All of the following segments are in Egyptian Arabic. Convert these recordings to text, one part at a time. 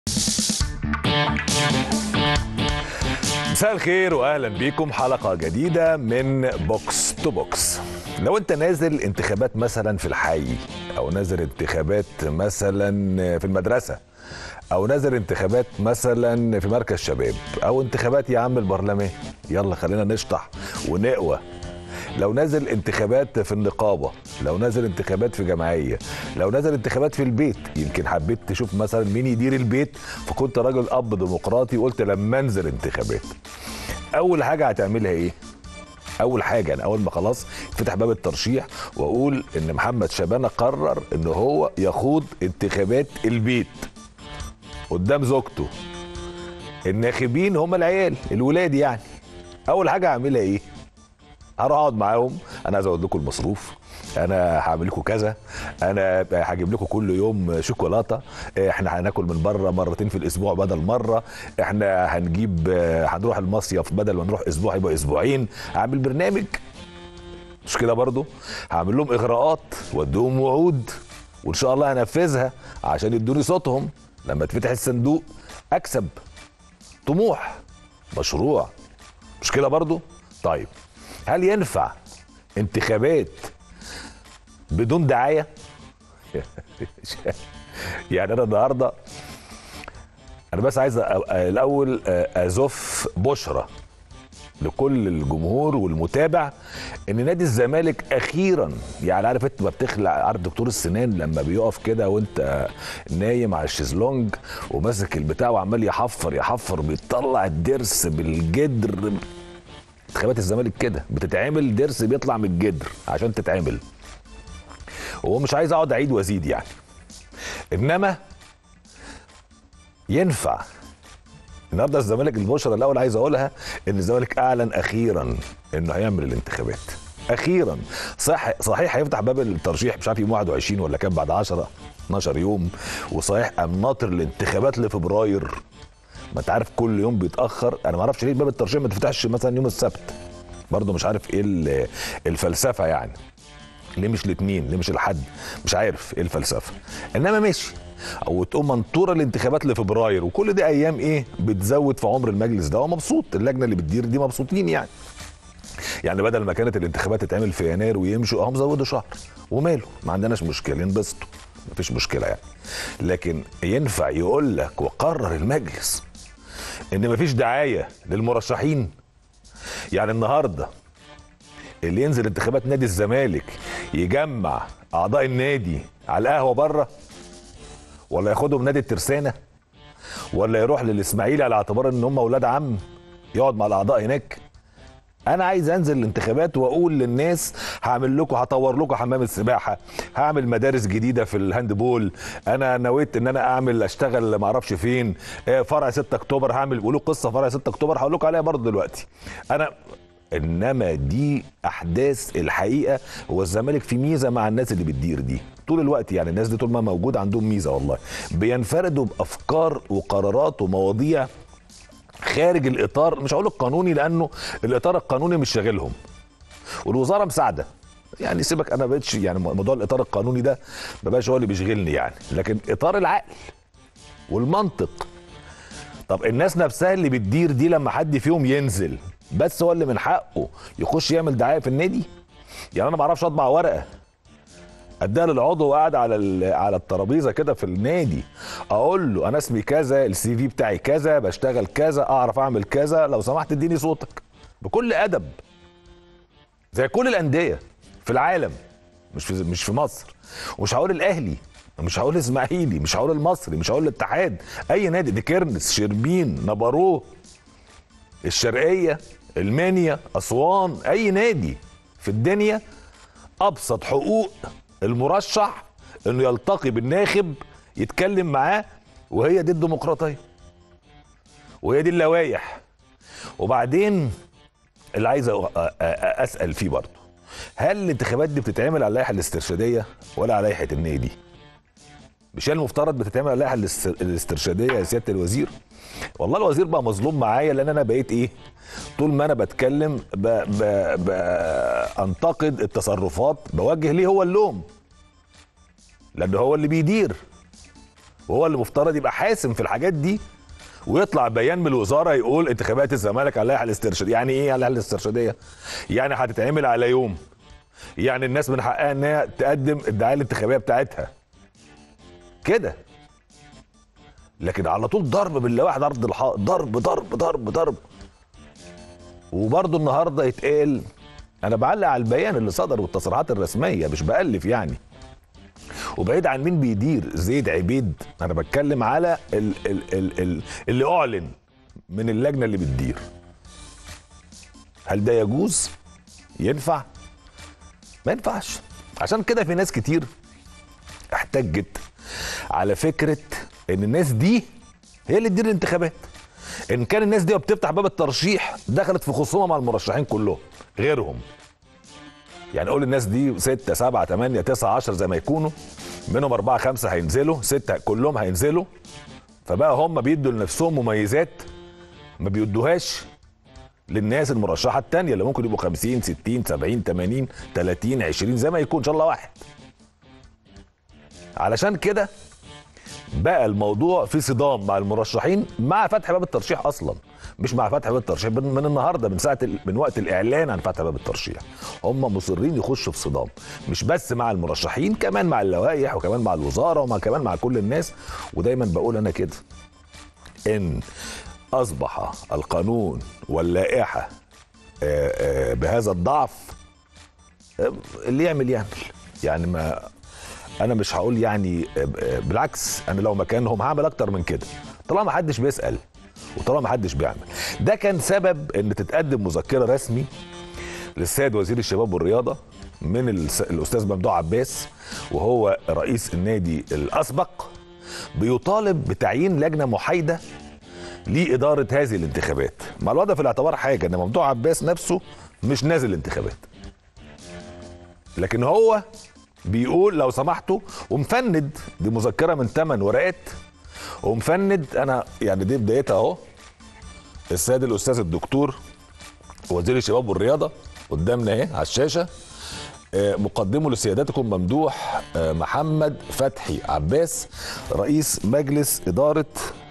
مساء الخير واهلا بيكم حلقه جديده من بوكس تو بوكس لو انت نازل انتخابات مثلا في الحي او نازل انتخابات مثلا في المدرسه او نازل انتخابات مثلا في مركز شباب او انتخابات يا عم البرلمان يلا خلينا نشطح ونقوى لو نازل انتخابات في النقابه لو نازل انتخابات في جمعيه لو نازل انتخابات في البيت يمكن حبيت تشوف مثلا مين يدير البيت فكنت راجل اب ديمقراطي قلت لما انزل انتخابات اول حاجه هتعملها ايه اول حاجه انا اول ما خلاص فتح باب الترشيح واقول ان محمد شبانه قرر ان هو يخوض انتخابات البيت قدام زوجته الناخبين هم العيال الولاد يعني اول حاجه هعملها ايه هروح اقعد معاهم انا هزود لكم المصروف انا هعمل لكم كذا انا هجيب لكم كل يوم شوكولاته احنا هناكل من بره مرتين في الاسبوع بدل مره احنا هنجيب هنروح المصيف بدل ما نروح اسبوع يبقى اسبوعين هعمل برنامج مش كده برضو هعمل لهم اغراءات واديهم وعود وان شاء الله هنفذها عشان يدوني صوتهم لما تفتح الصندوق اكسب طموح مشروع مش كده برضو طيب هل ينفع انتخابات بدون دعايه يعني انا النهارده انا بس عايز الاول ازف بشرى لكل الجمهور والمتابع ان نادي الزمالك اخيرا يعني عارف انت ما بتخلع عارف دكتور السنان لما بيقف كده وانت نايم على الشيزلونج وماسك البتاع وعمال يحفر يحفر بيطلع الضرس بالجدر انتخابات الزمالك كده بتتعمل ضرس بيطلع من الجدر عشان تتعمل هو مش عايز اقعد اعيد وازيد يعني انما ينفع النهارده الزمالك البشرى الاول عايز اقولها ان الزمالك اعلن اخيرا انه هيعمل الانتخابات اخيرا صح صحيح هيفتح باب الترشيح مش عارف يوم 21 ولا كام بعد 10 12 يوم وصحيح قام ناطر الانتخابات لفبراير ما انت عارف كل يوم بيتاخر انا ما اعرفش ليه باب الترشيح ما تفتحش مثلا يوم السبت برضه مش عارف ايه الفلسفه يعني ليه مش الاثنين ليه مش الحد مش عارف ايه الفلسفه انما ماشي او تقوم منطوره الانتخابات لفبراير وكل دي ايام ايه بتزود في عمر المجلس ده ومبسوط اللجنه اللي بتدير دي مبسوطين يعني يعني بدل ما كانت الانتخابات تتعمل في يناير ويمشوا اهم زودوا شهر وماله ما عندناش مشكله ينبسطوا مفيش مشكله يعني لكن ينفع يقول لك وقرر المجلس ان مفيش دعايه للمرشحين يعني النهارده اللي ينزل انتخابات نادي الزمالك يجمع اعضاء النادي على القهوه بره ولا ياخدهم نادي الترسانه ولا يروح للاسماعيلي على اعتبار ان هم اولاد عم يقعد مع الاعضاء هناك انا عايز انزل الانتخابات واقول للناس هعمل لكم هطور لكم حمام السباحه هعمل مدارس جديده في الهاندبول انا نويت ان انا اعمل اشتغل ما اعرفش فين فرع 6 اكتوبر هعمل بيقولوا قصه فرع 6 اكتوبر هقول لكم عليها برضه دلوقتي انا انما دي احداث الحقيقه هو الزمالك في ميزه مع الناس اللي بتدير دي طول الوقت يعني الناس دي طول ما موجود عندهم ميزه والله بينفردوا بافكار وقرارات ومواضيع خارج الاطار مش هقول القانوني لانه الاطار القانوني مش شاغلهم والوزاره مساعده يعني سيبك انا بقتش يعني موضوع الاطار القانوني ده ما بقاش هو اللي بيشغلني يعني لكن اطار العقل والمنطق طب الناس نفسها اللي بتدير دي لما حد فيهم ينزل بس هو اللي من حقه يخش يعمل دعايه في النادي يعني انا ما اعرفش اطبع ورقه اديها للعضو وقاعد على على الترابيزه كده في النادي اقول له انا اسمي كذا السي في بتاعي كذا بشتغل كذا اعرف اعمل كذا لو سمحت اديني صوتك بكل ادب زي كل الانديه في العالم مش في مش في مصر ومش هقول الاهلي مش هقول الاسماعيلي مش هقول المصري مش هقول الاتحاد اي نادي دي كيرنس شربين نبروه الشرقيه المنيا اسوان اي نادي في الدنيا ابسط حقوق المرشح انه يلتقي بالناخب يتكلم معاه وهي دي الديمقراطيه وهي دي اللوائح وبعدين اللي عايز اسال فيه برضه هل الانتخابات دي بتتعمل على اللائحه الاسترشاديه ولا على لائحه النادي مش هي المفترض بتتعمل على اللائحه الاسترشاديه يا سياده الوزير والله الوزير بقى مظلوم معايا لان انا بقيت ايه طول ما انا بتكلم ب... ب... بانتقد التصرفات بوجه ليه هو اللوم لان هو اللي بيدير وهو اللي مفترض يبقى حاسم في الحاجات دي ويطلع بيان من الوزاره يقول انتخابات الزمالك على اللائحه الاسترشاديه يعني ايه على اللائحه الاسترشاديه يعني هتتعمل على يوم يعني الناس من حقها انها تقدم الدعايه الانتخابيه بتاعتها كده لكن على طول ضرب باللوائح ضرب الحائط ضرب ضرب ضرب ضرب وبرضه النهارده يتقال انا بعلق على البيان اللي صدر والتصريحات الرسميه مش بالف يعني وبعيد عن مين بيدير زيد عبيد انا بتكلم على ال ال ال ال اللي اعلن من اللجنه اللي بتدير هل ده يجوز ينفع ما ينفعش عشان كده في ناس كتير احتجت على فكره ان الناس دي هي اللي تدير الانتخابات ان كان الناس دي بتفتح باب الترشيح دخلت في خصومه مع المرشحين كلهم غيرهم يعني قول الناس دي 6 7 8 9 10 زي ما يكونوا منهم أربعة خمسة هينزلوا ستة كلهم هينزلوا فبقى هم بيدوا لنفسهم مميزات ما بيدوهاش للناس المرشحة التانية اللي ممكن يبقوا 50 60 70 80 30 20 زي ما يكون إن شاء الله واحد علشان كده بقى الموضوع في صدام مع المرشحين مع فتح باب الترشيح اصلا مش مع فتح باب الترشيح من من النهارده من ساعه ال- من وقت الاعلان عن فتح باب الترشيح هم مصرين يخشوا في صدام مش بس مع المرشحين كمان مع اللوائح وكمان مع الوزاره ومع كمان مع كل الناس ودايما بقول انا كده ان اصبح القانون واللائحه آه، آه، بهذا الضعف آه، اللي يعمل يعمل يعني ما انا مش هقول يعني آه، آه، بالعكس انا لو مكانهم هعمل اكتر من كده طالما ما حدش بيسال وطالما ما حدش بيعمل ده كان سبب ان تتقدم مذكره رسمي للسيد وزير الشباب والرياضه من الس- الاستاذ ممدوح عباس وهو رئيس النادي الاسبق بيطالب بتعيين لجنه محايده لاداره هذه الانتخابات مع الوضع في الاعتبار حاجه ان ممدوح عباس نفسه مش نازل الانتخابات لكن هو بيقول لو سمحتوا ومفند دي مذكره من ثمان ورقات ومفند انا يعني دي بدايتها اهو السيد الاستاذ الدكتور وزير الشباب والرياضه قدامنا اهي على الشاشه آه، مقدمه لسيادتكم ممدوح آه، محمد فتحي عباس رئيس مجلس اداره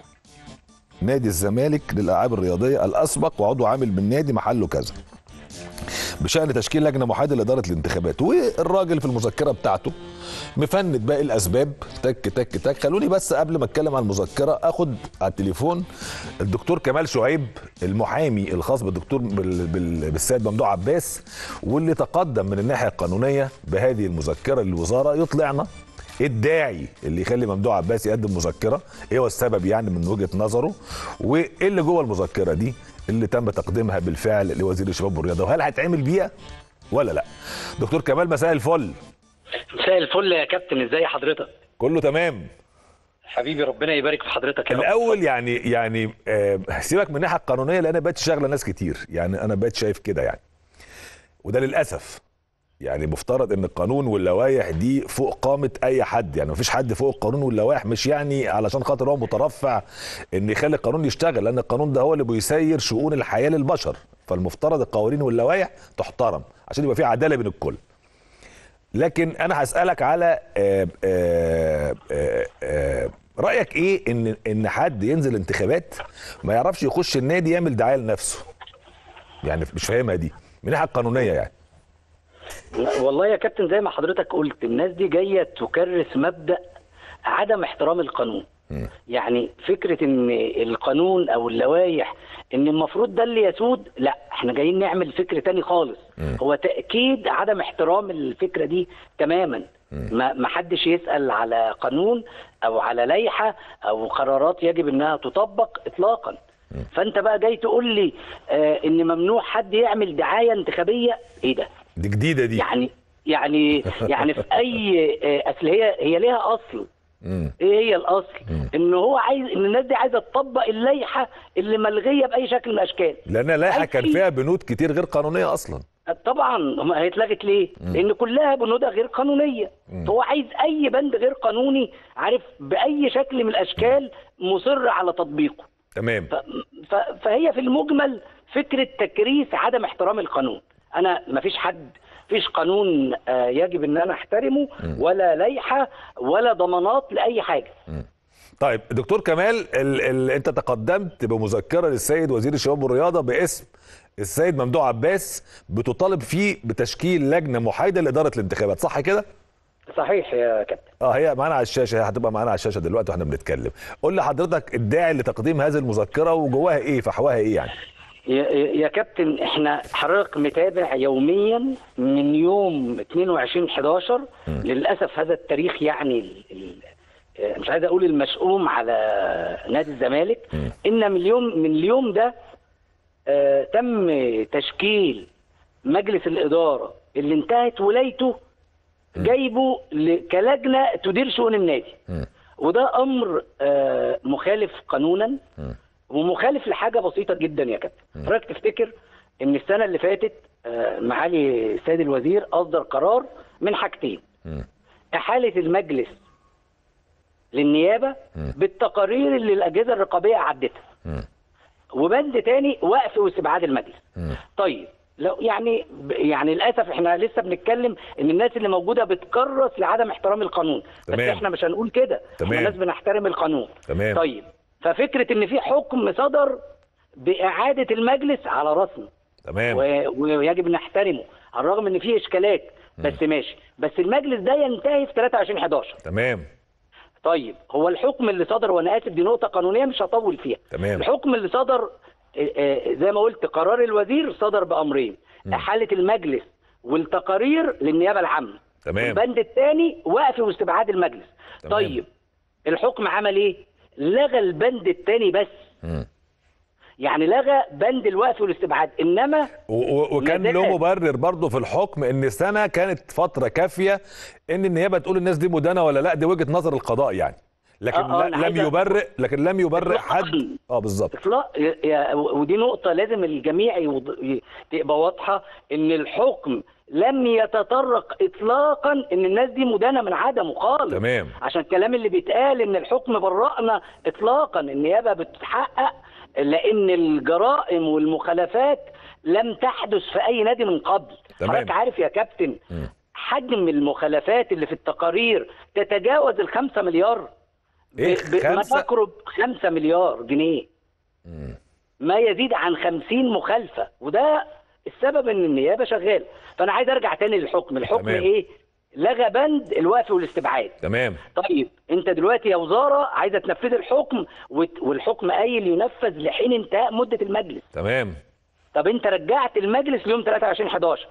نادي الزمالك للالعاب الرياضيه الاسبق وعضو عامل بالنادي محله كذا بشان تشكيل لجنه محايده لاداره الانتخابات والراجل في المذكره بتاعته مفند باقي الاسباب تك تك تك خلوني بس قبل ما اتكلم عن المذكره اخد على التليفون الدكتور كمال شعيب المحامي الخاص بالدكتور بال- بال- بالسيد ممدوح عباس واللي تقدم من الناحيه القانونيه بهذه المذكره للوزاره يطلعنا ايه الداعي اللي يخلي ممدوح عباس يقدم مذكره ايه هو السبب يعني من وجهه نظره وايه اللي جوه المذكره دي اللي تم تقديمها بالفعل لوزير الشباب والرياضه وهل هيتعمل بيها ولا لا دكتور كمال مساء الفل مساء الفل يا كابتن ازاي حضرتك كله تمام حبيبي ربنا يبارك في حضرتك يا رب الاول يعني يعني آه، سيبك من الناحيه القانونيه لان بقت شاغله ناس كتير يعني انا بقيت شايف كده يعني وده للاسف يعني مفترض ان القانون واللوائح دي فوق قامه اي حد يعني مفيش حد فوق القانون واللوائح مش يعني علشان خاطر هو مترفع ان يخلي القانون يشتغل لان القانون ده هو اللي بيسير شؤون الحياه للبشر فالمفترض القوانين واللوائح تحترم عشان يبقى في عداله بين الكل لكن انا هسالك على آه، آه، آه، آه، رايك ايه ان ان حد ينزل انتخابات ما يعرفش يخش النادي يعمل دعايه لنفسه يعني مش فاهمها دي من الناحيه القانونيه يعني لا، والله يا كابتن زي ما حضرتك قلت الناس دي جايه تكرس مبدا عدم احترام القانون يعني فكره ان القانون او اللوائح ان المفروض ده اللي يسود لا احنا جايين نعمل فكر تاني خالص هو تاكيد عدم احترام الفكره دي تماما ما ما حدش يسال على قانون او على لائحه او قرارات يجب انها تطبق اطلاقا فانت بقى جاي تقول لي آه ان ممنوع حد يعمل دعايه انتخابيه ايه ده دي جديده دي يعني يعني يعني في اي آه، اصل هي هي ليها اصل مم. ايه هي الاصل ان هو عايز ان الناس دي عايزه تطبق اللائحه اللي ملغيه باي شكل من الاشكال لان اللائحه عايز كان فيه. فيها بنود كتير غير قانونيه اصلا طبعا هم هي اتلغت ليه؟ لان كلها بنودها غير قانونيه هو عايز اي بند غير قانوني عارف باي شكل من الاشكال مصر على تطبيقه تمام ف... ف... فهي في المجمل فكره تكريس عدم احترام القانون انا ما فيش حد فيش قانون آه، يجب ان انا احترمه ولا لائحه ولا ضمانات لاي حاجه طيب دكتور كمال ال ال انت تقدمت بمذكره للسيد وزير الشباب والرياضه باسم السيد ممدوح عباس بتطالب فيه بتشكيل لجنه محايده لاداره الانتخابات صح كده؟ صحيح يا كابتن اه هي معانا على الشاشه هي هتبقى معانا على الشاشه دلوقتي واحنا بنتكلم قول لي حضرتك الداعي لتقديم هذه المذكره وجواها ايه فحواها ايه يعني يا, يا كابتن احنا حضرتك متابع يوميا من يوم 22 11 للاسف هذا التاريخ يعني ال- ال- مش عايز اقول المشؤوم على نادي الزمالك ان من اليوم من اليوم ده آه، تم تشكيل مجلس الاداره اللي انتهت ولايته جايبه ل- كلجنه تدير شؤون النادي وده امر آه، مخالف قانونا ومخالف لحاجه بسيطه جدا يا كابتن حضرتك تفتكر ان السنه اللي فاتت آه، معالي السيد الوزير اصدر قرار من حاجتين احاله المجلس للنيابه بالتقارير اللي الاجهزه الرقابيه عدتها وبند تاني وقف واستبعاد المجلس طيب لو يعني يعني للاسف احنا لسه بنتكلم ان الناس اللي موجوده بتكرس لعدم احترام القانون بس تمام. احنا مش هنقول كده تمام. احنا ناس بنحترم القانون تمام. طيب ففكره ان في حكم صدر باعاده المجلس على راسنا تمام و- ويجب نحترمه على الرغم ان في اشكالات بس ماشي بس المجلس ده ينتهي في 23 11 تمام طيب هو الحكم اللي صدر وانا اسف دي نقطه قانونيه مش هطول فيها تمام. الحكم اللي صدر آه، آه، زي ما قلت قرار الوزير صدر بامرين احاله المجلس والتقارير للنيابه العامه تمام. البند الثاني وقف واستبعاد المجلس تمام. طيب الحكم عمل ايه لغى البند الثاني بس مم. يعني لغى بند الوقف والاستبعاد انما و- و- وكان مازال. له مبرر برضه في الحكم ان سنه كانت فتره كافيه ان النيابه تقول الناس دي مدانه ولا لا دي وجهه نظر القضاء يعني لكن آه، آه، لا أنا لم عايز أ- يبرئ لكن لم يبرئ حد إطلاقاً. اه بالظبط اطلاق يا- يا- ودي نقطة لازم الجميع يوض- ي- تبقى واضحة ان الحكم لم يتطرق اطلاقا ان الناس دي مدانة من عدمه خالص تمام. عشان الكلام اللي بيتقال ان الحكم برأنا اطلاقا النيابة بتحقق لان الجرائم والمخالفات لم تحدث في اي نادي من قبل تمام. حضرتك عارف يا كابتن حجم المخالفات اللي في التقارير تتجاوز الخمسة مليار إيه، ب- ب- ما خمسة؟ تقرب خمسة مليار جنيه ما يزيد عن خمسين مخالفة وده السبب ان النيابة شغالة فانا عايز ارجع تاني للحكم الحكم تمام. ايه لغى بند الوقف والاستبعاد تمام طيب انت دلوقتي يا وزارة عايزة تنفذ الحكم وت- والحكم قايل ينفذ لحين انتهاء مدة المجلس تمام طب انت رجعت المجلس ليوم 23 11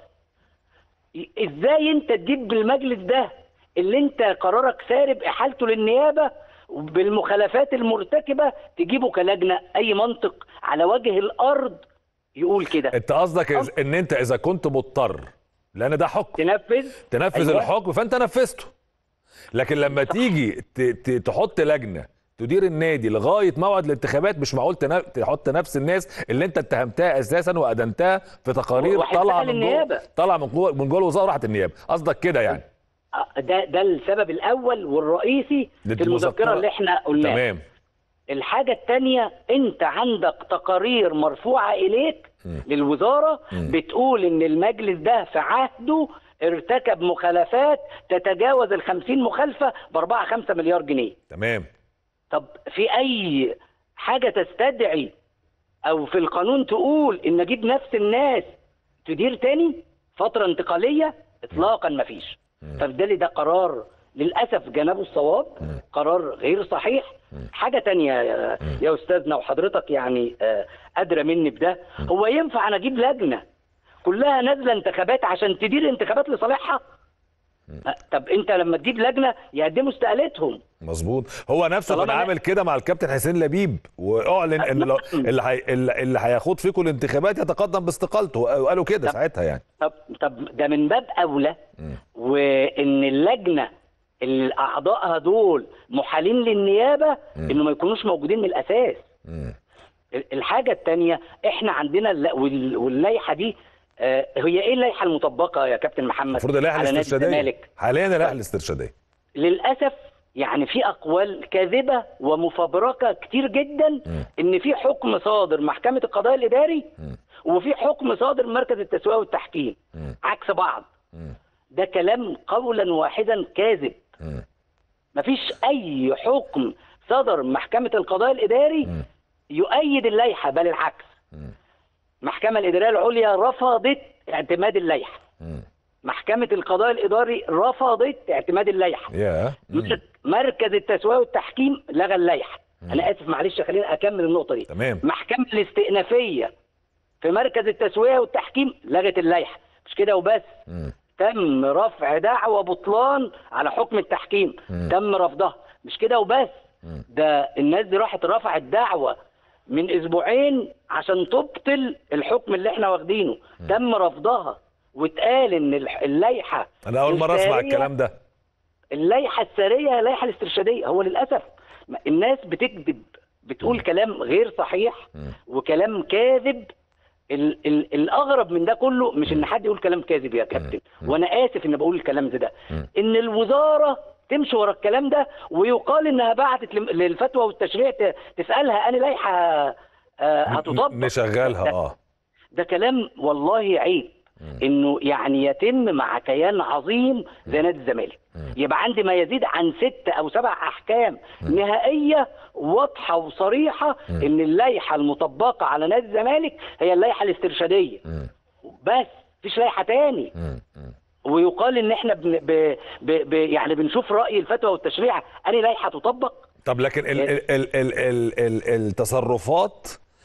ي- ازاي انت تجيب بالمجلس ده اللي انت قرارك سارب احالته للنيابه بالمخالفات المرتكبه تجيبه كلجنه اي منطق على وجه الارض يقول كده انت قصدك إز- ان انت اذا كنت مضطر لان ده حكم تنفذ تنفذ أيوة. الحكم فانت نفذته لكن لما تيجي ت- ت- تحط لجنه تدير النادي لغايه موعد الانتخابات مش معقول تنا- تحط نفس الناس اللي انت اتهمتها اساسا وادنتها في تقارير وحسها طالعه من جوه للنيابة. طالعه من جوه من جوه الوزاره راحت النيابه قصدك كده يعني آه، ده ده السبب الاول والرئيسي في للمذكرة. المذكره اللي احنا قلناها تمام الحاجة التانية انت عندك تقارير مرفوعة اليك للوزارة بتقول ان المجلس ده في عهده ارتكب مخالفات تتجاوز الخمسين مخالفة باربعة خمسة مليار جنيه تمام طب في اي حاجة تستدعي او في القانون تقول ان اجيب نفس الناس تدير تاني فترة انتقالية اطلاقا مفيش فبالتالي ده قرار للاسف جنبه الصواب قرار غير صحيح حاجة تانية يا- يا استاذنا وحضرتك يعني آه، ادرى مني بده هو ينفع انا اجيب لجنة كلها نازلة انتخابات عشان تدير انتخابات لصالحها آه، طب انت لما تجيب لجنة يقدموا استقالتهم مظبوط هو نفسه طالما كان أنا- عامل كده مع الكابتن حسين لبيب واعلن ان لو- اللي هي اللي اللي هيخوض فيكم الانتخابات يتقدم باستقالته وقالوا كده ساعتها يعني طب طب ده من باب اولى وان اللجنه اللي اعضائها دول محالين للنيابه انه ما يكونوش موجودين من الاساس ال- الحاجه الثانيه احنا عندنا الل- وال- واللائحه دي آه، هي ايه اللائحه المطبقه يا كابتن محمد المفروض اللائحه على نادي الاسترشاديه الزمالك حاليا اللائحه الاسترشاديه للاسف يعني في اقوال كاذبه ومفبركه كتير جدا ان في حكم صادر محكمه القضاء الاداري وفي حكم صادر مركز التسويه والتحكيم عكس بعض ده كلام قولا واحدا كاذب مفيش اي حكم صدر من محكمه القضاء الاداري مم. يؤيد اللائحه بل العكس مم. المحكمه الاداريه العليا رفضت اعتماد اللائحه مم. محكمه القضاء الاداري رفضت اعتماد اللائحه يا مم. مركز التسويه والتحكيم لغى اللائحه انا اسف معلش خليني اكمل النقطه دي تمام محكمه الاستئنافيه في مركز التسويه والتحكيم لغت اللائحه مش كده وبس مم. تم رفع دعوى بطلان على حكم التحكيم مم. تم رفضها مش كده وبس مم. ده الناس دي راحت رفعت دعوى من اسبوعين عشان تبطل الحكم اللي احنا واخدينه تم رفضها واتقال ان الح- اللائحه انا اول مره اسمع السارية- الكلام ده اللائحه الساريه هي اللائحه الاسترشاديه هو للاسف م- الناس بتكذب بتقول كلام غير صحيح مم. وكلام كاذب ال ال الاغرب من ده كله مش ان حد يقول كلام كاذب يا كابتن وانا اسف ان بقول الكلام زي ده مم. ان الوزاره تمشي ورا الكلام ده ويقال انها بعتت لم- للفتوى والتشريع ت- تسالها انا لائحه آه، هتطبق نشغلها ده- اه ده كلام والله عيب انه يعني يتم مع كيان عظيم زي نادي الزمالك يبقى عندي ما يزيد عن ست او سبع احكام نهائيه واضحه وصريحه ان اللائحه المطبقه على نادي الزمالك هي اللائحه الاسترشاديه مم. بس مفيش لائحه تاني مم. مم. ويقال ان احنا بن ب ب ب يعني بنشوف راي الفتوى والتشريع انهي لائحه تطبق طب لكن ال ال ال ال ال ال التصرفات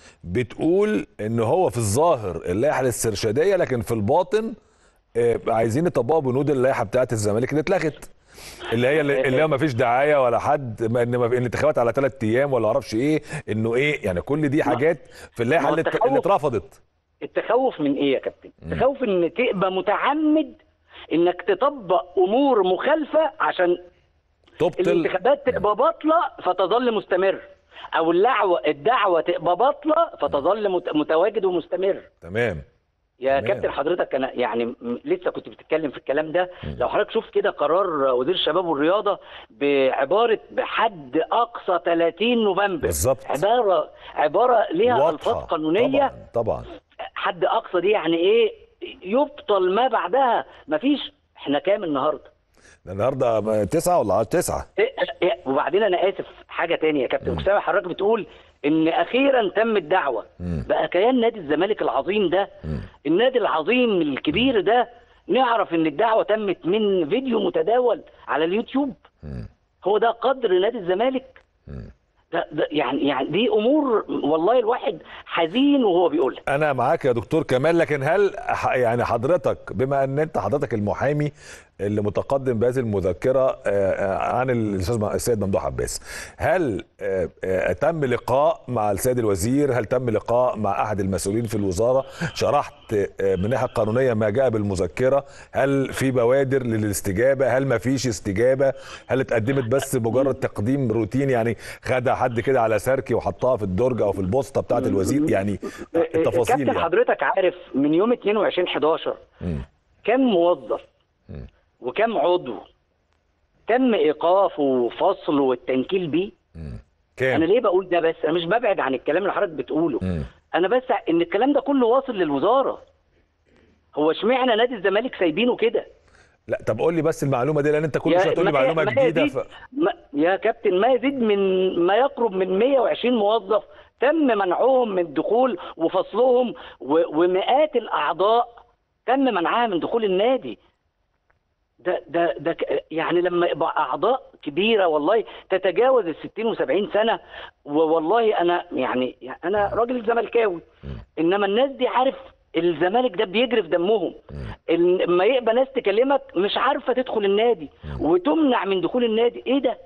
بتقول ان هو في الظاهر اللائحه الاسترشاديه لكن في الباطن آه، عايزين يطبقوا بنود اللائحه بتاعت الزمالك اللي اتلغت اللي هي اللي هي ما فيش دعايه ولا حد ما ان ما في- الانتخابات على ثلاث ايام ولا اعرفش ايه انه ايه يعني كل دي حاجات في اللائحه ما هو اللي ات- التخوف- اللي اترفضت التخوف من ايه يا كابتن؟ التخوف ان تبقى متعمد انك تطبق امور مخالفه عشان تبطل الانتخابات تبقى باطله فتظل مستمر او اللعوه الدعوه تبقى باطله فتظل مت- متواجد ومستمر تمام يا تمام. كابتن حضرتك انا يعني م- لسه كنت بتتكلم في الكلام ده لو حضرتك شوف كده قرار وزير الشباب والرياضه بعباره بحد اقصى 30 نوفمبر بالظبط. عباره عباره ليها واضحة. الفاظ قانونيه طبعا طبعا حد اقصى دي يعني ايه يبطل ما بعدها مفيش احنا كام النهارده ده النهارده تسعة ولا تسعة إيه- إيه- وبعدين انا اسف حاجه تانية يا كابتن اسامه حضرتك بتقول ان اخيرا تم الدعوه مم. بقى كيان نادي الزمالك العظيم ده مم. النادي العظيم الكبير ده نعرف ان الدعوه تمت من فيديو متداول على اليوتيوب مم. هو ده قدر نادي الزمالك مم. ده, ده يعني يعني دي امور والله الواحد حزين وهو بيقولها انا معاك يا دكتور كمال لكن هل ح- يعني حضرتك بما ان انت حضرتك المحامي اللي متقدم بهذه المذكره آه، آه، عن الاستاذ م- السيد ممدوح عباس هل آه، آه، تم لقاء مع السيد الوزير هل تم لقاء مع احد المسؤولين في الوزاره شرحت آه، من الناحيه القانونيه ما جاء بالمذكره هل في بوادر للاستجابه هل ما فيش استجابه هل اتقدمت بس مجرد تقديم روتين يعني خدها حد كده على سركي وحطها في الدرج او في البوسطه بتاعه الوزير يعني التفاصيل كابتن يعني حضرتك عارف من يوم 22 11 مم. كم موظف مم. وكم عضو تم ايقافه وفصله والتنكيل بيه مم. انا كام ليه بقول ده بس انا مش ببعد عن الكلام اللي حضرتك بتقوله مم. انا بس ان الكلام ده كله واصل للوزاره هو اشمعنى نادي الزمالك سايبينه كده لا طب قول لي بس المعلومه دي لان انت كل يا- شويه تقول لي ما- معلومه ما جديده يزيد ف... ما يا كابتن ما يزيد من ما يقرب من 120 موظف تم منعهم من الدخول وفصلهم و- ومئات الاعضاء تم منعها من دخول النادي ده ده ده ك- يعني لما يبقى اعضاء كبيره والله تتجاوز ال 60 و70 سنه والله انا يعني يعني انا راجل زملكاوي انما الناس دي عارف الزمالك ده بيجري في دمهم ال- لما يبقى ناس تكلمك مش عارفه تدخل النادي وتمنع من دخول النادي ايه ده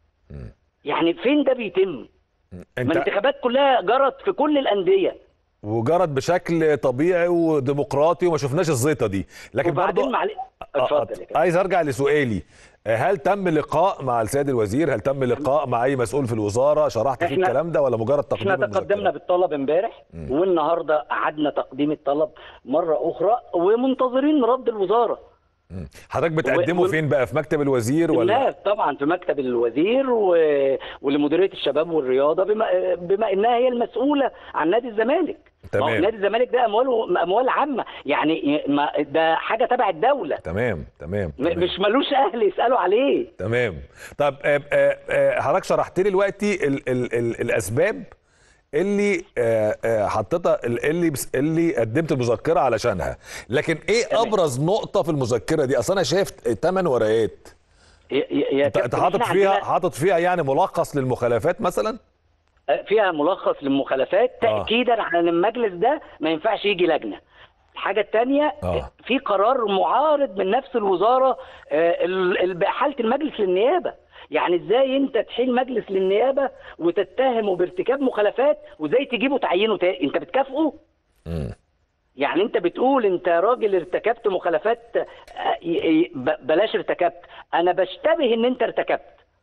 يعني فين ده بيتم ما انت الانتخابات كلها جرت في كل الانديه وجرت بشكل طبيعي وديمقراطي وما شفناش الزيطه دي لكن وبعدين برضه معلش آه، اتفضل آه، يا كابتن. عايز ارجع لسؤالي آه، هل تم لقاء مع السيد الوزير هل تم لقاء مع اي مسؤول في الوزاره شرحت فيه إحنا- الكلام ده ولا مجرد تقديم احنا تقدمنا المذكرة؟ بالطلب امبارح والنهارده قعدنا تقديم الطلب مره اخرى ومنتظرين رد الوزاره مم. حضرتك بتقدمه و- فين بقى في مكتب الوزير ولا لا طبعا في مكتب الوزير و... ولمديريه الشباب والرياضه بما بما انها هي المسؤوله عن نادي الزمالك ما هو تمام. نادي الزمالك ده امواله اموال عامه يعني ما ده حاجه تبع الدوله تمام تمام, م- تمام. مش ملوش اهل يسالوا عليه تمام طب آه، آه، آه، حضرتك شرحت لي دلوقتي ال ال ال الاسباب اللي آه، آه، حطيتها ال- اللي بس- اللي قدمت المذكره علشانها لكن ايه تمام. ابرز نقطه في المذكره دي اصل انا شايف ثمان ورقات يا- يا يا انت انت كابتن، حاطط إحنا فيها عندنا- حاطط فيها يعني ملخص للمخالفات مثلا فيها ملخص للمخالفات آه. تاكيدا على ان المجلس ده ما ينفعش يجي لجنه الحاجه الثانيه آه. في قرار معارض من نفس الوزاره آه، ال- ال- بإحالة المجلس للنيابه يعني ازاي انت تحيل مجلس للنيابه وتتهمه بارتكاب مخالفات وازاي تجيبه تعينه تاني انت بتكافئه مم. يعني انت بتقول انت راجل ارتكبت مخالفات آه، ي- ي- ب- بلاش ارتكبت انا بشتبه ان انت ارتكبت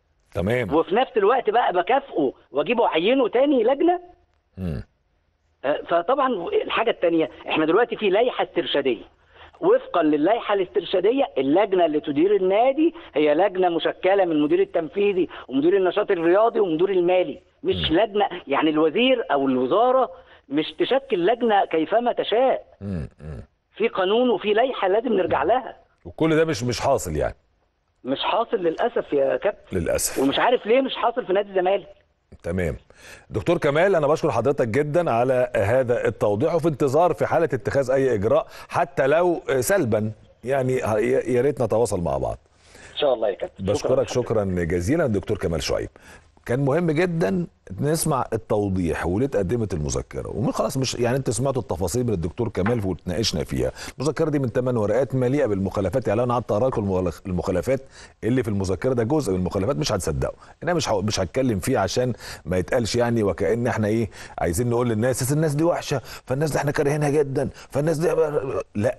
تمام وفي نفس الوقت بقى بكافئه واجيبه اعينه تاني لجنه مم. آه، فطبعا الحاجه الثانيه احنا دلوقتي في لائحه استرشاديه وفقا للائحه الاسترشاديه اللجنه اللي تدير النادي هي لجنه مشكله من المدير التنفيذي ومدير النشاط الرياضي ومدير المالي مش لجنه يعني الوزير او الوزاره مش تشكل لجنه كيفما تشاء مم. مم. في قانون وفي لائحه لازم نرجع لها وكل ده مش مش حاصل يعني مش حاصل للاسف يا كابتن للاسف ومش عارف ليه مش حاصل في نادي الزمالك تمام دكتور كمال انا بشكر حضرتك جدا على هذا التوضيح وفي انتظار في حاله اتخاذ اي اجراء حتى لو سلبا يعني يا ريت نتواصل مع بعض ان شاء الله يا كابتن بشكرك شكرا جزيلا دكتور كمال شعيب كان مهم جدا نسمع التوضيح وليه اتقدمت المذكره ومن خلاص مش يعني انت سمعتوا التفاصيل من الدكتور كمال وتناقشنا فيها المذكره دي من ثمان ورقات مليئه بالمخالفات يعني لو انا قعدت اقرا لكم المغلق- المخالفات اللي في المذكره ده جزء من المخالفات مش هتصدقوا انا مش ه- مش هتكلم فيه عشان ما يتقالش يعني وكان احنا ايه عايزين نقول للناس "أصل الناس دي وحشه فالناس دي احنا كارهينها جدا فالناس دي لا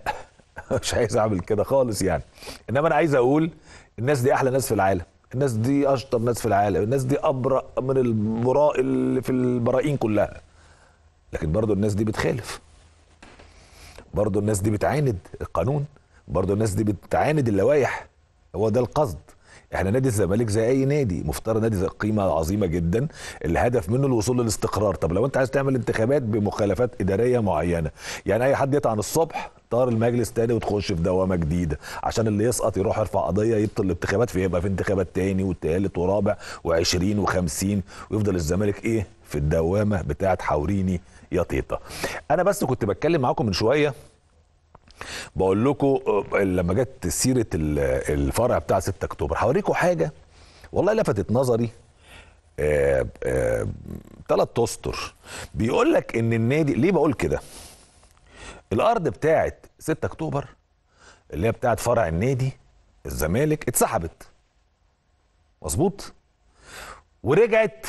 مش عايز اعمل كده خالص يعني انما انا عايز اقول الناس دي احلى ناس في العالم الناس دي اشطر ناس في العالم الناس دي ابرأ من البراء اللي في البراءين كلها لكن برضو الناس دي بتخالف برضو الناس دي بتعاند القانون برضو الناس دي بتعاند اللوائح هو ده القصد احنا نادي الزمالك زي اي نادي مفترض نادي زي قيمه عظيمه جدا الهدف منه الوصول للاستقرار طب لو انت عايز تعمل انتخابات بمخالفات اداريه معينه يعني اي حد يطعن الصبح طار المجلس تاني وتخش في دوامه جديده عشان اللي يسقط يروح يرفع قضيه يبطل الانتخابات فيبقى في انتخابات تاني والتالت ورابع و20 و50 ويفضل الزمالك ايه في الدوامه بتاعت حوريني يا تيتا انا بس كنت بتكلم معاكم من شويه بقول لكم آه، لما جت سيره ال- الفرع بتاع 6 اكتوبر هوريكم حاجه والله لفتت نظري آه، آه، ثلاث اسطر بيقول لك ان النادي ليه بقول كده الارض بتاعت 6 اكتوبر اللي هي بتاعت فرع النادي الزمالك اتسحبت مظبوط ورجعت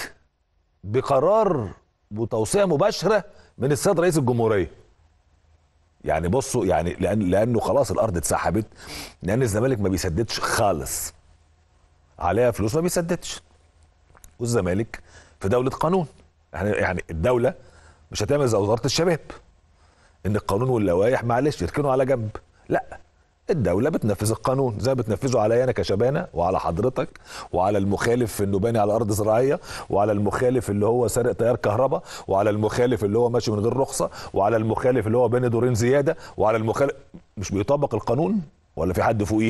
بقرار وتوصيه مباشره من السيد رئيس الجمهوريه يعني بصوا يعني لأن لانه خلاص الارض اتسحبت لان الزمالك ما بيسددش خالص عليها فلوس ما بيسددش والزمالك في دوله قانون يعني يعني الدوله مش هتعمل زي وزاره الشباب ان القانون واللوائح معلش يركنوا على جنب لا الدولة بتنفذ القانون زي ما بتنفذه عليا انا كشبانة وعلى حضرتك وعلى المخالف في انه باني على ارض زراعية وعلى المخالف اللي هو سارق تيار كهرباء وعلى المخالف اللي هو ماشي من غير رخصة وعلى المخالف اللي هو باني دورين زيادة وعلى المخالف مش بيطبق القانون ولا في حد فوقيه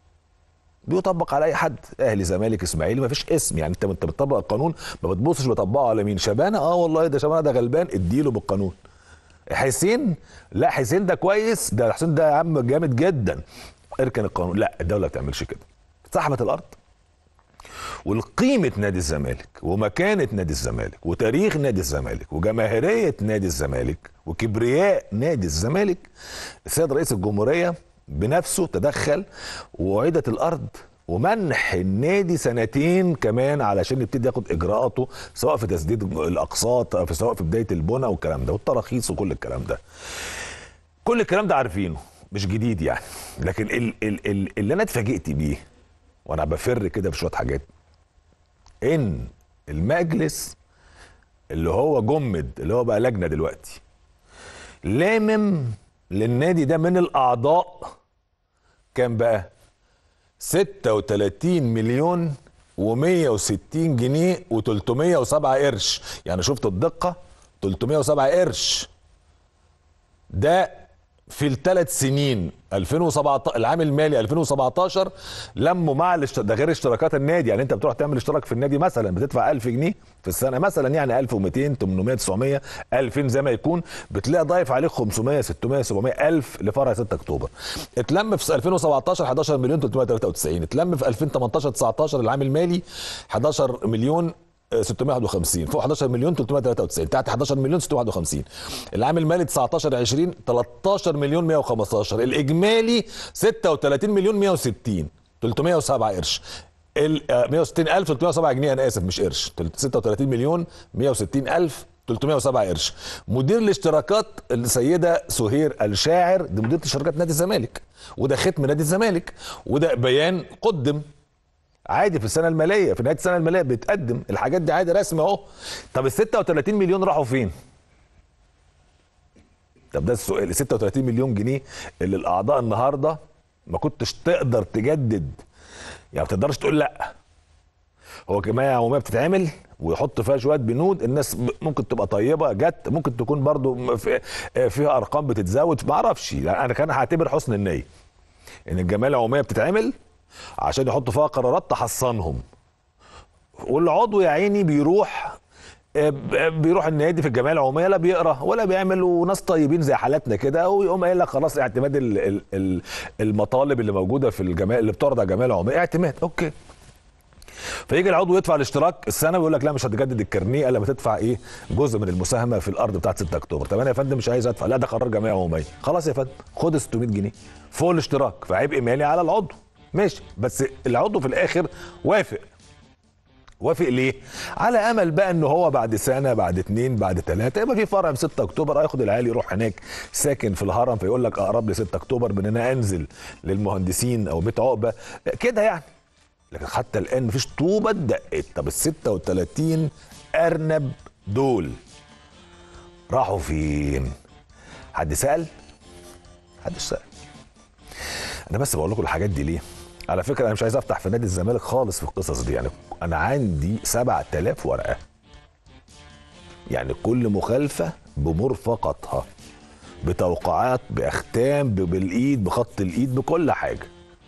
بيطبق على اي حد اهلي زمالك اسماعيلي ما فيش اسم يعني انت انت بتطبق القانون ما بتبصش بتطبقه على مين شبانه اه والله ده شبانه ده غلبان اديله بالقانون حسين لا حسين ده كويس ده حسين ده يا عم جامد جدا اركن القانون لا الدوله ما بتعملش كده سحبت الارض والقيمة نادي الزمالك ومكانة نادي الزمالك وتاريخ نادي الزمالك وجماهيرية نادي الزمالك وكبرياء نادي الزمالك السيد رئيس الجمهورية بنفسه تدخل وعيدت الأرض ومنح النادي سنتين كمان علشان يبتدي ياخد اجراءاته سواء في تسديد الاقساط أو في سواء في بدايه البنى والكلام ده والتراخيص وكل الكلام ده. كل الكلام ده عارفينه مش جديد يعني لكن ال ال ال اللي انا اتفاجئت بيه وانا بفر كده في شويه حاجات ان المجلس اللي هو جمد اللي هو بقى لجنه دلوقتي لامم للنادي ده من الاعضاء كام بقى 36 مليون و160 جنيه و307 قرش يعني شفت الدقه 307 قرش ده في الثلاث سنين 2017 العام المالي 2017 لموا مع الاشت... ده غير اشتراكات النادي يعني انت بتروح تعمل اشتراك في النادي مثلا بتدفع 1000 جنيه في السنه مثلا يعني 1200 800 900 2000 زي ما يكون بتلاقي ضايف عليك 500 600 700 الف لفرع 6 اكتوبر اتلم في 2017 11 مليون 393 اتلم في 2018 19 العام المالي 11 مليون 651 فوق 11 مليون 393 تحت 11 مليون 651 العام المالي 19 20 13 مليون 115 الاجمالي 36 مليون 160 307 قرش ال 160 الف 307 جنيه انا اسف مش قرش 36 مليون 160 الف 307 قرش مدير الاشتراكات السيده سهير الشاعر دي مديره اشتراكات نادي الزمالك وده ختم نادي الزمالك وده بيان قدم عادي في السنه الماليه في نهايه السنه الماليه بيتقدم الحاجات دي عادي رسمي اهو طب ال 36 مليون راحوا فين؟ طب ده السؤال ال 36 مليون جنيه اللي الاعضاء النهارده ما كنتش تقدر تجدد يعني ما تقدرش تقول لا هو جمعيه عموميه بتتعمل ويحط فيها شويه بنود الناس ممكن تبقى طيبه جت ممكن تكون برضو فيها ارقام بتتزود ما اعرفش يعني انا كان هعتبر حسن النيه ان الجمعيه العموميه بتتعمل عشان يحطوا فيها قرارات تحصنهم والعضو يا عيني بيروح بيروح النادي في الجمعيه العموميه لا بيقرا ولا بيعمل وناس طيبين زي حالاتنا كده ويقوم قايل لك خلاص اعتماد المطالب اللي موجوده في الجمعيه اللي بتعرض على الجمعيه العموميه اعتماد اوكي فيجي العضو يدفع الاشتراك السنه ويقول لك لا مش هتجدد الكارنيه الا لما تدفع ايه جزء من المساهمه في الارض بتاعت 6 اكتوبر طب انا يا فندم مش عايز ادفع لا ده قرار جمعيه عموميه خلاص يا فندم خد 600 جنيه فوق الاشتراك فعبء مالي على العضو ماشي بس العضو في الاخر وافق وافق ليه؟ على امل بقى ان هو بعد سنه بعد اتنين بعد تلاته يبقى في فرع في 6 اكتوبر هياخد العيال يروح هناك ساكن في الهرم فيقول لك اقرب لي 6 اكتوبر من ان انا انزل للمهندسين او بيت عقبه كده يعني لكن حتى الان مفيش طوبه اتدقت طب ال 36 ارنب دول راحوا فين؟ حد سال؟ محدش سال انا بس بقول لكم الحاجات دي ليه؟ على فكره انا مش عايز افتح في نادي الزمالك خالص في القصص دي يعني انا عندي 7000 ورقه يعني كل مخالفه بمرفقاتها بتوقعات باختام بالايد بخط الايد بكل حاجه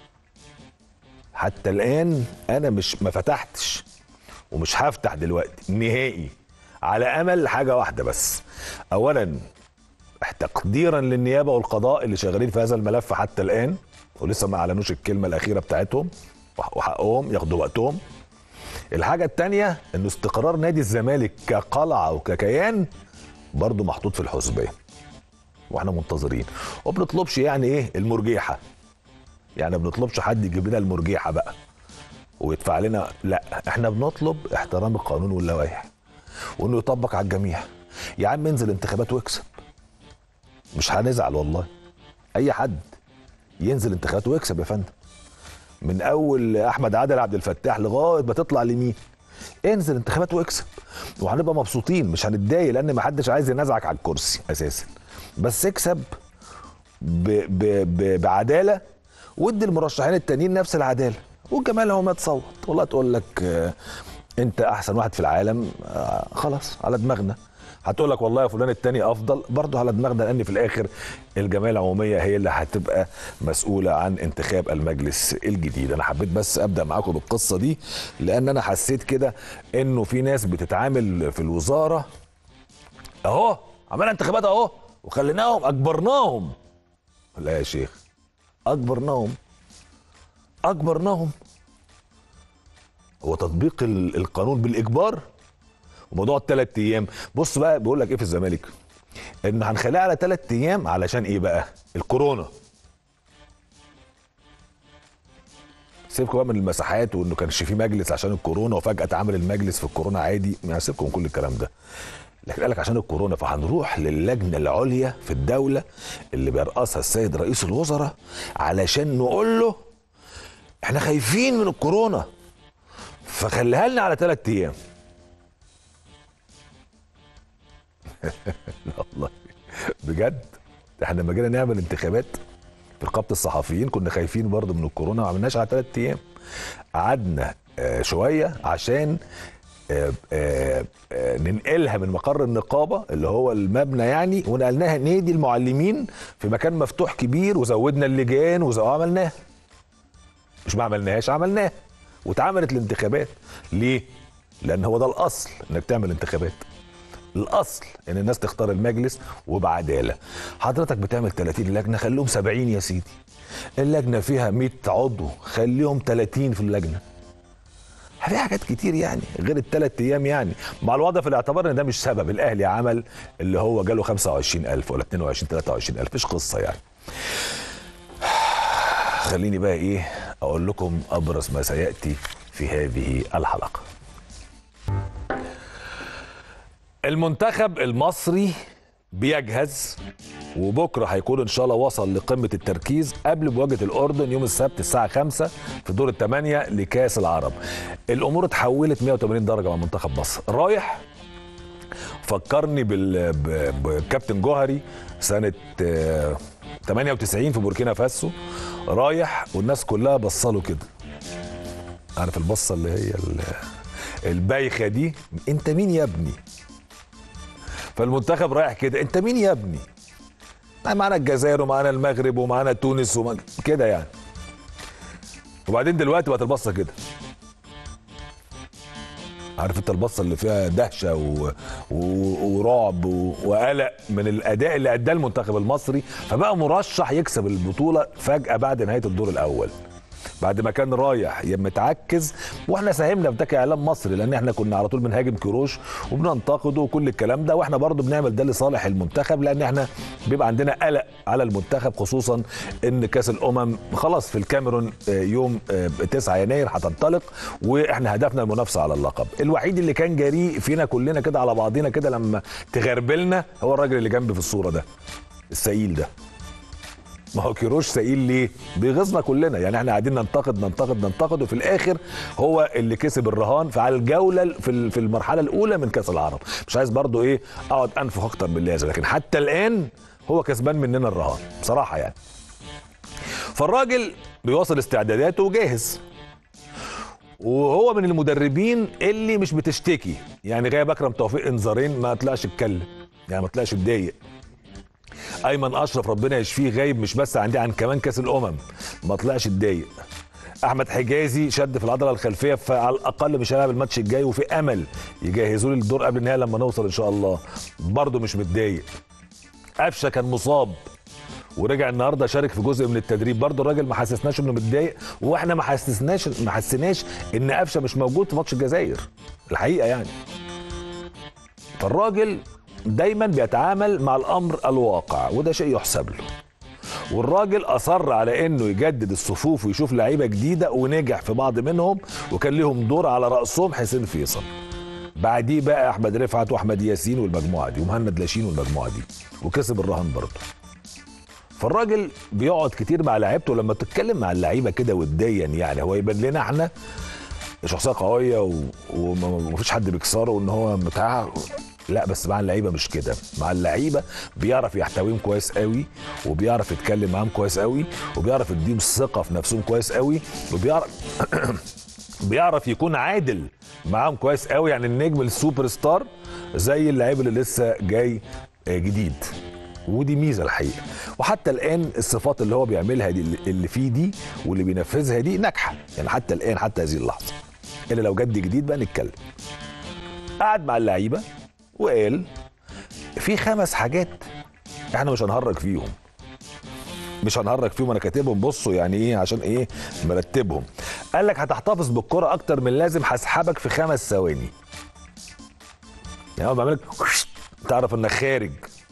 حتى الان انا مش ما فتحتش ومش هفتح دلوقتي نهائي على امل حاجه واحده بس اولا تقديرا للنيابه والقضاء اللي شغالين في هذا الملف حتى الان ولسه ما اعلنوش الكلمه الاخيره بتاعتهم وحقهم ياخدوا وقتهم الحاجه الثانيه انه استقرار نادي الزمالك كقلعه وككيان برضه محطوط في الحسبان واحنا منتظرين وبنطلبش يعني ايه المرجيحه يعني ما بنطلبش حد يجيب لنا المرجيحه بقى ويدفع لنا لا احنا بنطلب احترام القانون واللوائح وانه يطبق على الجميع يا عم انزل انتخابات واكسب مش هنزعل والله اي حد ينزل انتخابات ويكسب يا فندم من اول احمد عادل عبد الفتاح لغايه ما تطلع لمين انزل انتخابات واكسب وهنبقى مبسوطين مش هنتضايق لان ما حدش عايز ينازعك على الكرسي اساسا بس اكسب ب ب ب بعداله وادي المرشحين التانيين نفس العداله والجمال هو ما تصوت والله تقول لك آه انت احسن واحد في العالم آه خلاص على دماغنا هتقول لك والله يا فلان التاني افضل برضه على دماغنا لان في الاخر الجمعيه العموميه هي اللي هتبقى مسؤوله عن انتخاب المجلس الجديد انا حبيت بس ابدا معاكم بالقصه دي لان انا حسيت كده انه في ناس بتتعامل في الوزاره اهو عملنا انتخابات اهو وخليناهم اجبرناهم لا يا شيخ اجبرناهم اجبرناهم هو تطبيق القانون بالاجبار وموضوع الثلاث ايام بص بقى بيقول لك ايه في الزمالك ان هنخليها على ثلاث ايام علشان ايه بقى الكورونا سيبكم بقى من المساحات وانه كانش في مجلس عشان الكورونا وفجاه اتعمل المجلس في الكورونا عادي ما سيبكم من كل الكلام ده لكن قال لك عشان الكورونا فهنروح للجنه العليا في الدوله اللي بيرأسها السيد رئيس الوزراء علشان نقول له احنا خايفين من الكورونا فخليها لنا على ثلاث ايام لا والله بجد احنا لما جينا نعمل انتخابات في رقابه الصحفيين كنا خايفين برضه من الكورونا ما عملناش على ثلاث ايام قعدنا آه شويه عشان آه، آه، آه، ننقلها من مقر النقابه اللي هو المبنى يعني ونقلناها نادي المعلمين في مكان مفتوح كبير وزودنا اللجان وعملناها مش ما عملناهاش عملناها واتعملت الانتخابات ليه؟ لان هو ده الاصل انك تعمل انتخابات الاصل ان الناس تختار المجلس وبعداله حضرتك بتعمل 30 لجنه خليهم 70 يا سيدي اللجنه فيها 100 عضو خليهم 30 في اللجنه في حاجات كتير يعني غير الثلاث ايام يعني مع الوضع في الاعتبار ان ده مش سبب الاهلي عمل اللي هو جاله 25000 ولا 22 23000 مش قصه يعني خليني بقى ايه اقول لكم ابرز ما سياتي في هذه الحلقه المنتخب المصري بيجهز وبكره هيكون ان شاء الله وصل لقمه التركيز قبل مواجهه الاردن يوم السبت الساعه 5 في دور الثمانيه لكاس العرب. الامور اتحولت 180 درجه مع منتخب مصر، رايح فكرني بال... ب- بكابتن جوهري سنه آه، 98 في بوركينا فاسو رايح والناس كلها بصله كده. عارف البصه اللي هي ال- البايخه دي انت مين يا ابني؟ فالمنتخب رايح كده انت مين يا ابني؟ معانا الجزائر ومعانا المغرب ومعانا تونس وما كده يعني وبعدين دلوقتي بقت البصه كده عارف انت البصه اللي فيها دهشه و... و... ورعب و... وقلق من الاداء اللي اداه المنتخب المصري فبقى مرشح يكسب البطوله فجاه بعد نهايه الدور الاول بعد ما كان رايح يا متعكز واحنا ساهمنا في ده كاعلام مصري لان احنا كنا على طول بنهاجم كيروش وبننتقده وكل الكلام ده واحنا برضو بنعمل ده لصالح المنتخب لان احنا بيبقى عندنا قلق على المنتخب خصوصا ان كاس الامم خلاص في الكاميرون آه، يوم آه، 9 يناير هتنطلق واحنا هدفنا المنافسه على اللقب الوحيد اللي كان جريء فينا كلنا كده على بعضينا كده لما تغربلنا هو الراجل اللي جنبي في الصوره ده السيل ده ما هو كيروش سئيل ليه؟ بيغيظنا كلنا يعني احنا قاعدين ننتقد ننتقد ننتقد وفي الاخر هو اللي كسب الرهان فعلى الجوله في ال- في المرحله الاولى من كاس العرب مش عايز برضو ايه اقعد انفخ اكتر من اللازم لكن حتى الان هو كسبان مننا الرهان بصراحه يعني فالراجل بيواصل استعداداته وجاهز وهو من المدربين اللي مش بتشتكي يعني غايب اكرم توفيق انذارين ما طلعش اتكلم يعني ما طلعش اتضايق ايمن اشرف ربنا يشفيه غايب مش بس عندي عن كمان كاس الامم ما طلعش اتضايق احمد حجازي شد في العضله الخلفيه فعلى الاقل مش هيلعب الماتش الجاي وفي امل يجهزوا لي الدور قبل النهائي لما نوصل ان شاء الله برضه مش متضايق قفشه كان مصاب ورجع النهارده شارك في جزء من التدريب برضه الراجل ما حسسناش انه متضايق واحنا ما حسسناش ما حسيناش ان قفشه مش موجود في ماتش الجزائر الحقيقه يعني فالراجل دايما بيتعامل مع الامر الواقع وده شيء يحسب له والراجل اصر على انه يجدد الصفوف ويشوف لعيبه جديده ونجح في بعض منهم وكان لهم دور على راسهم حسين فيصل بعديه بقى احمد رفعت واحمد ياسين والمجموعه دي ومهند لاشين والمجموعه دي وكسب الرهان برضه فالراجل بيقعد كتير مع لعيبته لما تتكلم مع اللعيبه كده وديا يعني هو يبان لنا احنا شخصيه قويه و- وما- ومفيش حد بيكسره وان هو بتاع لا بس مع اللعيبه مش كده مع اللعيبه بيعرف يحتويهم كويس قوي وبيعرف يتكلم معاهم كويس قوي وبيعرف يديهم ثقه في نفسهم كويس قوي وبيعرف بيعرف يكون عادل معاهم كويس قوي يعني النجم السوبر ستار زي اللعيب اللي لسه جاي آه، جديد ودي ميزه الحقيقه وحتى الان الصفات اللي هو بيعملها دي اللي فيه دي واللي بينفذها دي ناجحه يعني حتى الان حتى هذه اللحظه الا لو جد جديد بقى نتكلم قعد مع اللعيبه وقال في خمس حاجات احنا مش هنهرج فيهم مش هنهرج فيهم انا كاتبهم بصوا يعني ايه عشان ايه مرتبهم قال لك هتحتفظ بالكره اكتر من لازم هسحبك في خمس ثواني يعني هو بيعمل لك تعرف انك خارج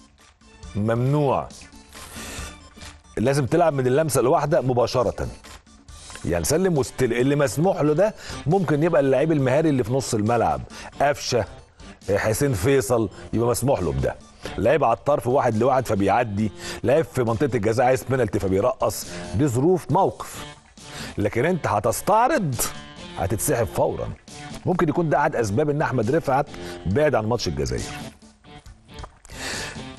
ممنوع لازم تلعب من اللمسه الواحده مباشره يعني سلم واستلم اللي مسموح له ده ممكن يبقى اللعيب المهاري اللي في نص الملعب قفشه حسين فيصل يبقى مسموح له بده لعيب على الطرف واحد لواحد فبيعدي لعيب في منطقه الجزاء عايز بنالتي فبيرقص دي ظروف موقف لكن انت هتستعرض هتتسحب فورا ممكن يكون ده احد اسباب ان احمد رفعت بعد عن ماتش الجزائر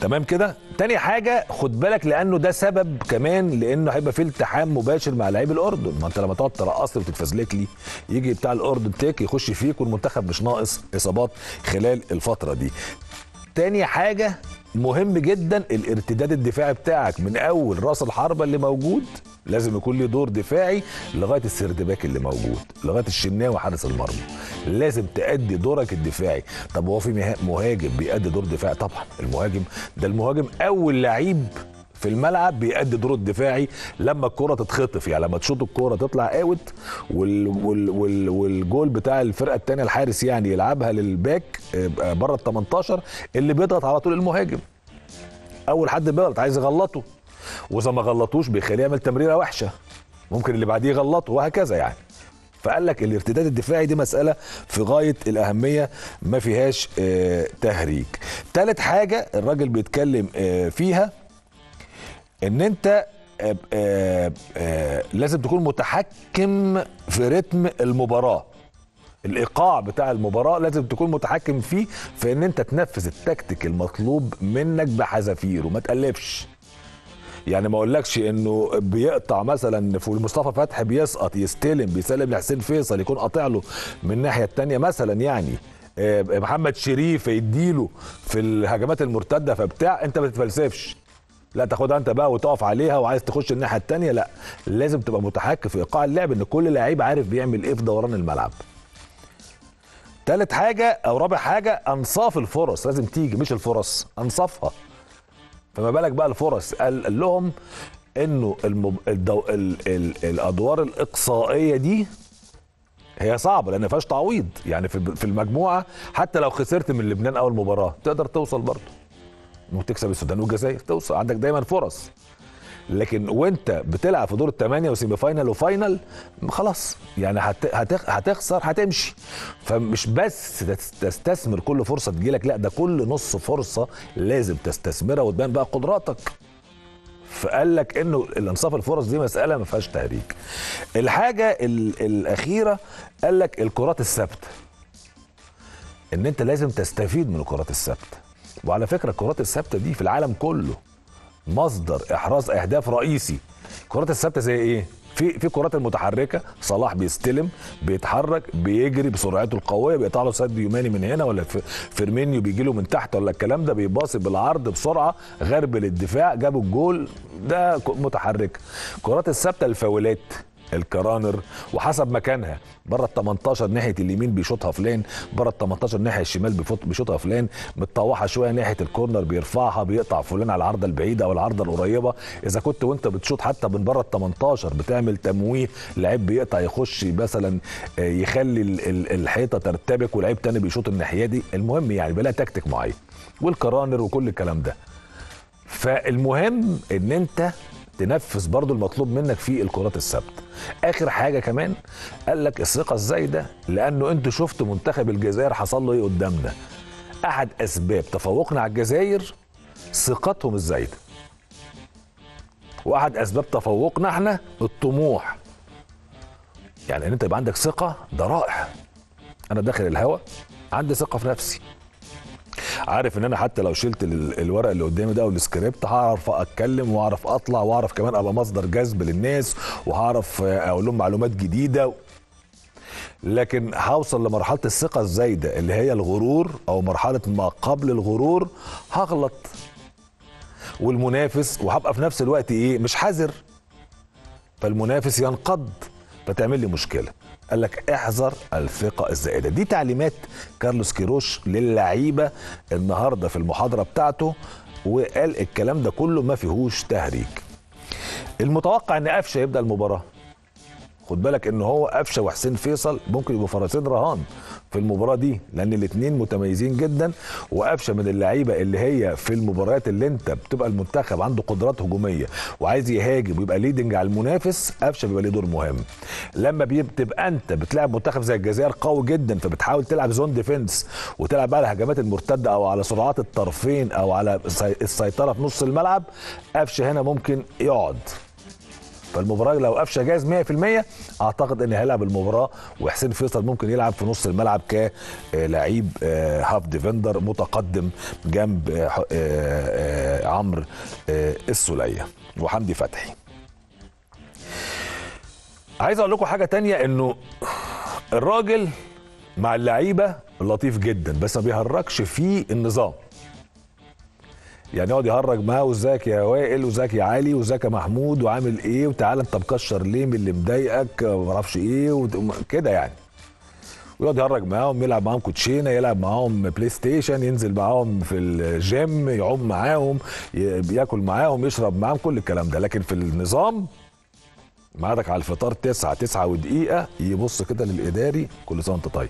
تمام كده تاني حاجه خد بالك لانه ده سبب كمان لانه هيبقى في التحام مباشر مع لعيب الاردن ما انت لما تقعد ترقص لي وتتفزلك لي يجي بتاع الاردن تيك يخش فيك والمنتخب مش ناقص اصابات خلال الفتره دي تاني حاجه مهم جدا الارتداد الدفاعي بتاعك من اول راس الحربه اللي موجود لازم يكون ليه دور دفاعي لغايه السردباك اللي موجود لغايه الشناوي حارس المرمى لازم تأدي دورك الدفاعي طب هو في مها- مهاجم بيأدي دور دفاعي طبعا المهاجم ده المهاجم اول لعيب في الملعب بيأدي دور الدفاعي لما الكرة تتخطف يعني لما تشوط الكرة تطلع اوت وال وال وال والجول بتاع الفرقة التانية الحارس يعني يلعبها للباك آه، بره ال 18 اللي بيضغط على طول المهاجم اول حد بيغلط عايز يغلطه واذا ما غلطوش بيخليه يعمل تمريره وحشه ممكن اللي بعديه يغلطه وهكذا يعني فقال لك الارتداد الدفاعي دي مسألة في غاية الأهمية ما فيهاش آه تهريج تالت حاجة الراجل بيتكلم آه فيها ان انت آه آه آه لازم تكون متحكم في رتم المباراة الايقاع بتاع المباراه لازم تكون متحكم فيه في ان انت تنفذ التكتيك المطلوب منك بحذافير وما تقلبش يعني ما اقولكش انه بيقطع مثلا في مصطفى فتحي بيسقط يستلم بيسلم لحسين فيصل يكون قاطع له من الناحيه الثانيه مثلا يعني آه، محمد شريف يديله في الهجمات المرتده فبتاع انت ما تتفلسفش لا تاخدها انت بقى وتقف عليها وعايز تخش الناحيه الثانيه لا لازم تبقى متحكم في ايقاع اللعب ان كل لعيب عارف بيعمل ايه في دوران الملعب تالت حاجة أو رابع حاجة أنصاف الفرص لازم تيجي مش الفرص أنصافها فما بالك بقى الفرص قال, قال لهم إنه المب... الدو... ال... ال... الأدوار الإقصائية دي هي صعبة لأن ما فيهاش تعويض يعني في في المجموعة حتى لو خسرت من لبنان أول مباراة تقدر توصل برضه ممكن تكسب السودان والجزائر توصل عندك دايما فرص لكن وانت بتلعب في دور الثمانيه وسيمي فاينل وفاينل خلاص يعني هت... هت... هتخسر هتمشي فمش بس تس- تستثمر كل فرصه تجيلك لا ده كل نص فرصه لازم تستثمرها وتبان بقى قدراتك فقال لك انه الانصاف الفرص دي مساله ما فيهاش تهريج الحاجه ال... الاخيره قال لك الكرات الثابته ان انت لازم تستفيد من الكرات الثابته وعلى فكره الكرات الثابته دي في العالم كله مصدر احراز اهداف رئيسي الكرات الثابته زي ايه في في كرات المتحركه صلاح بيستلم بيتحرك بيجري بسرعته القويه بيقطع له ساديو ماني من هنا ولا في- فيرمينيو بيجي له من تحت ولا الكلام ده بيباصي بالعرض بسرعه غرب للدفاع جابوا الجول ده ك- متحركه الكرات الثابته الفاولات الكرانر وحسب مكانها بره ال 18 ناحيه اليمين بيشوطها فلان بره ال 18 ناحيه الشمال بيفوت- بيشوطها فلان متطوحه شويه ناحيه الكورنر بيرفعها بيقطع فلان على العارضه البعيده او العارضه القريبه اذا كنت وانت بتشوط حتى من بره ال 18 بتعمل تمويه لعيب بيقطع يخش مثلا آه، يخلي ال- ال- الحيطه ترتبك ولعيب تاني بيشوط الناحيه دي المهم يعني بلا تكتيك معين والكرانر وكل الكلام ده فالمهم ان انت تنفذ برضو المطلوب منك في الكرات الثابته اخر حاجه كمان قال لك الثقه الزايده لانه انتوا شفتوا منتخب الجزائر حصل له ايه قدامنا احد اسباب تفوقنا على الجزائر ثقتهم الزايده واحد اسباب تفوقنا احنا الطموح يعني ان انت يبقى عندك ثقه ده رائع انا داخل الهوا عندي ثقه في نفسي عارف ان انا حتى لو شلت ال- الورق اللي قدامي ده والسكريبت هعرف اتكلم واعرف اطلع واعرف كمان ابقى مصدر جذب للناس وهعرف آه، اقول لهم معلومات جديده لكن هوصل لمرحله الثقه الزايده اللي هي الغرور او مرحله ما قبل الغرور هغلط والمنافس وهبقى في نفس الوقت ايه مش حذر فالمنافس ينقض فتعمل لي مشكله قال لك احذر الثقه الزائده دي تعليمات كارلوس كيروش للعيبه النهارده في المحاضره بتاعته وقال الكلام ده كله ما فيهوش تهريج المتوقع ان قفشه يبدا المباراه خد بالك ان هو قفشه وحسين فيصل ممكن يبقوا فرسين رهان في المباراه دي لان الاثنين متميزين جدا وقفشه من اللعيبه اللي هي في المباريات اللي انت بتبقى المنتخب عنده قدرات هجوميه وعايز يهاجم ويبقى ليدنج على المنافس قفشه بيبقى ليه دور مهم لما بتبقى انت بتلعب منتخب زي الجزائر قوي جدا فبتحاول تلعب زون ديفنس وتلعب بقى على الهجمات المرتده او على سرعات الطرفين او على السي- السيطره في نص الملعب قفشه هنا ممكن يقعد فالمباراه لو قفشه جاهز 100% اعتقد ان هيلعب المباراه وحسين فيصل ممكن يلعب في نص الملعب كلاعب هاف ديفندر متقدم جنب آه، ح- آه، آه، عمرو آه، السوليه وحمدي فتحي عايز اقول لكم حاجه تانية انه الراجل مع اللعيبه لطيف جدا بس ما بيهرجش في النظام يعني يقعد يهرج معاه وازيك يا وائل وازيك يا علي وازيك يا محمود وعامل ايه وتعالى انت مكشر ليه من اللي مضايقك ما اعرفش ايه وت- كده يعني ويقعد يهرج معاهم يلعب معاهم كوتشينه يلعب معاهم بلاي ستيشن ينزل معاهم في الجيم يعوم معاهم ي- ياكل معاهم يشرب معاهم كل الكلام ده لكن في النظام ميعادك على الفطار تسعة تسعة ودقيقة يبص كده للإداري كل سنة وأنت طيب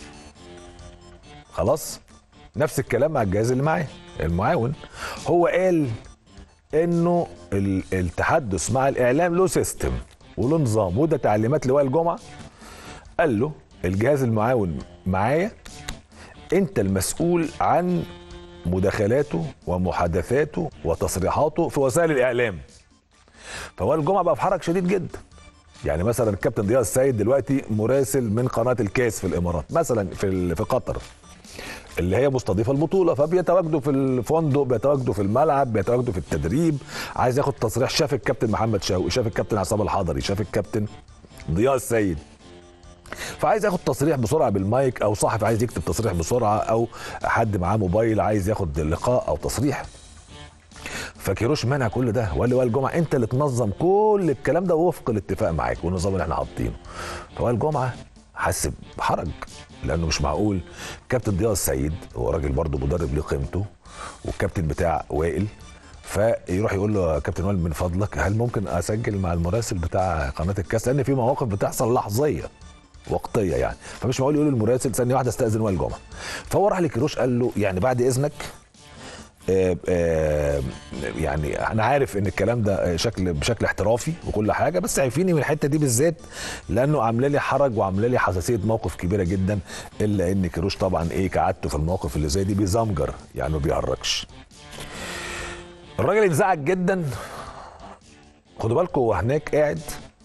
خلاص نفس الكلام مع الجهاز اللي معاه المعاون هو قال انه ال- التحدث مع الاعلام له سيستم وله نظام وده تعليمات لواء الجمعه قال له الجهاز المعاون معايا انت المسؤول عن مداخلاته ومحادثاته وتصريحاته في وسائل الاعلام فوائل الجمعه بقى في حرج شديد جدا يعني مثلا الكابتن ضياء السيد دلوقتي مراسل من قناه الكاس في الامارات مثلا في ال- في قطر اللي هي مستضيفه البطوله فبيتواجدوا في الفندق بيتواجدوا في الملعب بيتواجدوا في التدريب عايز ياخد تصريح شاف الكابتن محمد شوقي شاف الكابتن عصام الحضري شاف الكابتن ضياء السيد فعايز ياخد تصريح بسرعه بالمايك او صاحب عايز يكتب تصريح بسرعه او حد معاه موبايل عايز ياخد لقاء او تصريح فكيروش منع كل ده وقال لي وائل جمعه انت اللي تنظم كل الكلام ده وفق الاتفاق معاك والنظام اللي احنا حاطينه فوائل جمعه حس بحرج لانه مش معقول كابتن ضياء السيد هو راجل برضه مدرب ليه قيمته والكابتن بتاع وائل فيروح يقول له يا كابتن وائل من فضلك هل ممكن اسجل مع المراسل بتاع قناه الكاس لان في مواقف بتحصل لحظيه وقتيه يعني فمش معقول يقول للمراسل ثانيه واحده استاذن وائل جمعه فهو راح لكيروش قال له يعني بعد اذنك آه، آه، يعني انا عارف ان الكلام ده شكل بشكل احترافي وكل حاجه بس عارفيني من الحته دي بالذات لانه عامله لي حرج وعامله لي حساسيه موقف كبيره جدا الا ان كيروش طبعا ايه كعادته في المواقف اللي زي دي بيزمجر يعني ما بيهرجش الراجل انزعج جدا خدوا بالكم هو هناك قاعد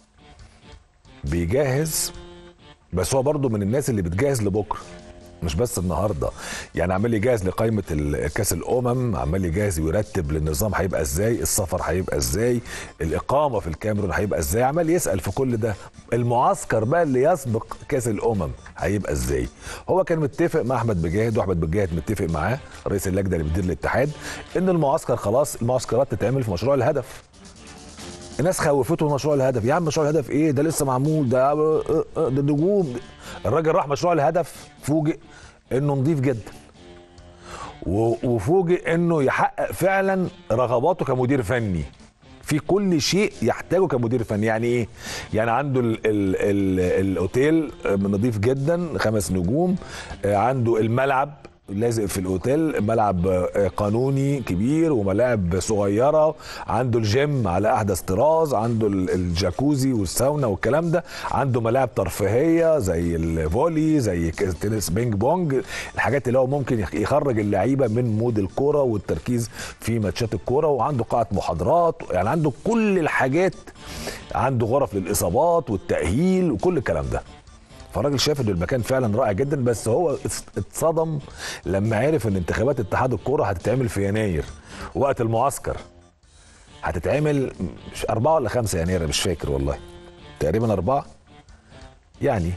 بيجهز بس هو برضه من الناس اللي بتجهز لبكره مش بس النهارده يعني عمال يجهز لقائمه ال- كاس الامم عمال يجهز ويرتب للنظام هيبقى ازاي السفر هيبقى ازاي الاقامه في الكاميرون هيبقى ازاي عمال يسال في كل ده المعسكر بقى اللي يسبق كاس الامم هيبقى ازاي هو كان متفق مع احمد بجاهد واحمد بجاهد متفق معاه رئيس اللجنه اللي بتدير الاتحاد ان المعسكر خلاص المعسكرات تتعمل في مشروع الهدف الناس خوفته من مشروع الهدف يا عم مشروع الهدف ايه ده لسه معمول ده ده نجوم الراجل راح مشروع الهدف فوجئ انه نظيف جدا و- وفوجئ انه يحقق فعلا رغباته كمدير فني في كل شيء يحتاجه كمدير فني يعني ايه يعني عنده ال ال ال الاوتيل نظيف جدا خمس نجوم آه، عنده الملعب لازق في الاوتيل ملعب آه، قانوني كبير وملاعب صغيره عنده الجيم على احدث طراز عنده ال- الجاكوزي والساونا والكلام ده عنده ملاعب ترفيهيه زي الفولي زي ك- تنس بينج بونج الحاجات اللي هو ممكن يخ- يخرج اللعيبه من مود الكوره والتركيز في ماتشات الكوره وعنده قاعه محاضرات يعني عنده كل الحاجات عنده غرف للاصابات والتاهيل وكل الكلام ده فالراجل شاف ان المكان فعلا رائع جدا بس هو اتص- اتصدم لما عرف ان انتخابات اتحاد الكوره هتتعمل في يناير وقت المعسكر هتتعمل مش أربعة ولا خمسة يناير مش فاكر والله تقريبا أربعة يعني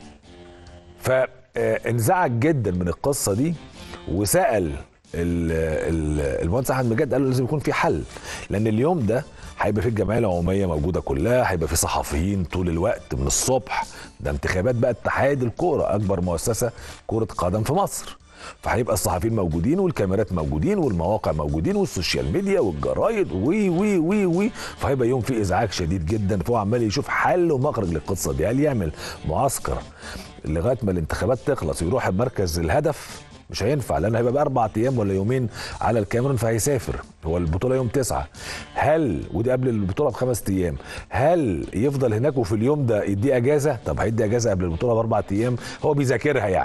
فانزعج جدا من القصة دي وسأل ال- ال- المهندس احمد مجاد قال له لازم يكون في حل لان اليوم ده هيبقى في الجمعيه العموميه موجوده كلها هيبقى في صحفيين طول الوقت من الصبح ده انتخابات بقى اتحاد الكوره اكبر مؤسسه كره قدم في مصر فهيبقى الصحفيين موجودين والكاميرات موجودين والمواقع موجودين والسوشيال ميديا والجرايد وي وي وي وي فهيبقى يوم فيه ازعاج شديد جدا فهو عمال يشوف حل ومخرج للقصه دي هل يعمل معسكر لغايه ما الانتخابات تخلص ويروح مركز الهدف مش هينفع لانه هيبقى باربع ايام ولا يومين على الكاميرون فهيسافر هو البطوله يوم تسعة هل ودي قبل البطوله بخمس ايام هل يفضل هناك وفي اليوم ده يدي اجازه طب هيدي اجازه قبل البطوله باربع ايام هو بيذاكرها يعني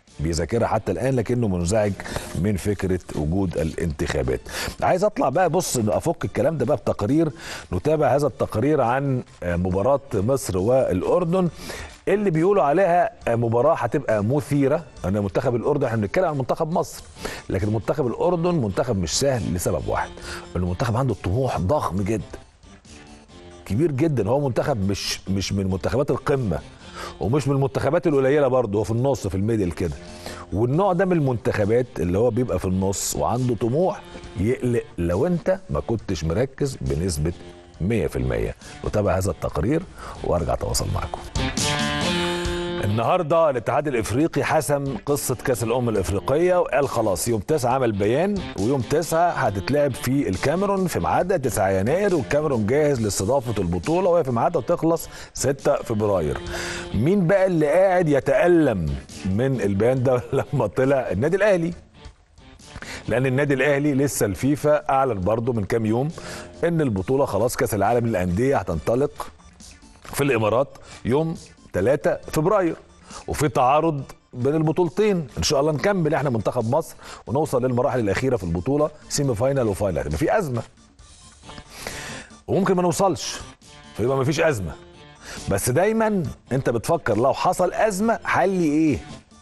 بيذاكرها حتى الان لكنه منزعج من فكره وجود الانتخابات. عايز اطلع بقى بص افك الكلام ده بقى بتقرير نتابع هذا التقرير عن مباراه مصر والاردن اللي بيقولوا عليها مباراه هتبقى مثيره ان منتخب الاردن احنا بنتكلم عن منتخب مصر لكن منتخب الاردن منتخب مش سهل لسبب واحد انه منتخب عنده طموح ضخم جدا كبير جدا هو منتخب مش مش من منتخبات القمه ومش من المنتخبات القليله برضه هو في النص في الميدل كده والنوع ده من المنتخبات اللي هو بيبقى في النص وعنده طموح يقلق لو انت ما كنتش مركز بنسبه 100% نتابع هذا التقرير وارجع اتواصل معكم النهارده الاتحاد الافريقي حسم قصه كاس الامم الافريقيه وقال خلاص يوم 9 عمل بيان ويوم 9 هتتلعب في الكاميرون في ميعادها 9 يناير والكاميرون جاهز لاستضافه البطوله وهي في ميعادها تخلص 6 فبراير. مين بقى اللي قاعد يتالم من البيان ده لما طلع النادي الاهلي لان النادي الاهلي لسه الفيفا اعلن برضه من كام يوم ان البطوله خلاص كاس العالم للانديه هتنطلق في الامارات يوم 3 فبراير وفي تعارض بين البطولتين ان شاء الله نكمل احنا منتخب مصر ونوصل للمراحل الاخيره في البطوله سيمي فاينال وفاينل هتبقى في ازمه وممكن ما نوصلش فيبقى ما فيش ازمه بس دايما انت بتفكر لو حصل ازمه حلي ايه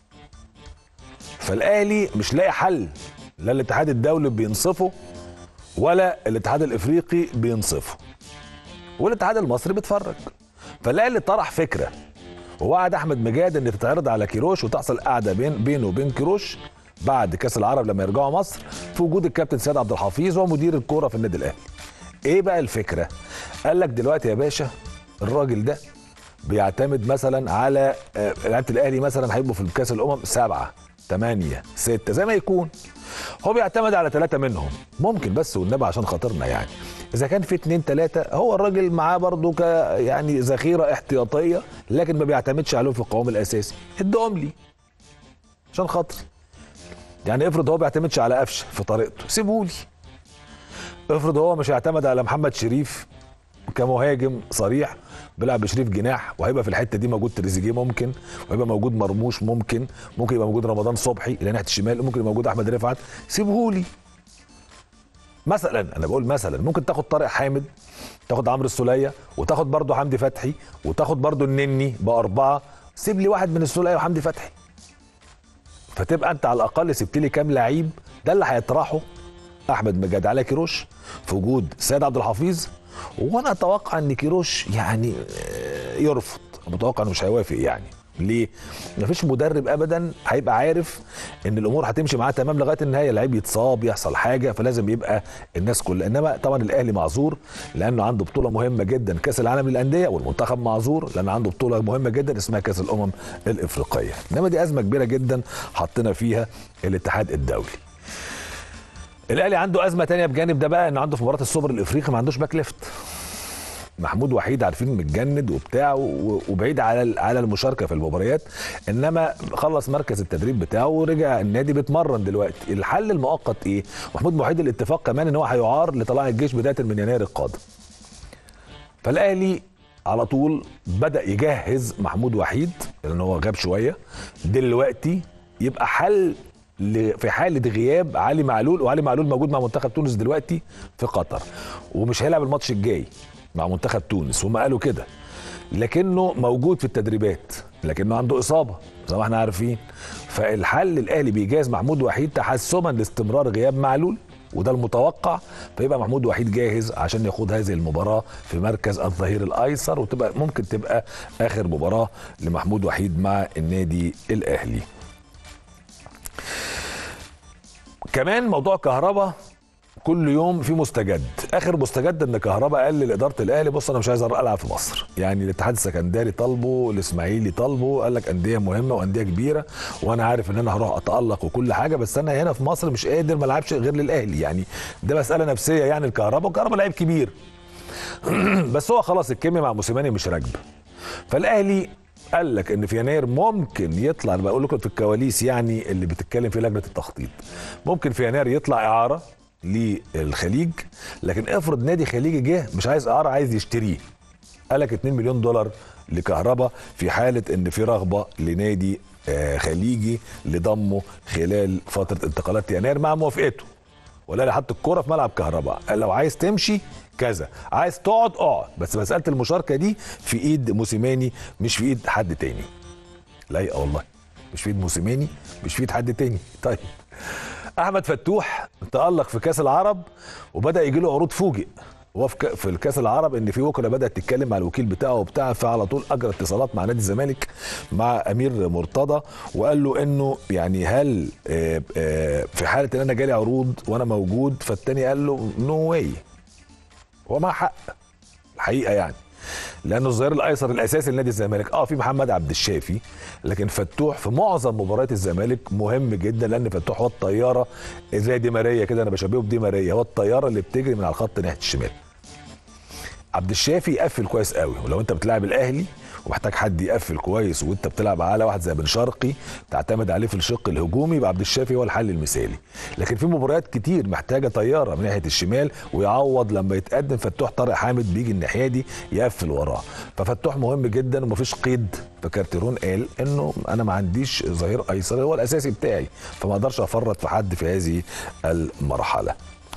فالاهلي مش لاقي حل لا الاتحاد الدولي بينصفه ولا الاتحاد الافريقي بينصفه والاتحاد المصري بيتفرج فالاهلي طرح فكره ووعد احمد مجاد ان تتعرض على كيروش وتحصل قعده بين بينه وبين كيروش بعد كاس العرب لما يرجعوا مصر في وجود الكابتن سيد عبد الحفيظ ومدير الكوره في النادي الاهلي. ايه بقى الفكره؟ قال لك دلوقتي يا باشا الراجل ده بيعتمد مثلا على آه، لعيبه الاهلي مثلا هيبقوا في كاس الامم سبعه ثمانيه سته زي ما يكون. هو بيعتمد على ثلاثه منهم ممكن بس والنبي عشان خاطرنا يعني. اذا كان في اتنين تلاته هو الراجل معاه برضه ك يعني ذخيره احتياطيه لكن ما بيعتمدش عليهم في القوام الاساسي ادهم لي عشان خاطر يعني افرض هو ما بيعتمدش على قفشه في طريقته سيبهولي افرض هو مش هيعتمد على محمد شريف كمهاجم صريح بيلعب بشريف جناح وهيبقى في الحته دي موجود تريزيجيه ممكن وهيبقى موجود مرموش ممكن ممكن يبقى موجود رمضان صبحي الى ناحيه الشمال ممكن يبقى موجود احمد رفعت سيبهولي مثلا انا بقول مثلا ممكن تاخد طارق حامد تاخد عمرو السوليه وتاخد برضه حمدي فتحي وتاخد برضه النني باربعه سيب لي واحد من السوليه وحمدي فتحي فتبقى انت على الاقل سبت لي كام لعيب ده اللي هيطرحه احمد مجاد على كيروش في وجود سيد عبد الحفيظ وانا اتوقع ان كيروش يعني آه، يرفض متوقع انه مش هيوافق يعني ليه؟ مفيش مدرب ابدا هيبقى عارف ان الامور هتمشي معاه تمام لغايه النهايه اللعيب يتصاب يحصل حاجه فلازم يبقى الناس كلها انما طبعا الاهلي معذور لانه عنده بطوله مهمه جدا كاس العالم للانديه والمنتخب معذور لان عنده بطوله مهمه جدا اسمها كاس الامم الافريقيه انما دي ازمه كبيره جدا حطينا فيها الاتحاد الدولي الاهلي عنده ازمه تانية بجانب ده بقى ان عنده في مباراه السوبر الافريقي ما عندوش باك ليفت محمود وحيد عارفين متجند وبتاع و- وبعيد على على المشاركه في المباريات انما خلص مركز التدريب بتاعه ورجع النادي بيتمرن دلوقتي الحل المؤقت ايه محمود وحيد الاتفاق كمان ان هو هيعار لطلائع الجيش بدايه من يناير القادم فالاهلي على طول بدا يجهز محمود وحيد لان هو غاب شويه دلوقتي يبقى حل ل- في حاله غياب علي معلول وعلي معلول موجود مع منتخب تونس دلوقتي في قطر ومش هيلعب الماتش الجاي مع منتخب تونس هم قالوا كده لكنه موجود في التدريبات لكنه عنده اصابه زي ما احنا عارفين فالحل الاهلي بيجاز محمود وحيد تحسما لاستمرار غياب معلول وده المتوقع فيبقى محمود وحيد جاهز عشان يخوض هذه المباراه في مركز الظهير الايسر وتبقى ممكن تبقى اخر مباراه لمحمود وحيد مع النادي الاهلي كمان موضوع كهربا كل يوم في مستجد اخر مستجد ان كهربا قال لاداره الاهلي بص انا مش عايز العب في مصر يعني الاتحاد السكندري طالبه الاسماعيلي طالبه قال لك انديه مهمه وانديه كبيره وانا عارف ان انا هروح اتالق وكل حاجه بس انا هنا في مصر مش قادر ما العبش غير للاهلي يعني ده مساله نفسيه يعني الكهربا وكهربا لعيب كبير بس هو خلاص الكيمياء مع موسيماني مش راكبه فالاهلي قال لك ان في يناير ممكن يطلع انا بقول لكم في الكواليس يعني اللي بتتكلم في لجنه التخطيط ممكن في يناير يطلع اعاره للخليج لكن افرض نادي خليجي جه مش عايز اعاره عايز يشتريه قال لك 2 مليون دولار لكهربا في حاله ان في رغبه لنادي آه، خليجي لضمه خلال فتره انتقالات يناير مع موافقته ولا لي حط الكوره في ملعب كهرباء قال لو عايز تمشي كذا عايز تقعد اقعد بس مساله المشاركه دي في ايد موسيماني مش في ايد حد تاني لايقه والله مش في ايد موسيماني مش في ايد حد تاني طيب احمد فتوح تالق في كاس العرب وبدا يجي له عروض فوجئ هو في ك- في الكاس العرب ان في وكلاء بدات تتكلم مع الوكيل بتاعه وبتاع فعلى طول اجرى اتصالات مع نادي الزمالك مع امير مرتضى وقال له انه يعني هل آه، آه، في حاله ان انا جالي عروض وانا موجود فالتاني قال له نو واي هو معاه حق الحقيقه يعني لانه الظهير الايسر الاساسي لنادي الزمالك اه في محمد عبد الشافي لكن فتوح في معظم مباريات الزمالك مهم جدا لان فتوح هو الطياره زي دي ماريا كده انا بشبهه بدي ماريا هو الطياره اللي بتجري من على الخط ناحيه الشمال عبد الشافي يقفل كويس قوي ولو انت بتلعب الاهلي ومحتاج حد يقفل كويس وانت بتلعب على واحد زي بن شرقي تعتمد عليه في الشق الهجومي يبقى عبد الشافي هو الحل المثالي لكن في مباريات كتير محتاجه طياره من ناحيه الشمال ويعوض لما يتقدم فتوح طارق حامد بيجي الناحيه دي يقفل وراه ففتوح مهم جدا ومفيش قيد فكارتيرون قال انه انا ما عنديش ظهير ايسر هو الاساسي بتاعي فما اقدرش افرط في حد في هذه المرحله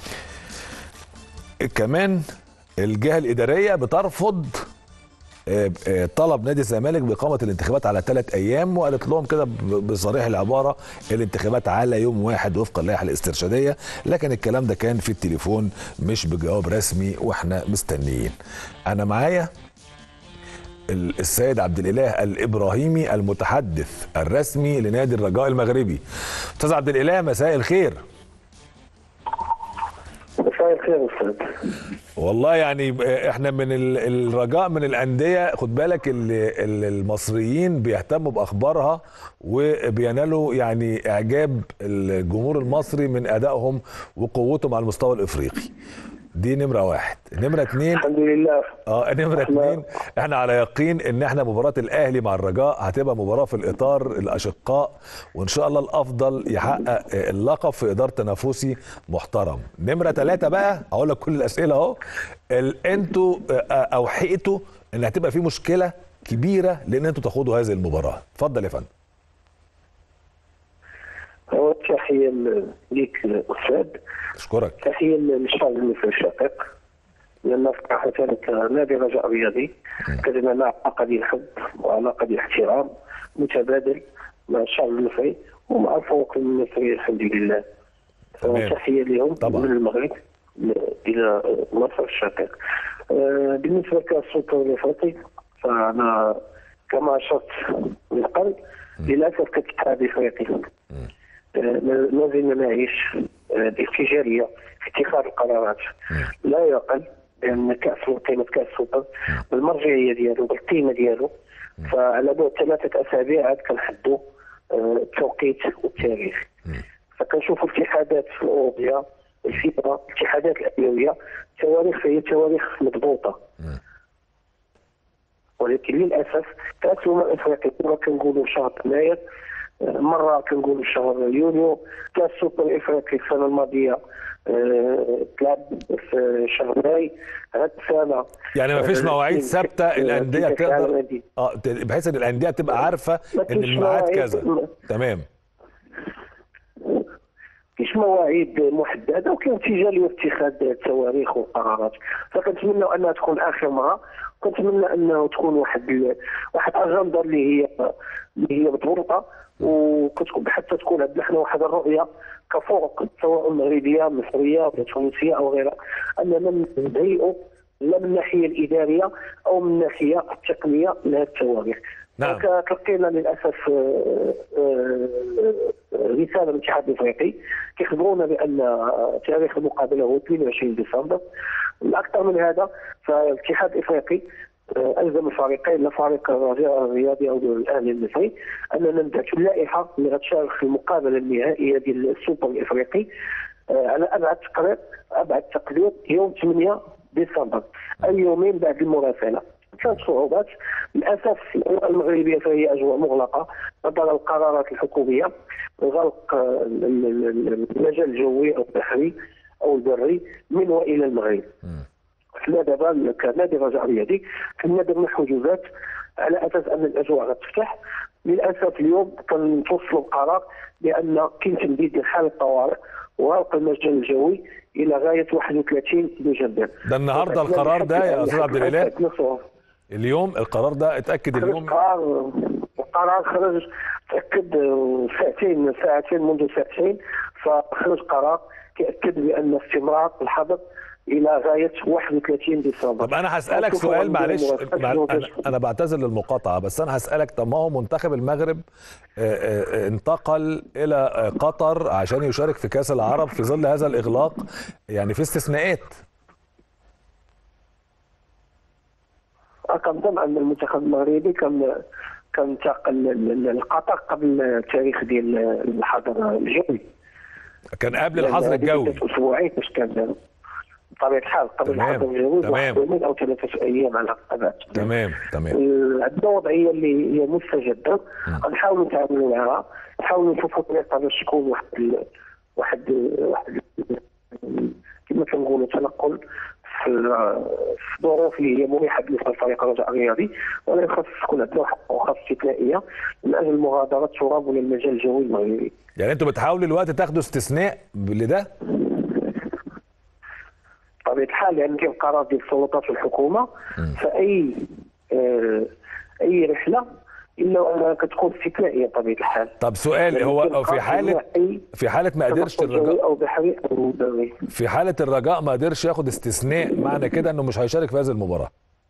كمان الجهه الاداريه بترفض آه، آه، طلب نادي الزمالك باقامه الانتخابات على ثلاث ايام وقالت لهم كده ب- بصريح العباره الانتخابات على يوم واحد وفق اللائحه الاسترشاديه لكن الكلام ده كان في التليفون مش بجواب رسمي واحنا مستنيين انا معايا ال- السيد عبد الاله الابراهيمي المتحدث الرسمي لنادي الرجاء المغربي استاذ عبد الاله مساء الخير مساء الخير استاذ والله يعني احنا من ال- الرجاء من الانديه خد بالك ال- ال- المصريين بيهتموا باخبارها وبينالوا يعني اعجاب الجمهور المصري من ادائهم وقوتهم على المستوى الافريقي دي نمره واحد نمره اتنين الحمد لله اه نمرة اتنين احنا على يقين ان احنا مباراة الاهلي مع الرجاء هتبقى مباراة في الاطار الاشقاء وان شاء الله الافضل يحقق اللقب في اطار تنافسي محترم نمرة ثلاثة بقى هقول لك كل الاسئلة اهو ال- انتوا آه، اوحيتوا ان هتبقى في مشكلة كبيرة لان انتوا تاخدوا هذه المباراة اتفضل يا فندم هو تحية ل- ليك استاذ اشكرك تحية للشعب المصري الشقيق لأن صراحة كنادي رجاء رياضي كان لنا علاقة ديال الحب وعلاقة ديال الاحترام متبادل مع الشعب المصري ومع الفرق المصري الحمد لله تمام. تحية لهم طبعا. من المغرب ل- إلى مصر الشقيق آه، بالنسبة للسلطة الأفريقي فأنا كما أشرت من قبل للأسف كاتحاد أفريقي ما زلنا نعيش آه، بارتجاليه في اتخاذ القرارات لا يعقل بان كاس قيمه كاس السوبر بالمرجعيه ديالو بالقيمه ديالو فعلى بعد ثلاثه اسابيع عاد كنحدوا آه، التوقيت والتاريخ فكنشوفوا الاتحادات الاوروبيه الفيفا الاتحادات الادويه تواريخ هي تواريخ مضبوطه ولكن للاسف كاس الامم الافريقيه مره كنقولوا شهر يناير مره كنقولوا شهر يونيو كاس السوبر الافريقي السنه الماضيه آه، تلعب في شهر ماي هذه السنه يعني ما فيش آه، مواعيد في- ثابته في- الانديه في كأس العالم تقدر للأندية. اه ت- بحيث ان الانديه تبقى عارفه ما ان فيش الميعاد مواعيد. كذا تمام فيش مواعيد محدده وكاين ارتجاليه في اتخاذ التواريخ والقرارات فكنتمنى انها تكون اخر مره كنتمنى انه تكون واحد ال... واحد اجنده اللي هي اللي هي مضبوطه وكتكون حتى تكون عندنا حنا واحد الرؤيه كفرق سواء مغربيه مصريه أو تونسيه او غيرها اننا نهيئوا لا من الناحيه الاداريه او من الناحيه التقنيه لهذه التواريخ نعم. فك- تلقينا للاسف آه، آه، رساله من الاتحاد الافريقي كيخبرونا بان تاريخ المقابله هو 22 ديسمبر الاكثر من هذا فالاتحاد الافريقي آه، الزم الفريقين لا فريق الرجاء الرياضي او الاهلي المصري اننا نبعثوا اللائحه اللي غتشارك في المقابله النهائيه ديال السوبر الافريقي آه، على ابعد تقرير ابعد تقدير يوم 8 ديسمبر اي يومين بعد المراسله كانت صعوبات للاسف الاجواء المغربيه فهي اجواء مغلقه نظرا للقرارات الحكوميه غلق آه، ال- ال- ال- المجال الجوي او البحري او البري من والى المغرب حنا دابا كنادي رجاء رياضي كنا درنا حجوزات على اساس ان الاجواء غتفتح للاسف اليوم كنتوصلوا بقرار بان كاين تمديد لحاله الطوارئ وغلق المجال الجوي الى غايه 31 دجنبر ده النهارده القرار ده يا استاذ عبد الاله الاله اليوم القرار ده اتاكد خرج اليوم قرار القرار خرج تاكد ساعتين ساعتين منذ ساعتين فخرج قرار كيأكد بان استمرار الحظر الى غايه 31 ديسمبر طب انا هسالك هنشوفوا سؤال عن معلش المؤسسات مع- الوظيفية. انا انا بعتذر للمقاطعه بس انا هسالك طب ما هو منتخب المغرب آه، آه، انتقل الى آه، قطر عشان يشارك في كاس العرب في ظل هذا الاغلاق يعني في استثناءات كنظن ان المنتخب المغربي كان كان انتقل لقطر قبل التاريخ ديال الحظر الجوي كان قبل الحظر لأن الجوي هذه مدة اسبوعين باش كان بطبيعه الحال قبل تمام، الحظر الجوي تمام. واحد يومين او ثلاثه ايام على الاقل تمام تمام عندنا وضعيه اللي هي مستجده غنحاولوا نتعاملوا معها نحاولوا نشوفوا طريقه باش تكون واحد ال... واحد واحد ال- كما كنقولوا تنقل في في ظروف اللي هي مريحه بالنسبه للفريق الرجاء الرياضي ولكن خاص تكون عندنا واحد الأوقات استثنائيه من اجل مغادره تراب للمجال الجوي المغربي. يعني انتوا بتحاولوا دلوقتي تاخدوا استثناء لده بطبيعه الحال يعني كاين قرار ديال السلطات والحكومه فاي آه اي رحله الا وانها كتكون استثنائيه بطبيعه الحال. طب سؤال يعني هو كاين في قرار حاله أي في حاله ما قدرش تنقل جوي الرجاء او بحري او بري. في حاله الرجاء ما قدرش ياخد استثناء معنى كده انه مش هيشارك في هذه المباراه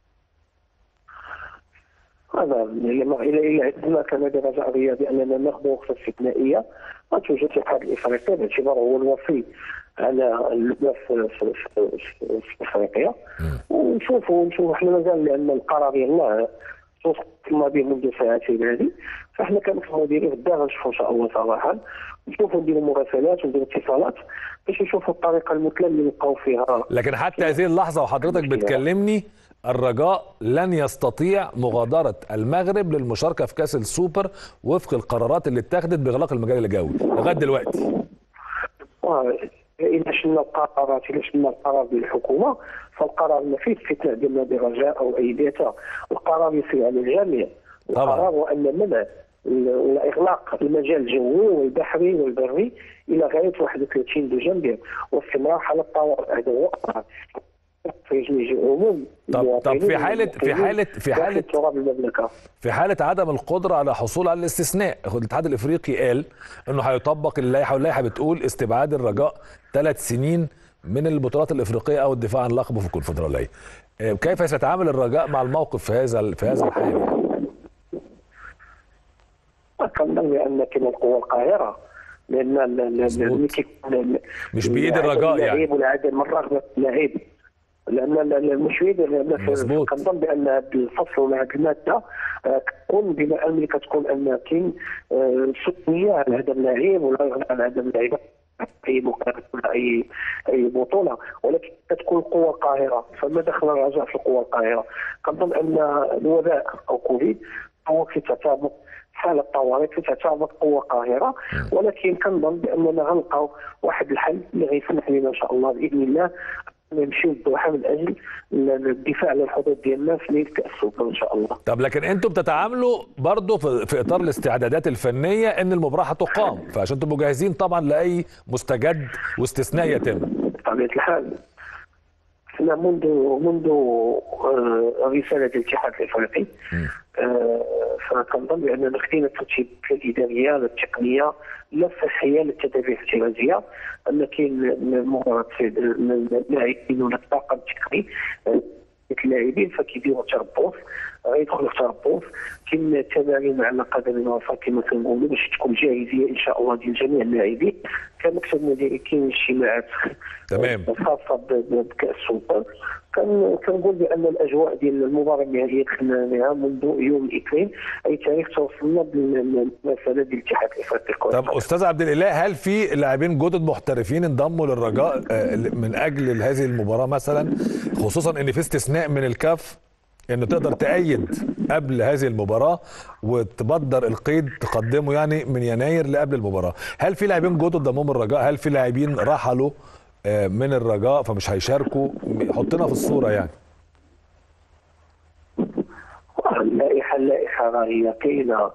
هذا الى الى عندنا كنادي رجاء رياضي اننا ناخذ وقفه استثنائيه ما توجد الاتحاد الافريقي باعتباره هو الوصي على اللعبه في, في, في, في, في افريقيا ونشوفوا ونشوفوا احنا مازال لان القرار يلا توصلنا به منذ ساعتين هذه فاحنا كنخدموا ديالي غدا غنشوفوا ان شاء الله صراحه نشوفوا نديروا مراسلات ونديروا اتصالات باش نشوفوا الطريقه المثلى اللي نلقاو فيها لكن حتى هذه اللحظه وحضرتك بتكلمني الرجاء لن يستطيع مغادره المغرب للمشاركه في كاس السوبر وفق القرارات اللي اتخذت باغلاق المجال الجوي لغايه دلوقتي إذا شلنا القرارات إذا شلنا القرار ديال الحكومة فالقرار ما فيه استثناء ديال نادي الرجاء أو أي بيتا القرار يسير على الجميع طبعاً. القرار هو أن منع ال- ولا إغلاق المجال الجوي والبحري والبري إلى غاية 31 دجنبر واستمرار حالة الطوارئ هذا هو القرار في جميع عموم طب طب في المواطنين حاله في حاله في داخل حاله تراب المملكة في حاله عدم القدره على الحصول على الاستثناء الاتحاد الافريقي قال انه هيطبق اللائحه واللائحه بتقول استبعاد الرجاء ثلاث سنين من البطولات الافريقيه او الدفاع عن لقبه في الكونفدراليه آه، كيف سيتعامل الرجاء مع الموقف في هذا في هذا الحال كنظن بان كما القوى القاهره لان ال- ال- مظبوط. ملي كيكون مش بإيد الرجاء يعني. اللاعب والعدم من رغبه اللاعب لان ال- ال- مش بيد لان في- مظبوط. كنظن بان هذا الفصل ولا هذه الماده آه، كتكون بما ملي كتكون ان كاين آه، سلطويه على هذا اللاعب ولا يغنى عن هذا اللاعب اي مقابله ولا اي اي بطوله ولكن كتكون القوى القاهره فما دخل الرجاء في القوى القاهره كنظن ان الوباء او كوفيد هو كيتعتبر حالة طوارئ كتعتبر قوة قاهرة ولكن كنظن بأننا غنلقاو واحد الحل اللي غيسمح لنا إن شاء الله بإذن الله نمشيو للدوحة من أجل الدفاع على الحدود ديالنا في ليلة كأس السوبر إن شاء الله. طب لكن انتوا بتتعاملوا برضه في, في اطار الاستعدادات الفنيه ان المباراه هتقام فعشان تبقوا جاهزين طبعا لاي مستجد واستثناء يتم بطبيعة الحال احنا منذ منذ آه، رسالة الاتحاد الافريقي آه، فكنظن باننا خدينا الترتيبات الاداريه لا التقنيه لا الصحيه لا التدابير الاحترازيه ان كاين مباراه اللاعبين ولا الطاقم التقني آه، اللاعبين فكيديروا تربص غيدخلوا في تربص كاين التمارين على قدم الوسط كما كنقولوا باش تكون جاهزيه ان شاء الله ديال جميع اللاعبين كمكتب مديري كاين اجتماعات تمام. خاصه ب- ب- بكاس السلطان كان كنقول بان الاجواء ديال المباراه النهائيه دخلنا بها منذ يوم الاثنين اي تاريخ توصلنا بالمساله ديال الاتحاد الافريقي لكرة طب القدم. استاذ عبد الاله هل في لاعبين جدد محترفين انضموا للرجاء آه، من اجل هذه المباراه مثلا خصوصا ان في استثناء من الكاف انه تقدر تأيد قبل هذه المباراه وتبدر القيد تقدمه يعني من يناير لقبل المباراه هل في لاعبين جدد ضمهم الرجاء هل في لاعبين رحلوا آه، من الرجاء فمش هيشاركوا حطنا في الصوره يعني اللائحه اللائحه راهي كاينه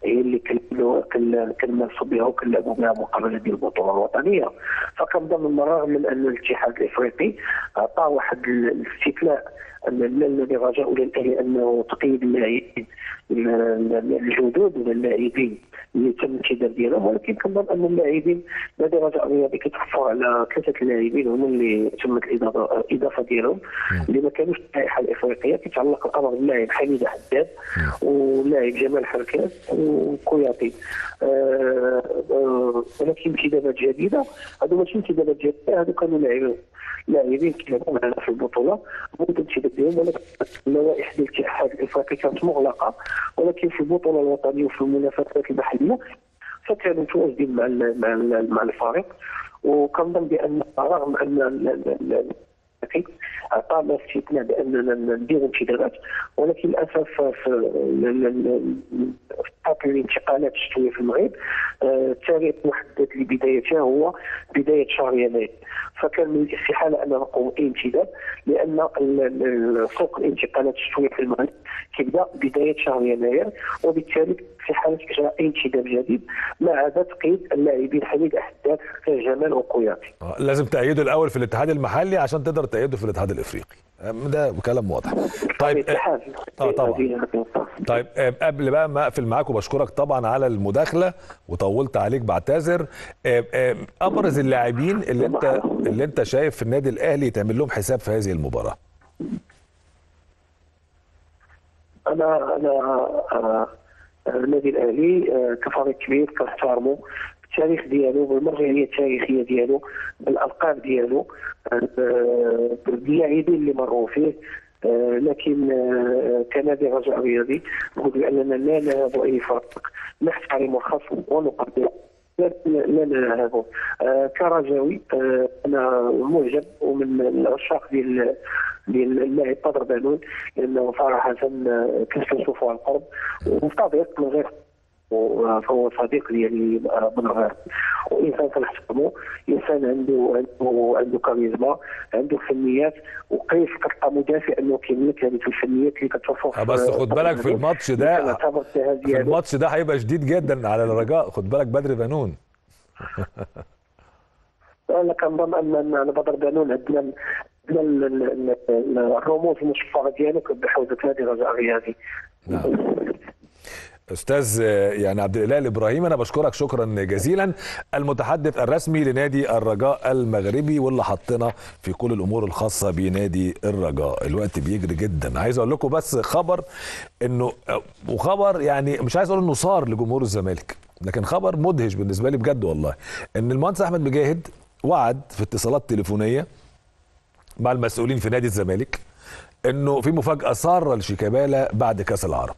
هي اللي كنلو- كن- كنمارسوا بها وكنلعبوا بها مقابله ديال البطوله الوطنيه فكنظن بالرغم من ان الاتحاد الافريقي اعطى واحد ال- الاستثناء ان لا الذي رجاء للاهلي انه تقييد اللاعبين ال- ال- الجدد من اللاعبين اللي تم الانتداب ديالهم ولكن كنظن ان اللاعبين نادي رجاء الرياضي كيتوفر على ثلاثه اللاعبين هما اللي تمت الاضافه الاضافه ديالهم اللي ما كانوش في اللائحه الافريقيه كيتعلق الامر باللاعب حميد حداد واللاعب جمال حركات وكوياطي آه، آه، ولكن انتدابات جديده هذو ماشي انتدابات جديده هذو كانوا لاعبين لاعبين كيلعبوا معنا في البطوله منذ الانتداب ديالهم ولكن اللوائح ديال الاتحاد الافريقي كانت مغلقه ولكن في البطوله الوطنيه وفي المنافسات المحليه فكانوا متواجدين مع ال مع ال مع الفريق وكنظن بان رغم ان ال- ال- ال- الافريقي اعطانا استثناء باننا نديروا انتدابات ولكن للاسف في ال- ال- ال- في فتره الانتقالات الشتويه في المغرب آه، التاريخ محدد لبدايتها هو بدايه شهر يناير فكان من الاستحاله ان نقوم اي انتداب لان ال- ال- سوق الانتقالات الشتويه في المغرب كيبدا بدايه شهر يناير وبالتالي في حاله اجراء اي انتداب جديد ما عدا تقييد اللاعبين حميد احداث جمال وقياتي آه، لازم تأيده الأول في الاتحاد المحلي عشان تقدر تأيده في الاتحاد الإفريقي آه، ده كلام واضح طيب آه، الاتحاد آه، طبعا. هذه النقطة. طيب آه، قبل بقى ما اقفل معاك وبشكرك طبعا على المداخله وطولت عليك بعتذر آه، آه، ابرز اللاعبين اللي انت اللي انت شايف في النادي الاهلي تعمل لهم حساب في هذه المباراه انا انا آه، آه، النادي الاهلي آه، كفريق كبير كنحترمه بالتاريخ ديالو بالمرجعيه التاريخيه ديالو بالالقاب ديالو آه، باللاعبين اللي مروا فيه آه، لكن آه، كنادي رجاء رياضي نقول باننا لا نهاب اي فرق نحترم الخصم ونقدر لا لا نهابه آه، كرجاوي آه، انا معجب ومن العشاق ديال ديال اللاعب بدر بانون لانه صراحه آه، كنت كنشوفه عن قرب وصديق من غير فهو صديق ديالي آه، من غير وانسان كنحترمه انسان عنده عنده عنده كاريزما عنده فنيات وكيف كتلقى مدافع انه كيملك هذه الفنيات اللي كتوفر آه، بس خد بالك في الماتش ده كنعتبر الجهاز في ديالو الماتش ده هيبقى شديد جدا على الرجاء خد بالك بدر بنون انا كنظن ان ان بدر بانون عندنا عندنا ال- ال- ال- الرموز المشفره ديالو بحوزه نادي رجاء رياضي نعم. استاذ آه، يعني عبد الاله الابراهيم انا بشكرك شكرا جزيلا المتحدث الرسمي لنادي الرجاء المغربي واللي حطنا في كل الامور الخاصه بنادي الرجاء الوقت بيجري جدا عايز اقول لكم بس خبر انه آه، وخبر يعني مش عايز اقول انه صار لجمهور الزمالك لكن خبر مدهش بالنسبه لي بجد والله ان المهندس احمد مجاهد وعد في اتصالات تليفونيه مع المسؤولين في نادي الزمالك انه في مفاجاه ساره لشيكابالا بعد كاس العرب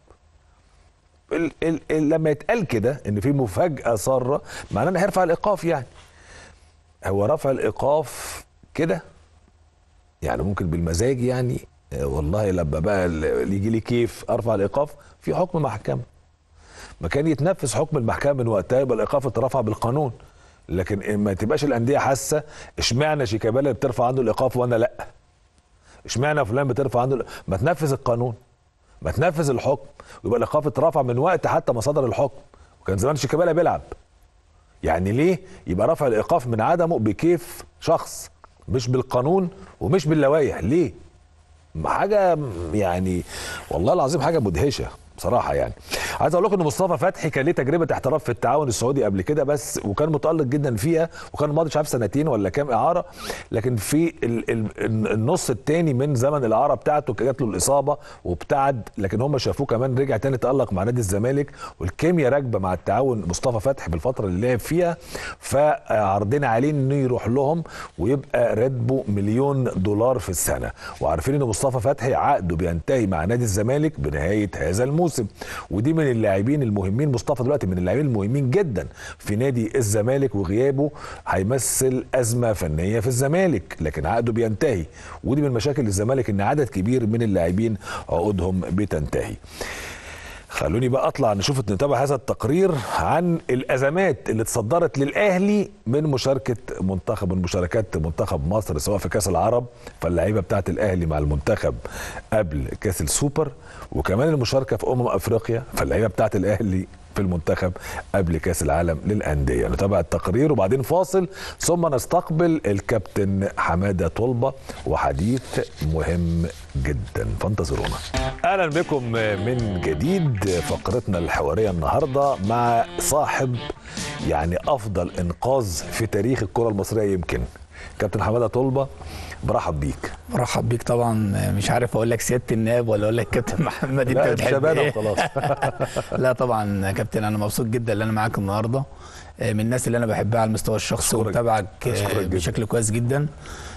ال ال ال لما يتقال كده ان في مفاجاه ساره معناه ان هيرفع الايقاف يعني هو رفع الايقاف كده يعني ممكن بالمزاج يعني آه، والله لما بقى ال- يجي لي كيف ارفع الايقاف في حكم محكمه ما كان يتنفذ حكم المحكمه من وقتها يبقى الايقاف اترفع بالقانون لكن ما تبقاش الانديه حاسه اشمعنى شيكابالا اللي بترفع عنده الايقاف وانا لا اشمعنى فلان بترفع عنده الإيقاف؟ ما تنفذ القانون ما تنفذ الحكم ويبقى الايقاف اترفع من وقت حتى ما صدر الحكم وكان زمان شيكابالا بيلعب يعني ليه يبقى رفع الايقاف من عدمه بكيف شخص مش بالقانون ومش باللوائح ليه حاجه يعني والله العظيم حاجه مدهشه بصراحه يعني عايز اقول لكم ان مصطفى فتحي كان ليه تجربه احتراف في التعاون السعودي قبل كده بس وكان متالق جدا فيها وكان ماضي مش عارف سنتين ولا كام اعاره لكن في ال ال النص الثاني من زمن الاعاره بتاعته جات له الاصابه وابتعد لكن هم شافوه كمان رجع تاني تالق مع نادي الزمالك والكيمياء راكبه مع التعاون مصطفى فتحي بالفتره اللي لعب فيها فعرضنا عليه انه يروح لهم ويبقى راتبه مليون دولار في السنه وعارفين ان مصطفى فتحي عقده بينتهي مع نادي الزمالك بنهايه هذا الموسم ودي من اللاعبين المهمين مصطفى دلوقتي من اللاعبين المهمين جدا في نادي الزمالك وغيابه هيمثل ازمه فنيه في الزمالك لكن عقده بينتهي ودي من مشاكل الزمالك ان عدد كبير من اللاعبين عقودهم بتنتهي خلوني بقى اطلع نشوف نتابع هذا التقرير عن الازمات اللي اتصدرت للاهلي من مشاركه منتخب من مشاركات منتخب مصر سواء في كاس العرب فاللعيبه بتاعه الاهلي مع المنتخب قبل كاس السوبر وكمان المشاركه في امم افريقيا فاللعيبه بتاعه الاهلي في المنتخب قبل كاس العالم للانديه نتابع التقرير وبعدين فاصل ثم نستقبل الكابتن حماده طلبه وحديث مهم جدا فانتظرونا اهلا بكم من جديد فقرتنا الحواريه النهارده مع صاحب يعني افضل انقاذ في تاريخ الكره المصريه يمكن كابتن حماده طلبه برحب بيك مرحب بيك طبعا مش عارف اقول لك سياده النائب ولا اقول لك كابتن محمد انت لا بتحب شباب ايه خلاص لا طبعا يا كابتن انا مبسوط جدا ان انا معاك النهارده من الناس اللي انا بحبها على المستوى الشخصي أشكرك. ومتابعك أشكرك جدا. بشكل كويس جدا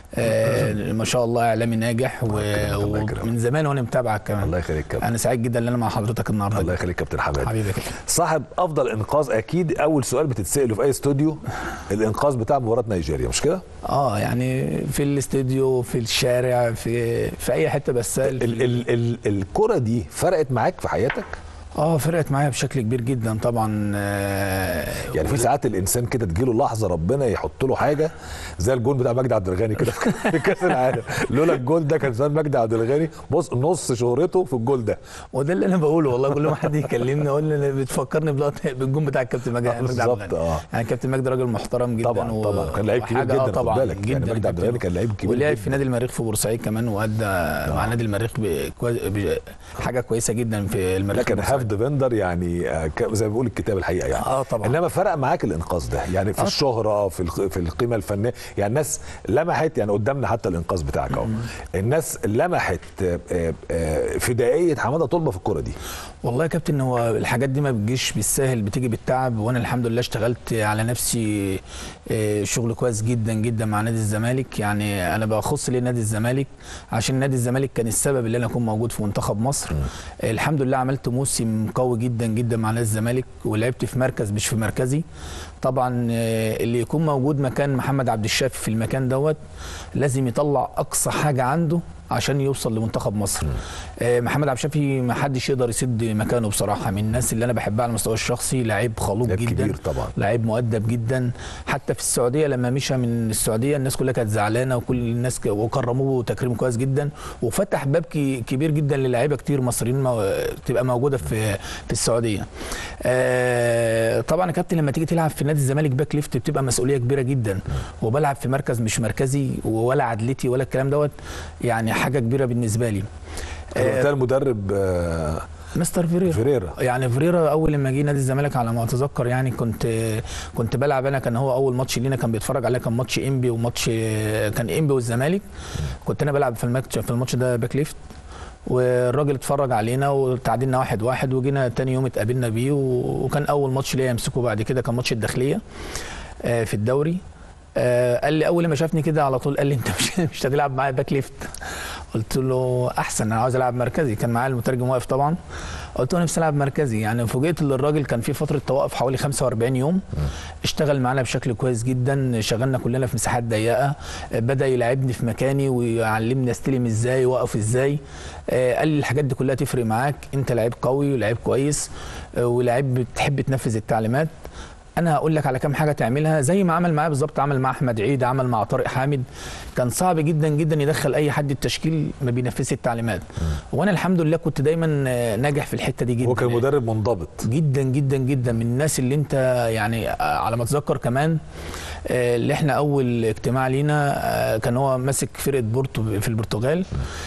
آه، ما شاء الله اعلامي ناجح و- يكرمك، الله يكرمك. ومن زمان وانا متابعك كمان الله يخليك كابتن انا سعيد جدا ان انا مع حضرتك النهارده الله يخليك كابتن حماده حبيبي يا كابتن صاحب افضل انقاذ اكيد اول سؤال بتتساله في اي استوديو الانقاذ بتاع مباراه نيجيريا مش كده اه يعني في الاستوديو في الشارع في في اي حته بس ال ال ال الكره دي فرقت معاك في حياتك اه فرقت معايا بشكل كبير جدا طبعا آه، يعني في ساعات الانسان كده تجيله لحظه ربنا يحط له حاجه زي الجول بتاع مجدي عبد الغني كده في كاس العالم لولا الجول ده كان زمان مجدي عبد الغني بص نص شهرته في الجول ده وده اللي انا بقوله والله كل ما حد يكلمني اقول لي بتفكرني بلقطه بالجون بتاع الكابتن مجدي آه، مجدي عبد بالظبط، الغني. آه. يعني كابتن مجدي راجل محترم جدا طبعا و- طبعا كان لعيب كبير وحاجة- جدا آه خد طبعا بالك يعني جدا مجدي عبد الغني كان لعيب كبير ولعب جدا. في نادي المريخ في بورسعيد كمان وادى مع نادي المريخ بكويس- بج- حاجه كويسه جدا في المريخ لكن بورسعيد. هاف ديفندر يعني آه، ك- زي ما بيقول الكتاب الحقيقه يعني آه، طبعا. انما فرق معاك الانقاذ ده يعني في آه. الشهره في الق- في القيمه الفنيه يعني الناس لمحت يعني قدامنا حتى الانقاذ بتاعك اهو الناس لمحت آه، آه، آه، فدائيه حماده طلبه في الكوره دي والله يا كابتن هو الحاجات دي ما بتجيش بالسهل بتيجي بالتعب وانا الحمد لله اشتغلت على نفسي آه، شغل كويس جدا جدا مع نادي الزمالك يعني انا بخص ليه نادي الزمالك عشان نادي الزمالك كان السبب اللي انا اكون موجود في منتخب مصر آه، الحمد لله عملت موسم قوي جدا جدا مع نادي الزمالك ولعبت في مركز مش في مركزي طبعا آه، اللي يكون موجود مكان محمد عبد الشافي في المكان دوت لازم يطلع اقصى حاجه عنده عشان يوصل لمنتخب مصر آه، محمد عبد الشافي ما حدش يقدر يسد مكانه بصراحه من الناس اللي انا بحبها على المستوى الشخصي لعيب خلوق لعيب جدا كبير طبعا. لعيب مؤدب جدا حتى في السعوديه لما مشى من السعوديه الناس كلها كانت زعلانه وكل الناس ك- وكرموه تكريم كويس جدا وفتح باب كي- كبير جدا للاعيبه كتير مصريين مو- تبقى موجوده في في السعوديه آه، طبعا يا كابتن لما تيجي تلعب في نادي الزمالك باك ليفت بتبقى مسؤوليه كبيره جدا وبلعب في مركز مش مركزي ولا عدلتي ولا الكلام دوت يعني حاجه كبيره بالنسبه لي كان وقتها المدرب آه، مستر فيريرا فيريرا. يعني فيريرا اول لما جه نادي الزمالك على ما اتذكر يعني كنت كنت بلعب انا كان هو اول ماتش لينا كان بيتفرج عليه كان ماتش انبي وماتش كان انبي والزمالك كنت انا بلعب في الماتش في الماتش ده باك ليفت والراجل اتفرج علينا وتعادلنا واحد واحد وجينا تاني يوم اتقابلنا بيه و- وكان اول ماتش ليا يمسكه بعد كده كان ماتش الداخليه آه، في الدوري آه، قال لي اول ما شافني كده على طول قال لي انت مش مش هتلعب معايا باك ليفت قلت له احسن انا عاوز العب مركزي كان معايا المترجم واقف طبعا قلت له نفسي العب مركزي يعني فوجئت ان الراجل كان في فتره توقف حوالي 45 يوم اشتغل معانا بشكل كويس جدا شغلنا كلنا في مساحات ضيقه بدا يلعبني في مكاني ويعلمني استلم ازاي واقف ازاي آه، قال لي الحاجات دي كلها تفرق معاك انت لعيب قوي ولعيب كويس آه، ولعيب بتحب تنفذ التعليمات انا هقول لك على كام حاجه تعملها زي ما عمل معايا بالظبط عمل مع احمد عيد عمل مع طارق حامد كان صعب جدا جدا يدخل اي حد التشكيل ما بينفذش التعليمات وانا الحمد لله كنت دايما آه، ناجح في الحته دي جدا هو كان مدرب منضبط جدا جدا جدا من الناس اللي انت يعني آه، على ما اتذكر كمان آه، اللي احنا اول اجتماع لينا آه، كان هو ماسك فرقه بورتو في البرتغال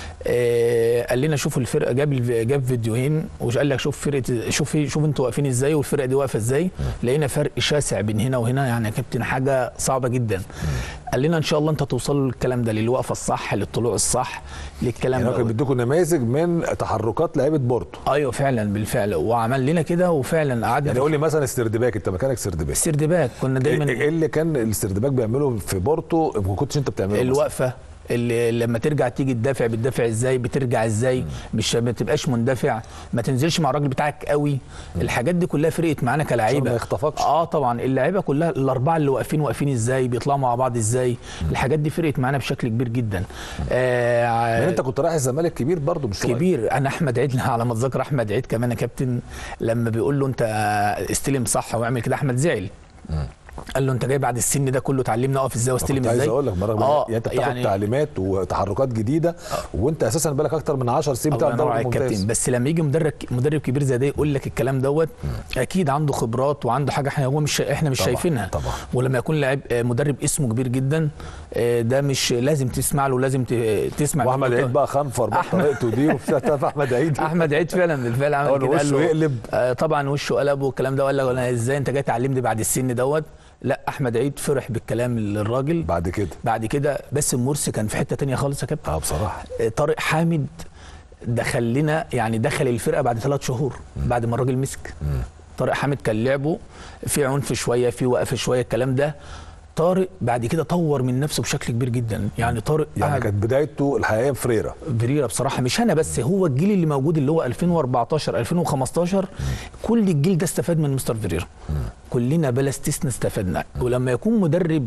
آه، قال لنا شوفوا الفرقه جاب الف- جاب فيديوهين وقال لك شوف فرقه شوف شوف انتوا واقفين ازاي والفرقه دي واقفه ازاي لقينا فرق شاسع بين هنا وهنا يعني يا كابتن حاجه صعبه جدا قال لنا ان شاء الله انت توصلوا للكلام ده للوقفه الصح للطلوع الصح للكلام يعني هو ده كان بيديكم نماذج من تحركات لعيبه بورتو ايوه فعلا بالفعل وعمل لنا كده وفعلا قعدنا يعني قول لي مثلا استردباك انت مكانك استردباك سردباك كنا دايما ايه اللي كان الاستردباك بيعمله في بورتو ما كنتش انت بتعمله مثلاً؟ الوقفه اللي لما ترجع تيجي تدافع بتدافع ازاي بترجع ازاي مش ما تبقاش مندفع ما تنزلش مع الراجل بتاعك قوي الحاجات دي كلها فرقت معانا عشان كلاعيبه ما يخطفكش. اه طبعا اللعيبه كلها الاربعه اللي واقفين واقفين ازاي بيطلعوا مع بعض ازاي الحاجات دي فرقت معانا بشكل كبير جدا آه يعني انت كنت رايح الزمالك كبير برضه مش صغير. كبير انا احمد عيد على ما اتذكر احمد عيد كمان يا كابتن لما بيقول له انت استلم صح واعمل كده احمد زعل قال له انت جاي بعد السن ده كله تعلمني اقف ازاي واستلم كنت ازاي عايز اقول لك مرة اه يعني انت بتاخد يعني تعليمات وتحركات جديده وانت اساسا بالك اكتر من 10 سنين الله بتاع ينور الدوري عليك الممتاز كابتن بس لما يجي مدرب مدرب كبير زي ده يقول لك الكلام دوت اكيد عنده خبرات وعنده حاجه احنا هو مش شا- احنا مش طبعاً، شايفينها طبعاً. ولما يكون لاعب آه، مدرب اسمه كبير جدا آه، ده مش لازم تسمع له لازم ت- تسمع واحمد منه. عيد بقى خنفر بقى أحمد- طريقته دي وبتاع تعرف احمد عيد احمد عيد فعلا بالفعل عمل أول كده قال وشه له يقلب. آه طبعا وشه قلب والكلام ده وقال له انا ازاي انت جاي تعلمني بعد السن دوت لا احمد عيد فرح بالكلام للراجل بعد كده بعد كده باسم مرسي كان في حته تانية خالص يا كابتن اه بصراحه آه، طارق حامد دخل لنا يعني دخل الفرقه بعد ثلاث شهور بعد ما الراجل مسك طارق حامد كان لعبه في عنف شويه في وقف شويه الكلام ده طارق بعد كده طور من نفسه بشكل كبير جدا يعني طارق يعني قعد- كانت بدايته الحقيقيه فريرة بريرا بصراحه مش انا بس هو الجيل اللي موجود اللي هو 2014 2015 كل الجيل ده استفاد من مستر فيريرا كلنا بلا استثناء استفدنا ولما يكون مدرب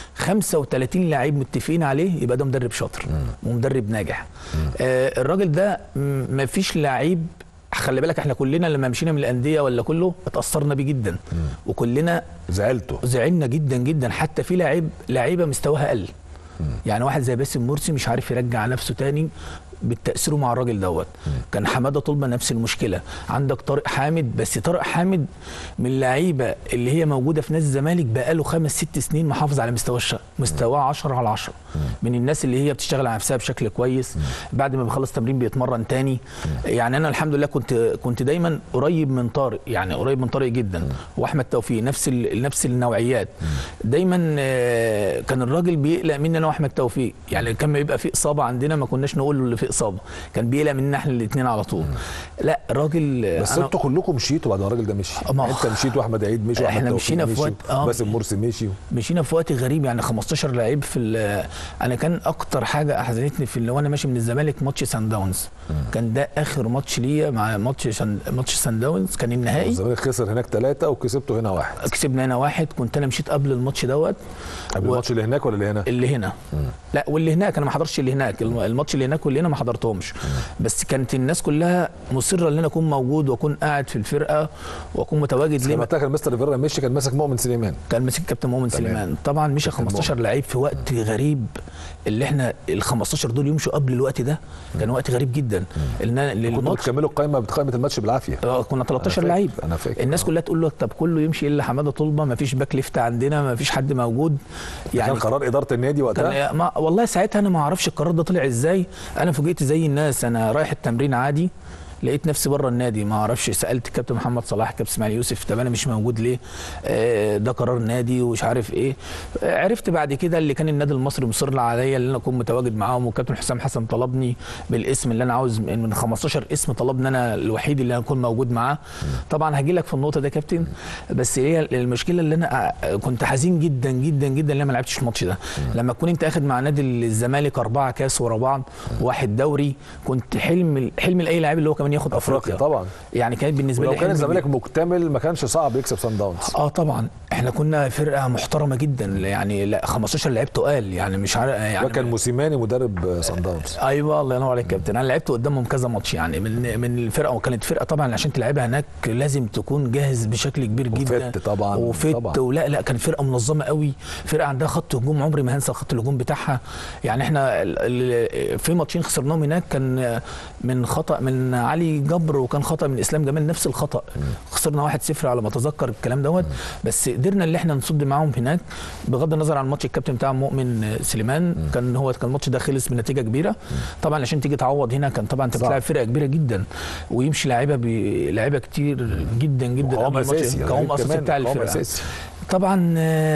35 لعيب متفقين عليه يبقى ده مدرب شاطر ومدرب ناجح آه الراجل ده ما فيش لعيب خلي بالك احنا كلنا لما مشينا من الانديه ولا كله اتاثرنا بيه جدا وكلنا زعلته زعلنا جدا جدا حتى في لعيب لعيبه مستواها قل يعني واحد زي باسم مرسي مش عارف يرجع نفسه تاني بالتأثيره مع الراجل دوت كان حماده طلبه نفس المشكله عندك طارق حامد بس طارق حامد من اللعيبه اللي هي موجوده في نادي الزمالك بقاله خمس ست سنين محافظ على مستوى الش... مستواه 10 على 10 من الناس اللي هي بتشتغل على نفسها بشكل كويس بعد ما بيخلص تمرين بيتمرن تاني يعني انا الحمد لله كنت كنت دايما قريب من طارق يعني قريب من طارق جدا واحمد توفيق نفس ال... نفس النوعيات دايما آه، كان الراجل بيقلق مني انا واحمد توفيق يعني كان ما يبقى في اصابه عندنا ما كناش نقول له اللي في اصابه كان بيقلق مننا احنا الاثنين على طول لا راجل بس أنا- انتوا كلكم مشيتوا بعد ما الراجل ده مشي ما هو- انت مشيت واحمد عيد مشي واحمد إحنا توفيق مشينا في مشي، وقت- آه. باسم مرسي مشي مشينا في وقت غريب يعني 15 لعيب في ال- انا كان اكتر حاجه احزنتني في اللي وانا ماشي من الزمالك ماتش سان داونز كان ده اخر ماتش ليا مع ماتش سان ماتش سان داونز كان النهائي الزمالك خسر هناك ثلاثه وكسبته هنا واحد كسبنا هنا واحد كنت انا مشيت قبل الماتش دوت قبل و- الماتش اللي هناك ولا اللي هنا؟ اللي هنا لا واللي هناك انا ما حضرتش اللي هناك الم- الماتش اللي هناك واللي هنا ما حضرتهمش بس كانت الناس كلها مصره ان انا اكون موجود واكون قاعد في الفرقه واكون متواجد ليه لما كان مستر ريفيرا مشي كان ماسك مؤمن سليمان كان ماسك كابتن مؤمن تمام. سليمان طبعا مشى كابتن 15 لعيب في وقت غريب اللي احنا ال 15 دول يمشوا قبل الوقت ده كان وقت غريب جدا ان أنا كنتوا للماتش بتكملوا القائمه بقائمه الماتش بالعافيه آه، كنا 13 فاكر، لعيب أنا فاكر، الناس آه. كلها تقول له طب كله يمشي الا حماده طلبه ما فيش باك ليفت عندنا ما فيش حد موجود يعني كان قرار اداره النادي وقتها كان ما والله ساعتها انا ما اعرفش القرار ده طلع ازاي انا فوجئت زي الناس انا رايح التمرين عادي لقيت نفسي بره النادي ما اعرفش سالت الكابتن محمد صلاح كابتن اسماعيل يوسف طب انا مش موجود ليه آه، ده قرار نادي ومش عارف ايه آه، عرفت بعد كده اللي كان النادي المصري مصر عليا ان انا اكون متواجد معاهم والكابتن حسام حسن طلبني بالاسم اللي انا عاوز من من 15 اسم طلبني انا الوحيد اللي اكون موجود معاه طبعا هاجي لك في النقطه دي يا كابتن بس هي المشكله اللي انا آه، كنت حزين جدا جدا جدا ان انا ما لعبتش الماتش ده لما تكون انت اخد مع نادي الزمالك اربعه كاس ورا بعض واحد دوري كنت حلم حلم لاي لاعب اللي هو كمان ياخد افريقيا افريقيا طبعا يعني كانت بالنسبه ولو لي كان حلم الزمالك مكتمل ما كانش صعب يكسب سان داونز اه طبعا احنا كنا فرقه محترمه جدا يعني لا 15 لعيب تقال يعني مش عارف يعني ده كان موسيماني مدرب سان داونز ايوه الله ينور عليك يا كابتن انا لعبت قدامهم كذا ماتش يعني من من الفرقه وكانت فرقه طبعا عشان تلعبها هناك لازم تكون جاهز بشكل كبير جدا وفت طبعا، وفت طبعا. ولا لا كانت فرقه منظمه قوي فرقه عندها خط هجوم عمري ما هنسى خط الهجوم بتاعها يعني احنا ال- ال- في ماتشين خسرناهم هناك كان من خطا من علي جبر وكان خطا من اسلام جمال نفس الخطا خسرنا 1-0 على ما اتذكر الكلام دوت بس قدرنا ان احنا نصد معاهم هناك بغض النظر عن ماتش الكابتن بتاع مؤمن سليمان كان هو كان الماتش ده خلص بنتيجه كبيره طبعا عشان تيجي تعوض هنا كان طبعا انت صعب. بتلاعب فرقه كبيره جدا ويمشي لعيبه بلعيبه كتير جدا جدا قوام قبل الماتش. اساسي قوام غريب اساسي كمان، بتاع قوام الفرقه اساسي طبعا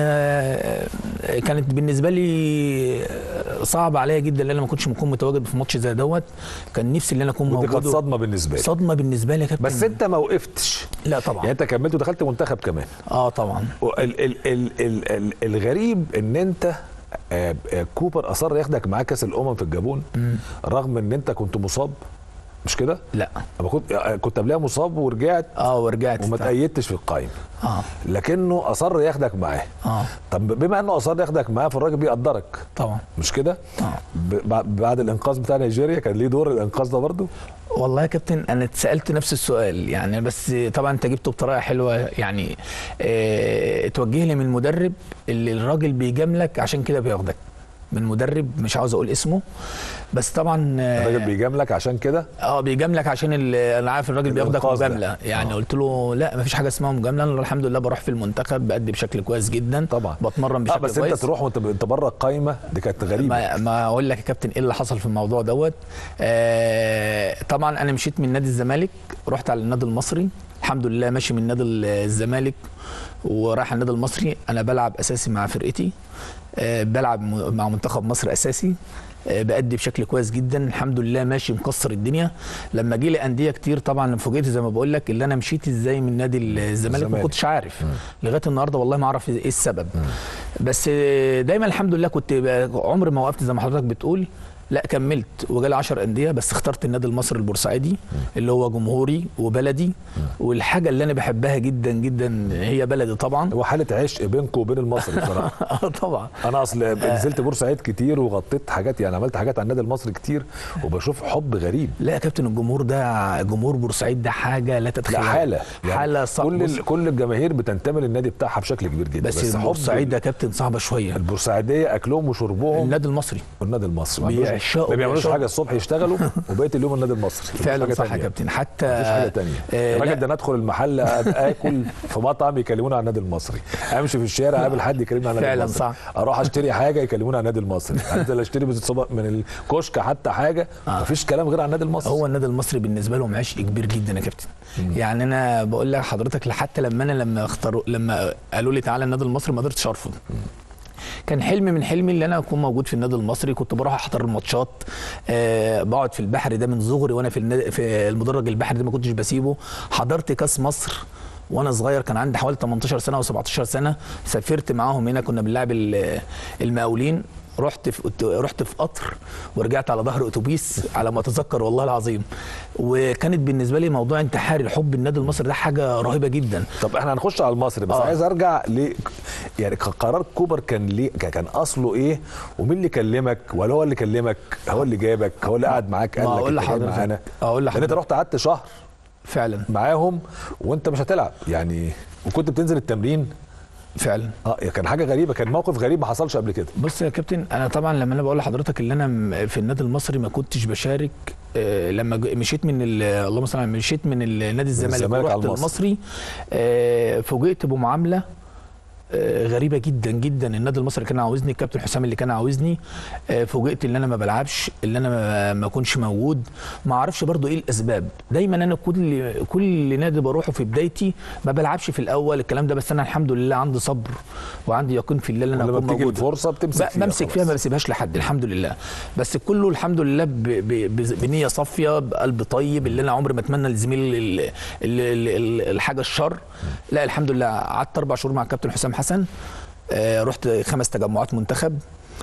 آه، كانت بالنسبه لي صعب عليا جدا لان انا ما كنتش مكون متواجد في ماتش زي دوت كان نفسي ان انا اكون ودي كانت موجود صدمه بالنسبه لي صدمه بالنسبه لي يا كابتن بس انت ما وقفتش لا يعني طبعا انت كملت ودخلت منتخب كمان اه طبعا ال ال ال ال ال الغريب ان انت آه، آه، كوبر اصر ياخدك معاه كاس الامم في الجابون رغم ان انت كنت مصاب مش كده؟ لا أما كنت آه، كنت قبلها مصاب ورجعت اه ورجعت وما تأيدتش في القائمه اه لكنه اصر ياخدك معاه اه طب بما انه اصر ياخدك معاه فالراجل بيقدرك طبعا مش كده؟ اه ب- بع- بعد الانقاذ بتاع نيجيريا كان ليه دور الانقاذ ده برضه؟ والله يا كابتن انا اتسالت نفس السؤال يعني بس طبعا انت جبته بطريقه حلوه يعني اه توجه لي من المدرب اللي الراجل بيجاملك عشان كده بياخدك من مدرب مش عاوز اقول اسمه بس طبعا آه، الراجل بيجاملك عشان كده اه بيجاملك عشان ال- انا عارف الراجل بياخدك الإنقاذ ده. مجامله يعني آه. قلت له لا مفيش حاجه اسمها مجامله انا الحمد لله بروح في المنتخب بادي بشكل كويس جدا طبعا بتمرن اه بشكل بس كويس انت تروح وانت انت بره القايمه دي كانت غريبه ما, ما اقول لك يا كابتن ايه اللي حصل في الموضوع دوت آه طبعا انا مشيت من نادي الزمالك رحت على النادي المصري الحمد لله ماشي من نادي الزمالك ورايح على النادي المصري انا بلعب اساسي مع فرقتي آه بلعب م- مع منتخب مصر اساسي آه، بأدي بشكل كويس جدا الحمد لله ماشي مكسر الدنيا لما جه لي انديه كتير طبعا فوجئت زي ما بقول لك اللي انا مشيت ازاي من نادي الزمالك ما الزمالك. كنتش عارف لغايه النهارده والله ما اعرف ايه السبب بس دايما الحمد لله كنت ب- عمري ما وقفت زي ما حضرتك بتقول لا كملت وجالي 10 انديه بس اخترت النادي المصري البورسعيدي اللي هو جمهوري وبلدي والحاجه اللي انا بحبها جدا جدا هي بلدي طبعا هو حاله عشق بينكم وبين المصري بصراحه اه طبعا انا اصل نزلت بورسعيد كتير وغطيت حاجات يعني عملت حاجات على النادي المصري كتير وبشوف حب غريب لا يا كابتن الجمهور ده جمهور بورسعيد ده حاجه لا لا تتخيل حاله حاله صعبه كل ال- كل الجماهير بتنتمي للنادي بتاعها بشكل كبير جدا بس, بس حب بورسعيد ده يا كابتن صعبه شويه البورسعيديه اكلهم وشربهم النادي المصري والنادي المصري ما بيعشقوا- بيعملوش- ما بيعملوش بيعشقوا. حاجه الصبح يشتغلوا وبقيه اليوم النادي المصري مفيش فعلا حاجة صح يا تانية. كابتن حتى مفيش حاجه تانية آه، الراجل لا. ده ندخل المحل اكل في مطعم يكلمونا عن النادي المصري امشي في الشارع اقابل حد يكلمني عن النادي فعلا المصري صح. اروح اشتري حاجه يكلمونا عن النادي المصري انزل اشتري من السوبر- من الكشك حتى حاجه آه. مفيش كلام غير عن النادي المصري هو النادي المصري بالنسبه لهم عشق كبير جدا يا كابتن يعني انا بقول لك حضرتك حتى لما انا لما اختاروا لما قالوا لي تعالى النادي المصري ما قدرتش ارفض كان حلم من حلمي اللي انا اكون موجود في النادي المصري كنت بروح احضر الماتشات آه بقعد في البحر ده من صغري وانا في النادي في المدرج البحري ده ما كنتش بسيبه حضرت كاس مصر وانا صغير كان عندي حوالي 18 سنه او 17 سنه سافرت معاهم هنا كنا بنلعب ال- المقاولين رحت في رحت في قطر ورجعت على ظهر اتوبيس على ما اتذكر والله العظيم وكانت بالنسبه لي موضوع انتحاري حب النادي المصري ده حاجه رهيبه جدا طب احنا هنخش على المصري بس آه. عايز ارجع ل يعني ك- قرار كوبر كان ليه ك- كان اصله ايه ومين اللي كلمك ولا هو اللي كلمك هو اللي جابك هو اللي قعد معاك قال ما لك أقول انت جاي لحضرتك- معانا أقول لان انت لحضرتك. رحت قعدت شهر فعلا معاهم وانت مش هتلعب يعني وكنت بتنزل التمرين فعلا اه كان حاجه غريبه كان موقف غريب ما حصلش قبل كده بص يا كابتن انا طبعا لما انا بقول لحضرتك اللي انا م- في النادي المصري ما كنتش بشارك آه، لما ج- مشيت من ال- اللهم صل على النبي، مشيت من ال- نادي الزمالك الزمالك على ورحت المصري. المصري آه، فوجئت بمعامله آه، غريبه جدا جدا النادي المصري كان عاوزني الكابتن حسام اللي كان عاوزني آه، فوجئت ان انا ما بلعبش ان انا ما- ما اكونش موجود ما اعرفش برضو ايه الاسباب دايما انا كل كل نادي بروحه في بدايتي ما بلعبش في الاول الكلام ده بس انا الحمد لله عندي صبر وعندي يقين في الله ان انا لما اكون بتيجي موجود الفرصه بتمسك ب- فيها بمسك خلاص. فيها ما بسيبهاش لحد الحمد لله بس كله الحمد لله ب ب ب بنيه صافيه بقلب طيب اللي انا عمري ما اتمنى لزميل ال- ال- ال- ال- الحاجه الشر لا الحمد لله قعدت اربع شهور مع الكابتن حسام حسن آه رحت خمس تجمعات منتخب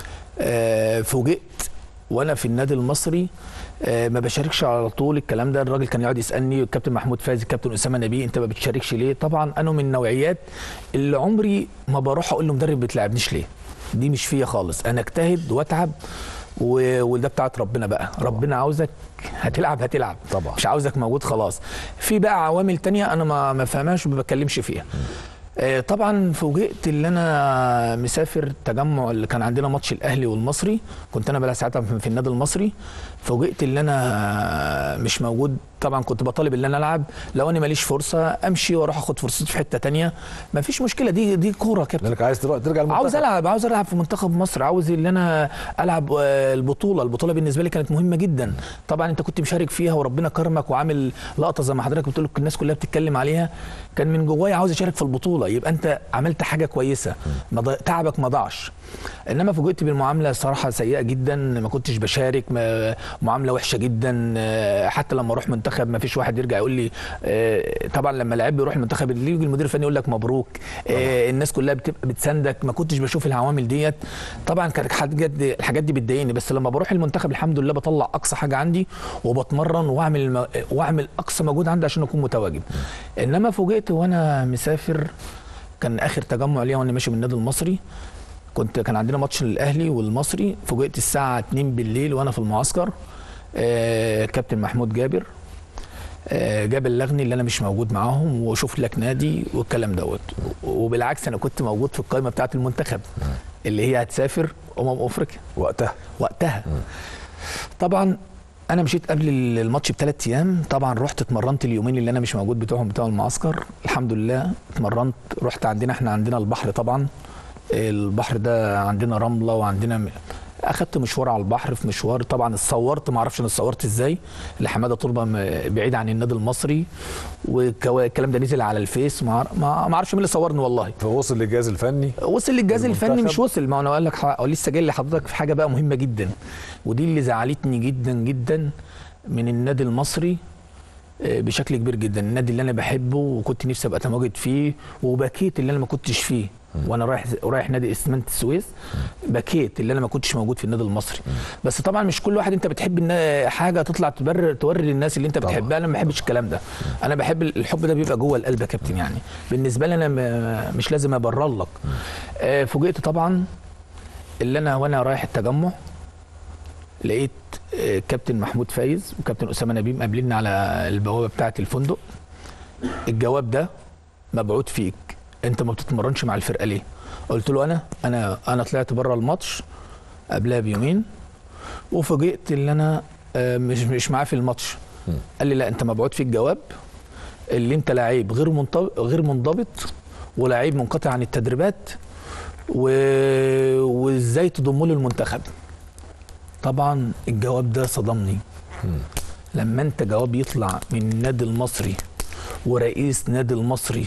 آه فوجئت وانا في النادي المصري آه ما بشاركش على طول الكلام ده الراجل كان يقعد يسالني الكابتن محمود فايز الكابتن اسامه نبيه انت ما بتشاركش ليه طبعا انا من النوعيات اللي عمري ما بروح اقول لمدرب بتلعبنيش ليه دي مش فيا خالص انا اجتهد واتعب و... وده بتاعت ربنا بقى ربنا عاوزك هتلعب هتلعب طبعا. مش عاوزك موجود خلاص في بقى عوامل تانية انا ما ما فهمهاش وما بتكلمش فيها آه، طبعا فوجئت ان انا مسافر تجمع اللي كان عندنا ماتش الاهلي والمصري كنت انا بلعب ساعتها في في النادي المصري فوجئت ان انا مش موجود طبعا كنت بطالب ان انا العب لو انا ماليش فرصه امشي واروح اخد فرصتي في حته تانية مفيش مشكله دي دي كوره يا كابتن لانك عايز تروح ترجع المنتخب عاوز العب عاوز العب في منتخب مصر عاوز ان انا العب آه، البطوله البطوله بالنسبه لي كانت مهمه جدا طبعا انت كنت مشارك فيها وربنا كرمك وعامل لقطه زي ما حضرتك بتقول الناس كلها بتتكلم عليها كان من جوايا عاوز اشارك في البطوله يبقى انت عملت حاجه كويسه ما ضي- تعبك ما ضاعش انما فوجئت بالمعامله صراحه سيئه جدا ما كنتش بشارك ما معامله وحشه جدا آه، حتى لما اروح منتخب ما فيش واحد يرجع يقول لي آه، طبعا لما لعيب بيروح المنتخب اللي يجي المدير الفني يقول لك مبروك آه، الناس كلها بتبقى بتساندك ما كنتش بشوف العوامل ديت طبعا كانت الحاجات دي الحاجات دي بتضايقني بس لما بروح المنتخب الحمد لله بطلع اقصى حاجه عندي وبتمرن واعمل الم- واعمل اقصى مجهود عندي عشان اكون متواجد انما فوجئت وانا مسافر كان اخر تجمع ليا وانا ماشي من النادي المصري كنت كان عندنا ماتش الاهلي والمصري فوجئت الساعه 2 بالليل وانا في المعسكر آه كابتن محمود جابر آه، جاب اللغني اللي انا مش موجود معاهم وشوف لك نادي والكلام دوت وبالعكس انا كنت موجود في القائمه بتاعه المنتخب اللي هي هتسافر امم افريقيا وقتها وقتها طبعا انا مشيت قبل الماتش بثلاث ايام طبعا رحت اتمرنت اليومين اللي انا مش موجود بتوعهم بتوع المعسكر الحمد لله اتمرنت رحت عندنا احنا عندنا البحر طبعا البحر ده عندنا رمله وعندنا م- اخدت مشوار على البحر في مشوار طبعا اتصورت ما اعرفش انا اتصورت ازاي لحماده طلبه م- بعيد عن النادي المصري والكلام ده نزل على الفيس ما أعرف- ما ما اعرفش مين اللي صورني والله فوصل للجهاز الفني وصل للجهاز الفني المنتخب؟ مش وصل ما انا اقول لك ح- لسه جاي لحضرتك في حاجه بقى مهمه جدا ودي اللي زعلتني جدا جدا من النادي المصري آه، بشكل كبير جدا النادي اللي انا بحبه وكنت نفسي ابقى متواجد فيه وبكيت اللي انا ما كنتش فيه وانا رايح رايح نادي اسمنت السويس بكيت اللي انا ما كنتش موجود في النادي المصري بس طبعا مش كل واحد انت بتحب إن حاجه تطلع تبرر توري للناس اللي انت طبعاً. بتحبها انا ما بحبش الكلام ده انا بحب الحب ده بيبقى جوه القلب يا كابتن يعني بالنسبه لي انا م- مش لازم ابرر لك آه، فوجئت طبعا اللي انا وانا رايح التجمع لقيت آه، كابتن محمود فايز وكابتن اسامه نبيل قابلين على البوابه بتاعه الفندق الجواب ده مبعوث فيك انت ما بتتمرنش مع الفرقه ليه قلت له انا انا انا طلعت بره الماتش قبلها بيومين وفوجئت ان انا آه، مش مش معاه في الماتش قال لي لا انت مبعوث فيك جواب اللي انت لعيب غير منضبط غير منضبط ولعيب منقطع عن التدريبات و... وازاي تضمه له المنتخب طبعا الجواب ده صدمني لما انت جواب يطلع من النادي المصري ورئيس نادي المصري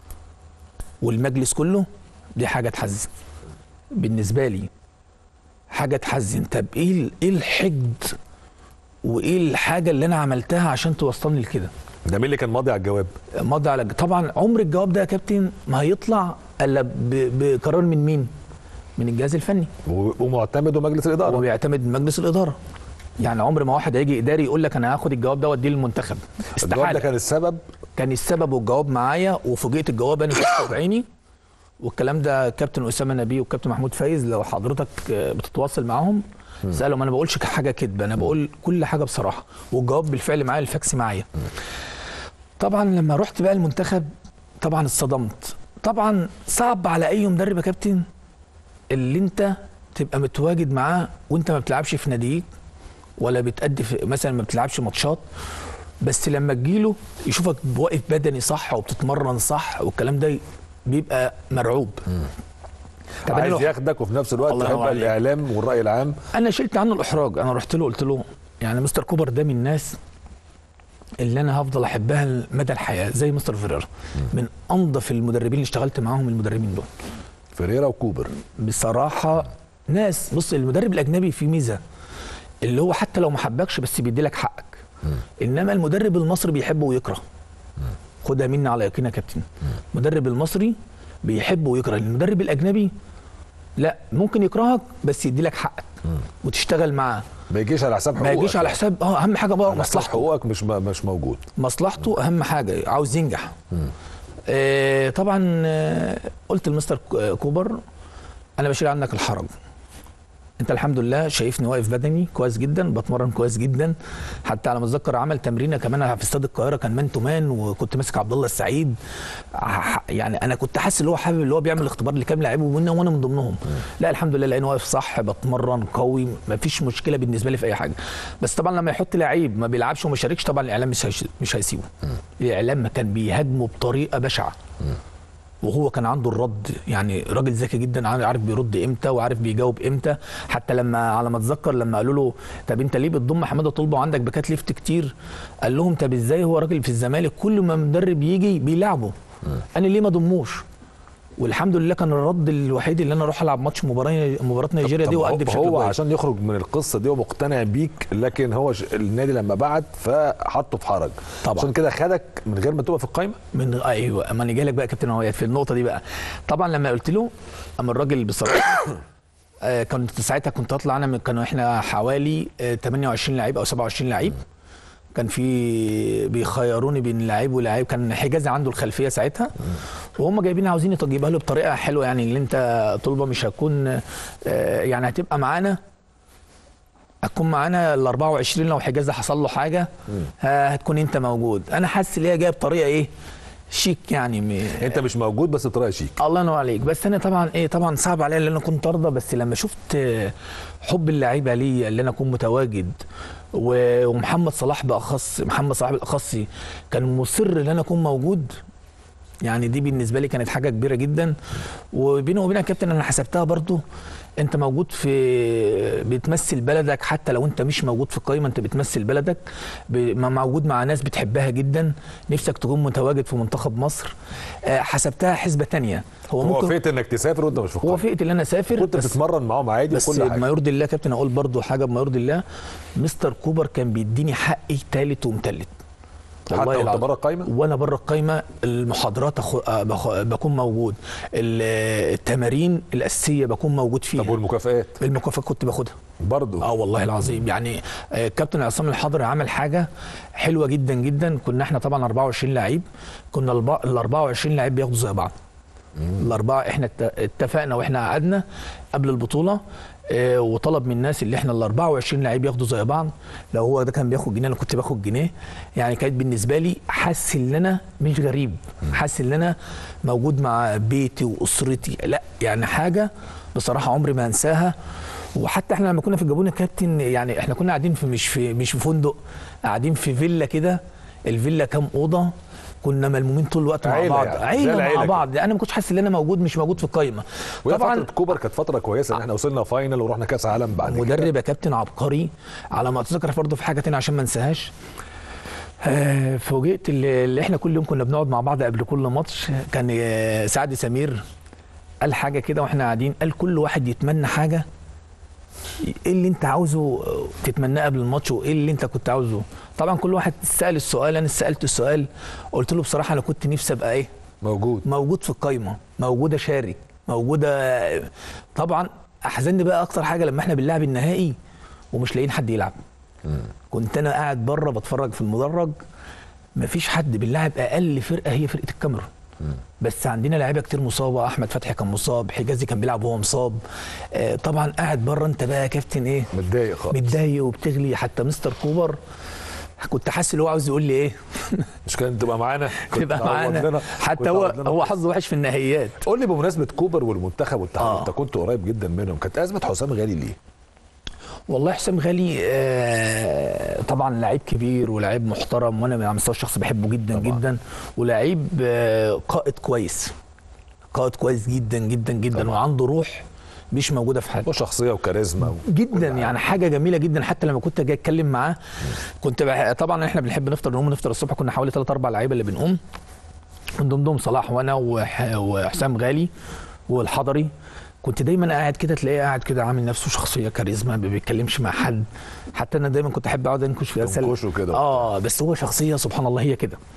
والمجلس كله دي حاجه تحزن بالنسبه لي حاجه تحزن طب ايه ال- ايه الحقد وايه الحاجه اللي انا عملتها عشان توصلني لكده ده مين اللي كان ماضي على الجواب مضى على طبعا عمر الجواب ده يا كابتن ما هيطلع الا ب- بقرار من مين من الجهاز الفني و- ومعتمد ومجلس الاداره هو بيعتمد مجلس الاداره يعني عمر ما واحد هيجي اداري يقول لك انا هاخد الجواب ده واديه للمنتخب الجواب ده استحاله كان السبب كان السبب والجواب معايا وفوجئت الجواب انا شفته بعيني والكلام ده كابتن اسامه نبيه وكابتن محمود فايز لو حضرتك آه، بتتواصل معاهم سالهم انا ما بقولش حاجه كدبه انا بقول كل حاجه بصراحه والجواب بالفعل معايا الفاكس معايا طبعا لما رحت بقى المنتخب طبعا اتصدمت طبعا صعب على اي مدرب يا كابتن اللي انت تبقى متواجد معاه وانت ما بتلعبش في ناديك ولا بتأدي في مثلا ما بتلعبش ماتشات بس لما تجيله يشوفك واقف بدني صح وبتتمرن صح والكلام ده بيبقى مرعوب طب أنا عايز لو- ياخدك وفي نفس الوقت الله ينور يحب عليك. الاعلام والراي العام انا شلت عنه الاحراج انا رحت له قلت له يعني مستر كوبر ده من الناس اللي انا هفضل احبها مدى الحياه زي مستر فيريرا من انظف المدربين اللي اشتغلت معاهم المدربين دول فيريرا وكوبر بصراحه ناس بص المدرب الاجنبي فيه ميزه اللي هو حتى لو ما حبكش بس بيدي لك حقك انما المدرب المصري بيحب ويكره خدها مني على يقين يا كابتن المدرب المصري بيحب ويكره المدرب الاجنبي لا ممكن يكرهك بس يدي لك حقك وتشتغل معاه ما يجيش على حساب ما حقوقك يجيش على حساب اه اهم حاجه بقى على حساب مصلحته حقوقك مش مش موجود مصلحته اهم حاجه عاوز ينجح آه طبعا آه قلت لمستر ك- كوبر انا بشيل عنك الحرج انت الحمد لله شايفني واقف بدني كويس جدا بتمرن كويس جدا حتى على ما اتذكر عمل تمرينه كمان في استاد القاهره كان مان تو مان وكنت ماسك عبد الله السعيد ح- يعني انا كنت حاسس ان هو حابب اللي هو بيعمل اختبار لكام لعيب ومنا وانا من ضمنهم لا الحمد لله لانه واقف صح بتمرن قوي ما فيش مشكله بالنسبه لي في اي حاجه بس طبعا لما يحط لعيب ما بيلعبش وما شاركش طبعا الاعلام مش هيش- مش هيسيبه الاعلام ما كان بيهاجمه بطريقه بشعه وهو كان عنده الرد يعني راجل ذكي جدا عارف عارف بيرد امتى وعارف بيجاوب امتى حتى لما على ما اتذكر لما قالوا له طب انت ليه بتضم حماده طلبه وعندك باكات ليفت كتير قال لهم طب ازاي هو راجل في الزمالك كل ما مدرب يجي بيلعبه انا ليه ما ضموش والحمد لله كان الرد الوحيد اللي انا اروح العب ماتش مباراه مباراه نيجيريا دي طب وادي هو- بشكل هو كويس عشان يخرج من القصه دي ومقتنع بيك لكن هو ش... النادي لما بعت فحطه في حرج طبعا. عشان كده خدك من غير ما تبقى في القايمه من ايوه اما انا جاي لك بقى يا كابتن هوايات في النقطه دي بقى طبعا لما قلت له اما الراجل بصراحه آه، كنت ساعتها كنت اطلع انا من- كانوا احنا حوالي آه، 28 لعيب او 27 لعيب كان في بيخيروني بين لعيب ولعيب كان حجازي عنده الخلفيه ساعتها وهم جايبين عاوزين تجيبها له بطريقه حلوه يعني اللي انت طلبه مش هتكون آه، يعني هتبقى معانا هتكون معانا ال 24 لو حجازي حصل له حاجه ها- هتكون انت موجود انا حاسس ان هي جايه بطريقه ايه شيك يعني م... انت مش موجود بس بطريقه شيك الله ينور عليك بس انا طبعا ايه طبعا صعب عليا ان انا كنت ارضى بس لما شفت آه، حب اللعيبه ليا اللي انا اكون متواجد و- ومحمد صلاح باخص محمد صلاح بالاخص كان مصر ان انا اكون موجود يعني دي بالنسبه لي كانت حاجه كبيره جدا وبيني وبينك يا كابتن انا حسبتها برضو انت موجود في بتمثل بلدك حتى لو انت مش موجود في القايمه انت بتمثل بلدك ب- موجود مع ناس بتحبها جدا نفسك تكون متواجد في منتخب مصر آه، حسبتها حسبه تانية هو هو ممكن فئه انك تسافر وانت مش في هو القاهره فئه اللي انا اسافر كنت بس بتتمرن معاهم عادي بس وكل بما حاجه يرضي الله يا كابتن اقول برضو حاجه بما يرضي الله مستر كوبر كان بيديني حقي تالت ومتلت حتى وانت العظيم. بره القايمه وانا بره القايمه المحاضرات أخو... آه بخ... بكون موجود ال- التمارين الاساسيه بكون موجود طب فيها والمكافئات المكافآت كنت باخدها برضه اه والله العظيم يعني آه، كابتن عصام الحضري عمل حاجه حلوه جدا جدا كنا احنا طبعا 24 لعيب كنا الب- ال 24 لعيب بياخدوا زي بعض الاربعه احنا ات- اتفقنا واحنا قعدنا قبل البطوله آه، وطلب من الناس اللي احنا ال 24 لعيب ياخدوا زي بعض لو هو ده كان بياخد جنيه انا كنت باخد جنيه يعني كانت بالنسبه لي حاسس ان انا مش غريب حاسس ان انا موجود مع بيتي واسرتي لا يعني حاجه بصراحه عمري ما انساها وحتى احنا لما كنا في الجابون يا كابتن يعني احنا كنا قاعدين في مش في مش في فندق قاعدين في فيلا كده الفيلا كام اوضه كنا ملمومين طول الوقت مع عيلة بعض يعني، زي عيله العيلة مع كده. بعض انا ما كنتش حاسس ان انا موجود مش موجود في القايمه وهي طبعا فتره كوبر كانت فتره كويسه ان احنا وصلنا فاينل ورحنا كاس عالم بعد كده. مدرب يا كابتن عبقري على ما اتذكر برضه في حاجه تانية عشان ما انساهاش آه، فوجئت اللي اللي احنا كل يوم كنا بنقعد مع بعض قبل كل ماتش كان آه، سعد سمير قال حاجه كده واحنا قاعدين قال كل واحد يتمنى حاجه ايه اللي انت عاوزه تتمناه قبل الماتش وايه اللي انت كنت عاوزه طبعا كل واحد سال السؤال انا سالت السؤال قلت له بصراحه انا كنت نفسي ابقى ايه موجود موجود في القايمه موجود اشارك موجوده طبعا احزنني بقى اكتر حاجه لما احنا بنلعب النهائي ومش لاقيين حد يلعب كنت انا قاعد بره بتفرج في المدرج مفيش حد بنلعب اقل فرقه هي فرقه الكاميرون بس عندنا لعيبه كتير مصابه احمد فتحي كان مصاب حجازي كان بيلعب وهو مصاب آه طبعا قاعد بره انت بقى يا كابتن ايه متضايق خالص متضايق وبتغلي حتى مستر كوبر كنت حاسس ان هو عاوز يقول لي ايه مش كان تبقى معانا كنت تبقى تعوض معانا لنا- حتى كنت هو تعوض لنا هو كويس. حظه وحش في النهائيات قول لي بمناسبه كوبر والمنتخب والتحدي آه. انت كنت قريب جدا منهم كانت ازمه حسام غالي ليه؟ والله حسام غالي آه، طبعا لعيب كبير ولاعيب محترم وانا على المستوى الشخصي بحبه جدا طبعاً. جدا ولاعيب آه، قائد كويس قائد كويس جدا جدا جدا طبعاً. وعنده روح مش موجوده في حد وشخصيه وكاريزما و... جدا يعني حاجه جميله جدا حتى لما كنت جاي اتكلم معاه كنت بح... طبعا احنا بنحب نفطر نقوم نفطر الصبح كنا حوالي ثلاث اربع لعيبه اللي بنقوم من ضمنهم صلاح وانا وح... وحسام غالي والحضري كنت دايما قاعد كده تلاقيه قاعد كده عامل نفسه شخصيه كاريزما ما بيتكلمش مع حد حتى انا دايما كنت احب اقعد انكش في اسال تنكشه كده. اه بس هو شخصيه سبحان الله هي كده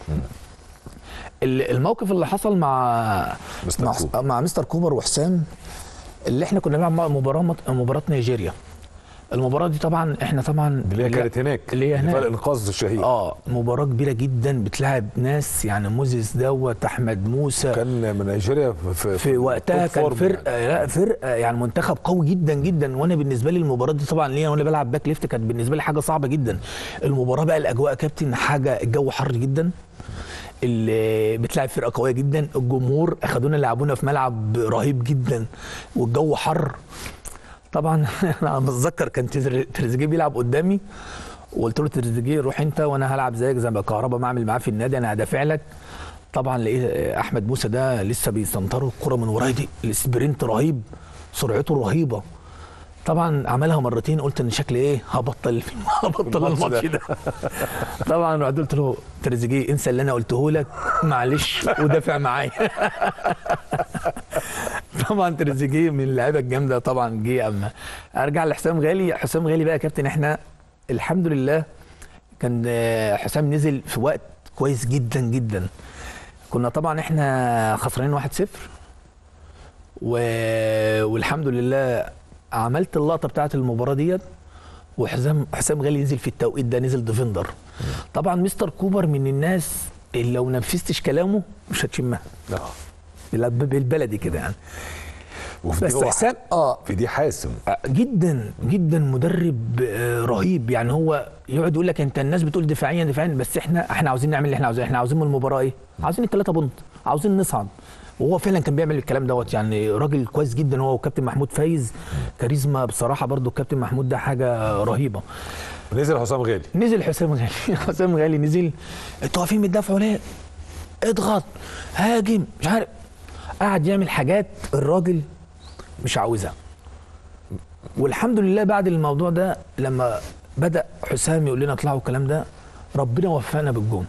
ال- الموقف اللي حصل مع مستر مع, كوبر. مع مستر كوبر وحسام اللي احنا كنا بنلعب مع مباراه مباراه نيجيريا المباراه دي طبعا احنا طبعا اللي هي كانت هناك اللي هي هناك. فرق الانقاذ الشهير اه مباراه كبيره جدا بتلعب ناس يعني موزيس دوت احمد موسى كان من نيجيريا في, في وقتها توب كان فورم فرقه يعني. لا فرقه يعني منتخب قوي جدا جدا وانا بالنسبه لي المباراه دي طبعا ليا وانا بلعب باك ليفت كانت بالنسبه لي حاجه صعبه جدا المباراه بقى الاجواء كابتن حاجه الجو حر جدا اللي بتلعب فرقه قويه جدا الجمهور اخدونا لعبونا في ملعب رهيب جدا والجو حر طبعا انا بتذكر كان تر- تريزيجيه بيلعب قدامي وقلت له تريزيجيه روح انت وانا هلعب زيك زي ما كهربا ما اعمل معاه في النادي انا هدافع لك طبعا لقيت احمد موسى ده لسه بيسنطروا الكره من ورايا دي السبرنت رهيب سرعته رهيبه طبعا عملها مرتين قلت ان شكلي ايه هبطل هبطل الماتش الماتش ده. ده طبعا رحت قلت له تريزيجيه انسى اللي انا قلته لك معلش ودافع معايا طبعا تريزيجيه من اللعيبه الجامده طبعا جه اما ارجع لحسام غالي حسام غالي بقى يا كابتن احنا الحمد لله كان آه، حسام نزل في وقت كويس جدا جدا كنا طبعا احنا خسرانين 1-0 و... والحمد لله عملت اللقطه بتاعت المباراه ديت وحسام حسام غالي نزل في التوقيت ده نزل ديفندر طبعا مستر كوبر من الناس اللي لو نفذتش كلامه مش هتشمها آه. بالب- بالبلدي كده يعني وفي بس دي هو حسام اه في دي حاسم جدا جدا مدرب آه، رهيب يعني هو يقعد يقول لك انت الناس بتقول دفاعيا دفاعيا بس احنا احنا عاوزين نعمل اللي احنا عاوزينه احنا عاوزين من المباراه ايه؟ عاوزين الثلاثه بونت عاوزين نصعد وهو فعلا كان بيعمل الكلام دوت يعني راجل كويس جدا هو وكابتن محمود فايز كاريزما بصراحه برضو الكابتن محمود ده حاجه رهيبه نزل حسام غالي نزل حسام غالي حسام غالي نزل انتوا واقفين بتدافعوا ليه؟ اضغط هاجم مش عارف قعد يعمل حاجات الراجل مش عاوزها والحمد لله بعد الموضوع ده لما بدا حسام يقول لنا اطلعوا الكلام ده ربنا وفقنا بالجون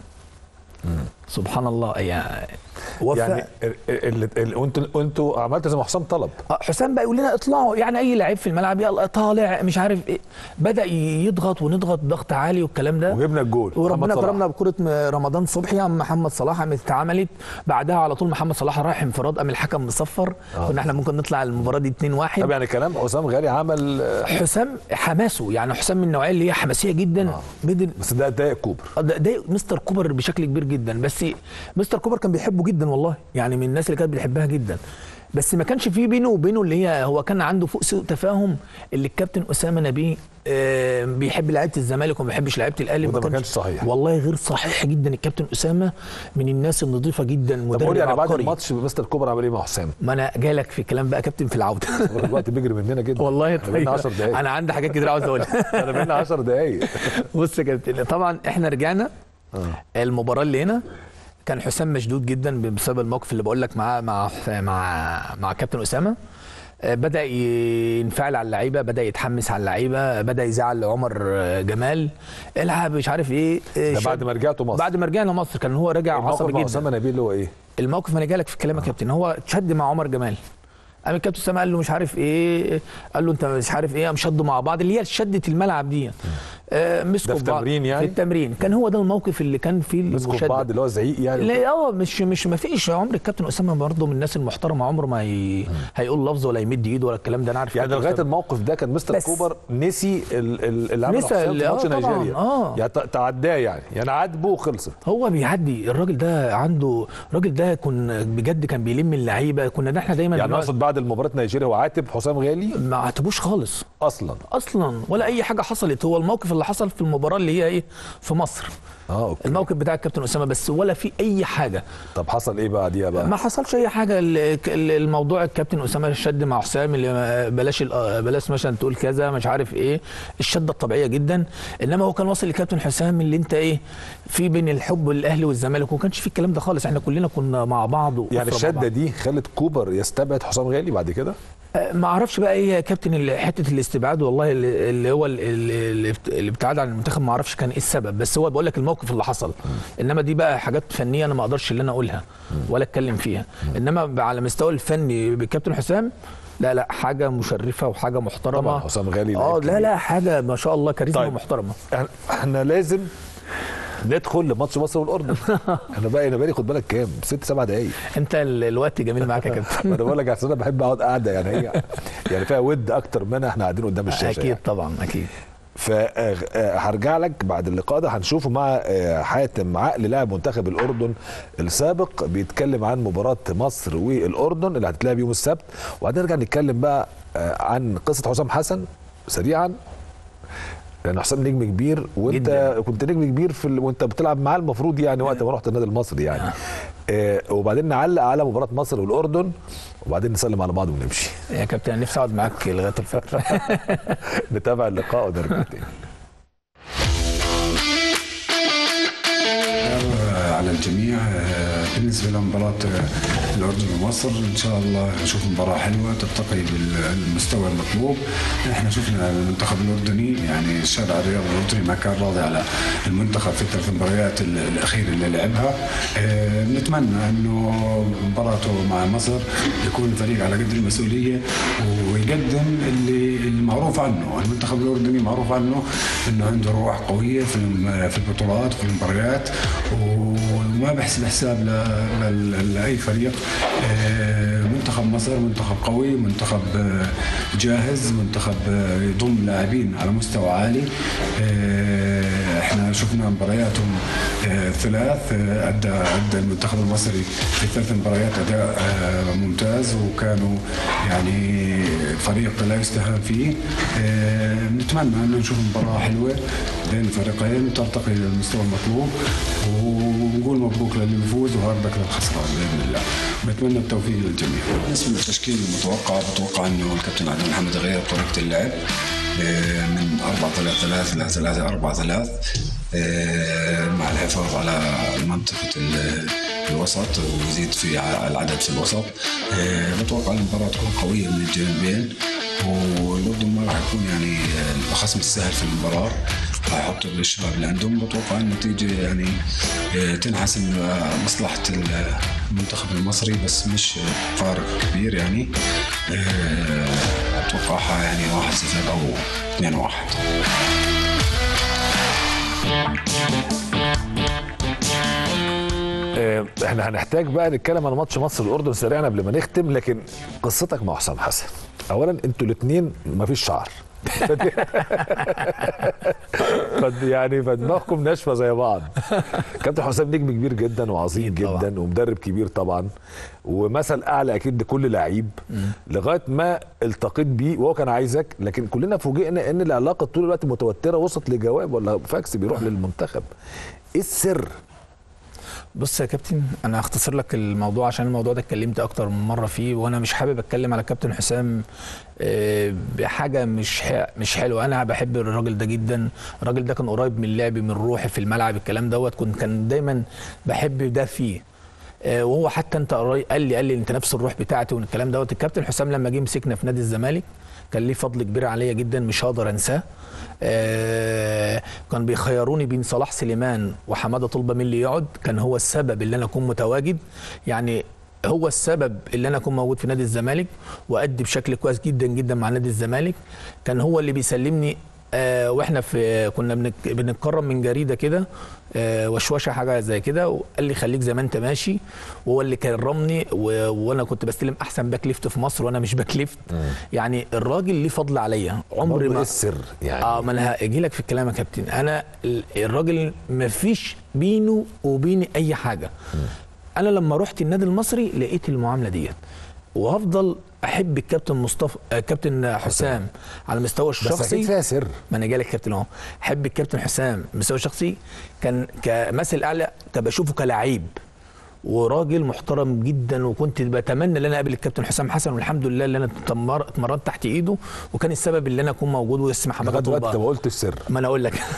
سبحان الله يعني وفق يعني ال- ال- ال- وانتوا انتوا عملتوا زي ما حسام طلب آه، حسام بقى يقول لنا اطلعوا يعني اي لعيب في الملعب يلا طالع مش عارف ايه بدا يضغط ونضغط ضغط عالي والكلام ده وجبنا الجول وربنا محمد صلاح. كرمنا بكره م- رمضان صبحي عم محمد صلاح قامت اتعملت بعدها على طول محمد صلاح رايح انفراد قام الحكم مصفر آه. كنا احنا ممكن نطلع المباراه دي 2-1 طب يعني كلام حسام غالي عمل آه، حسام حماسه يعني حسام من النوعيه اللي هي حماسيه جدا آه. بدل بس ده ضايق كوبر ده ده مستر كوبر بشكل كبير جدا بس مستر كوبر كان بيحبه جدا والله يعني من الناس اللي كانت بتحبها جدا بس ما كانش في بينه وبينه اللي هي هو كان عنده فوق سوء تفاهم اللي الكابتن اسامه نبيه آه، بيحب لعيبه الزمالك وما بيحبش لعيبه الاهلي وده ما كانش صحيح. والله غير صحيح جدا الكابتن اسامه من الناس النظيفه جدا طب مدرب قول لي يعني بعد عبقري. الماتش مستر كوبر عمل ايه مع حسام؟ ما انا جاي لك في الكلام بقى كابتن في العوده هو الوقت بيجري مننا جدا والله إحنا بقينا 10 دقايق انا عندي حاجات كتير عاوز اقولها انا بقينا 10 دقايق بص يا كابتن طبعا احنا رجعنا المباراه اللي هنا كان حسام مشدود جدا بسبب الموقف اللي بقول لك معاه مع مع مع كابتن اسامه آه، بدا ينفعل على اللعيبه بدا يتحمس على اللعيبه بدا يزعل عمر آه، جمال العب مش عارف ايه آه، ده شد- بعد ما رجعتوا مصر بعد ما رجعنا مصر كان هو راجع الموقف عصبي مع جدا اسامه نبيل اللي هو ايه؟ الموقف ما انا جاي لك في الكلام يا كابتن هو شد مع عمر جمال قام الكابتن اسامه قال له مش عارف ايه قال له انت مش عارف ايه قام شدوا مع بعض اللي هي شده الملعب دي آه مسكوا ده في بعض تمرين يعني؟ في التمرين كان هو ده الموقف اللي كان فيه مسكوا في المشادة. بعض اللي هو زعيق يعني لا اه مش مش ما فيش عمر الكابتن اسامه برضه من الناس المحترمه عمره ما ي... هيقول لفظ ولا يمد ايده ولا الكلام ده انا عارف يعني كابتن لغايه أسامة. الموقف ده كان مستر بس. كوبر نسي ال- ال- اللي عمله نسى حسام في اللي- آه ماتش طبعاً، نيجيريا آه. يعني ت- تعداه يعني يعني عاتبه وخلصت هو بيعدي الراجل ده عنده الراجل ده كن بجد كان بيلم اللعيبه كنا ده احنا دايما يعني بنقعد- اقصد بعد المباراه نيجيريا هو عاتب حسام غالي ما عاتبوش خالص اصلا اصلا ولا اي حاجه حصلت هو الموقف اللي حصل في المباراه اللي هي ايه في مصر اه اوكي الموقف بتاع الكابتن اسامه بس ولا في اي حاجه طب حصل ايه بعديها بقى؟ ما حصلش اي حاجه ال- ال- الموضوع الكابتن اسامه شد مع حسام اللي ما- بلاش ال- بلاش مثلا تقول كذا مش عارف ايه الشده الطبيعيه جدا انما هو كان واصل لكابتن حسام اللي انت ايه في بين الحب الاهلي والزمالك وما كانش في الكلام ده خالص احنا كلنا كنا مع بعض وأسرة يعني مع الشده بعض. دي خلت كوبر يستبعد حسام غالي بعد كده؟ أه، ما اعرفش بقى ايه يا كابتن ال- حته الاستبعاد والله اللي اللي هو ال- ال- ال- الابتعاد عن المنتخب ما اعرفش كان ايه السبب بس هو بقول لك الموقف اللي حصل انما دي بقى حاجات فنيه انا ما اقدرش اللي انا اقولها ولا اتكلم فيها انما على مستوى الفني بالكابتن حسام لا لا حاجه مشرفه وحاجه محترمه طبعا حسام غالي اه لعيب لا كبير. لا حاجه ما شاء الله كاريزما طيب. محترمه إحنا- احنا لازم ندخل لماتش مصر والاردن انا بقى انا بقالي خد بالك كام؟ ست سبع دقايق انت ال- الوقت جميل معاك يا كابتن ما انا بقول لك عشان انا بحب اقعد قاعده يعني هي يعني فيها ود اكتر من احنا قاعدين قدام الشاشه اكيد يعني. طبعا اكيد فهرجع لك بعد اللقاء ده هنشوفه مع آه، حاتم عقل لاعب منتخب الاردن السابق بيتكلم عن مباراه مصر والاردن اللي هتتلعب يوم السبت وبعدين نرجع نتكلم بقى آه، عن قصه حسام حسن سريعا لان حسام نجم كبير وانت جداً. كنت نجم كبير في ال... وانت بتلعب معاه المفروض يعني وقت ما رحت النادي المصري يعني آه وبعدين نعلق على مباراه مصر والاردن وبعدين نسلم على بعض ونمشي يا كابتن أنا نفسي اقعد معاك لغايه الفجر نتابع اللقاء ونرجع تاني على الجميع آه، بالنسبة لمباراة آه، الأردن ومصر إن شاء الله نشوف مباراة حلوة ترتقي بالمستوى المطلوب إحنا شفنا المنتخب الأردني يعني الشارع الرياضي الأردني ما كان راضي على المنتخب في الثلاث مباريات ال- الأخيرة اللي لعبها آه، نتمنى إنه مباراته مع مصر يكون فريق على قدر المسؤولية ويقدم اللي المعروف عنه المنتخب الأردني معروف عنه إنه عنده روح قوية في الم- في البطولات في المباريات وما بحسب حساب ل- ل- لاي فريق آه، منتخب مصر منتخب قوي منتخب آه، جاهز منتخب آه، يضم لاعبين على مستوى عالي آه، احنا شفنا مبارياتهم آه، ثلاث آه، ادى ادى المنتخب المصري في ثلاث مباريات اداء آه، ممتاز وكانوا يعني فريق لا يستهان فيه آه، نتمنى ان نشوف مباراه حلوه بين الفريقين ترتقي للمستوى المطلوب ونقول مبروك للي يفوز وهارد للخسران باذن الله بتمنى التوفيق للجميع بالنسبه للتشكيل المتوقع بتوقع انه الكابتن عادل محمد غير طريقه اللعب آه، من 4 3 3 ل 3 4 3 مع الحفاظ على منطقه ال- الوسط ويزيد في ع- العدد في الوسط آه، بتوقع المباراه تكون قويه من الجانبين والاردن ما راح يكون يعني آه، الخصم السهل في المباراه راح يحطوا الشباب اللي عندهم بتوقع النتيجه يعني آه، تنحسم آه، مصلحه المنتخب المصري بس مش فارق كبير يعني آه، اتوقعها يعني 1-0 او 2-1 آه، احنا هنحتاج بقى نتكلم عن ماتش مصر والاردن سريعا قبل ما نختم لكن قصتك مع حسام حسن اولا انتوا الاثنين مفيش شعر فد يعني فدماغكم ناشفه زي بعض كابتن حسام نجم كبير جدا وعظيم أكيد طبعاً. جدا ومدرب كبير طبعا ومثل اعلى اكيد لكل لعيب لغايه ما التقيت بيه وهو كان عايزك لكن كلنا فوجئنا ان العلاقه طول الوقت متوتره وصلت لجواب ولا فاكس بيروح للمنتخب ايه السر بص يا كابتن انا هختصر لك الموضوع عشان الموضوع ده اتكلمت اكتر من مره فيه وانا مش حابب اتكلم على كابتن حسام آه، بحاجه مش ح- مش حلوه انا بحب الراجل ده جدا الراجل ده كان قريب من لعبي من روحي في الملعب الكلام دوت كنت كان دايما بحب ده فيه آه، وهو حتى انت قريب قال لي قال لي انت نفس الروح بتاعتي والكلام دوت الكابتن حسام لما جه مسكنا في نادي الزمالك كان ليه فضل كبير عليا جدا مش هقدر انساه آه، كان بيخيروني بين صلاح سليمان وحماده طلبه مين اللي يقعد كان هو السبب اللي انا اكون متواجد يعني هو السبب اللي انا اكون موجود في نادي الزمالك وادي بشكل كويس جدا جدا مع نادي الزمالك كان هو اللي بيسلمني آه واحنا في كنا بنك- بنتكرم من جريده كده آه وشوشه حاجه زي كده وقال لي خليك زي ما انت ماشي وهو اللي كرمني و... وانا كنت بستلم احسن باك ليفت في مصر وانا مش باك ليفت يعني الراجل ليه فضل عليا عمري برضه ما ايه السر يعني اه ما انا هاجي لك في الكلام يا كابتن انا ال- الراجل ما فيش بينه وبيني اي حاجه انا لما رحت النادي المصري لقيت المعامله ديت وهفضل احب الكابتن مصطفى آه، كابتن حسام على المستوى بس اكيد الشخصي فيها سر ما انا جالك كابتن اهو احب الكابتن حسام على المستوى الشخصي كان كمثل اعلى كان بشوفه كلاعب وراجل محترم جدا وكنت بتمنى ان انا اقابل الكابتن حسام حسن والحمد لله اللي انا اتمر- اتمرنت تحت ايده وكان السبب اللي انا اكون موجود واسم حماده لغايه دلوقتي طلبه انت ما قلت السر ما انا اقول لك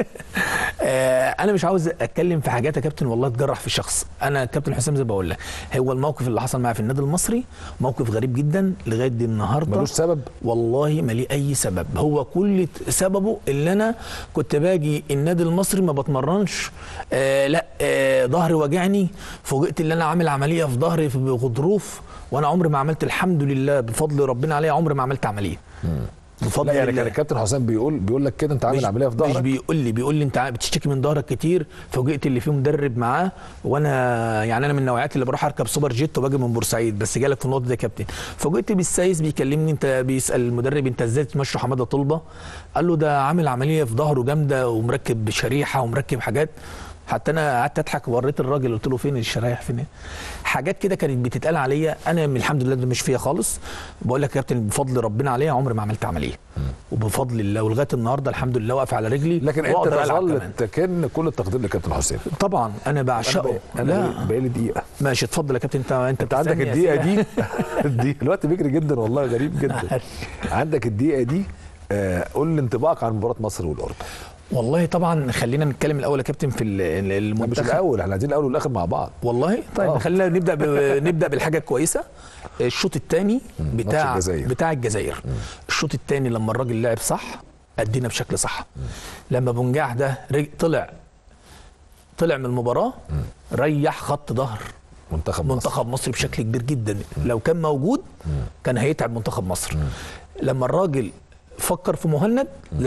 آه، انا مش عاوز اتكلم في حاجات يا كابتن والله تجرح في شخص انا كابتن حسام زي ما بقول لك هو الموقف اللي حصل معايا في النادي المصري موقف غريب جدا لغايه دي النهارده ملوش سبب والله ما ليه اي سبب هو كل ت- سببه اللي انا كنت باجي النادي المصري ما بتمرنش آه لا آه ظهري واجعني فوجئت ان انا عامل عمليه في ظهري في غضروف وانا عمري ما عملت الحمد لله بفضل ربنا عليا عمري ما عملت عمليه بفضل لا يعني الله. كان الكابتن حسام بيقول بيقول لك كده انت عامل مش- عمليه في مش ظهرك بيقول لي بيقول لي انت بتشتكي من ظهرك كتير فوجئت اللي فيه مدرب معاه وانا يعني انا من النوعيات اللي بروح اركب سوبر جيت وباجي من بورسعيد بس جالك في النقطه دي يا كابتن فوجئت بالسايس بيكلمني انت بيسال المدرب انت ازاي تمشي حماده طلبه قال له ده عامل عمليه في ظهره جامده ومركب شريحه ومركب حاجات حتى انا قعدت اضحك ووريت الراجل قلت له فين الشرايح فين حاجات كده كانت بتتقال عليا انا من الحمد لله ده مش فيا خالص بقول لك يا كابتن بفضل ربنا عليا عمري ما عملت عمليه وبفضل الله ولغايه النهارده الحمد لله واقف على رجلي لكن انت وأقدر ألعب تظل كمان. تكن كل التقدير لكابتن حسام طبعا انا بعشقه انا لا بقى لي دقيقه ماشي اتفضل يا كابتن انت انت انت عندك بتستني الدقيقه أسئلة. دي دي الوقت بيجري جدا والله غريب جدا عندك الدقيقه دي آه، قول لي انطباعك عن مباراه مصر والاردن والله طبعا خلينا نتكلم الاول يا كابتن في ال- ال- لا، مش المنتخب الاول احنا عايزين الاول والاخر مع بعض والله طيب آه. خلينا نبدا ب... نبدا بالحاجه الكويسه الشوط الثاني بتاع الجزائر. بتاع الجزائر الشوط الثاني لما الراجل لعب صح ادينا بشكل صح لما بنجاح ده رج... طلع طلع من المباراه ريح خط ظهر منتخب مصر منتخب مصر بشكل كبير جدا لو كان موجود كان هيتعب منتخب مصر لما الراجل فكر في مهند لاشين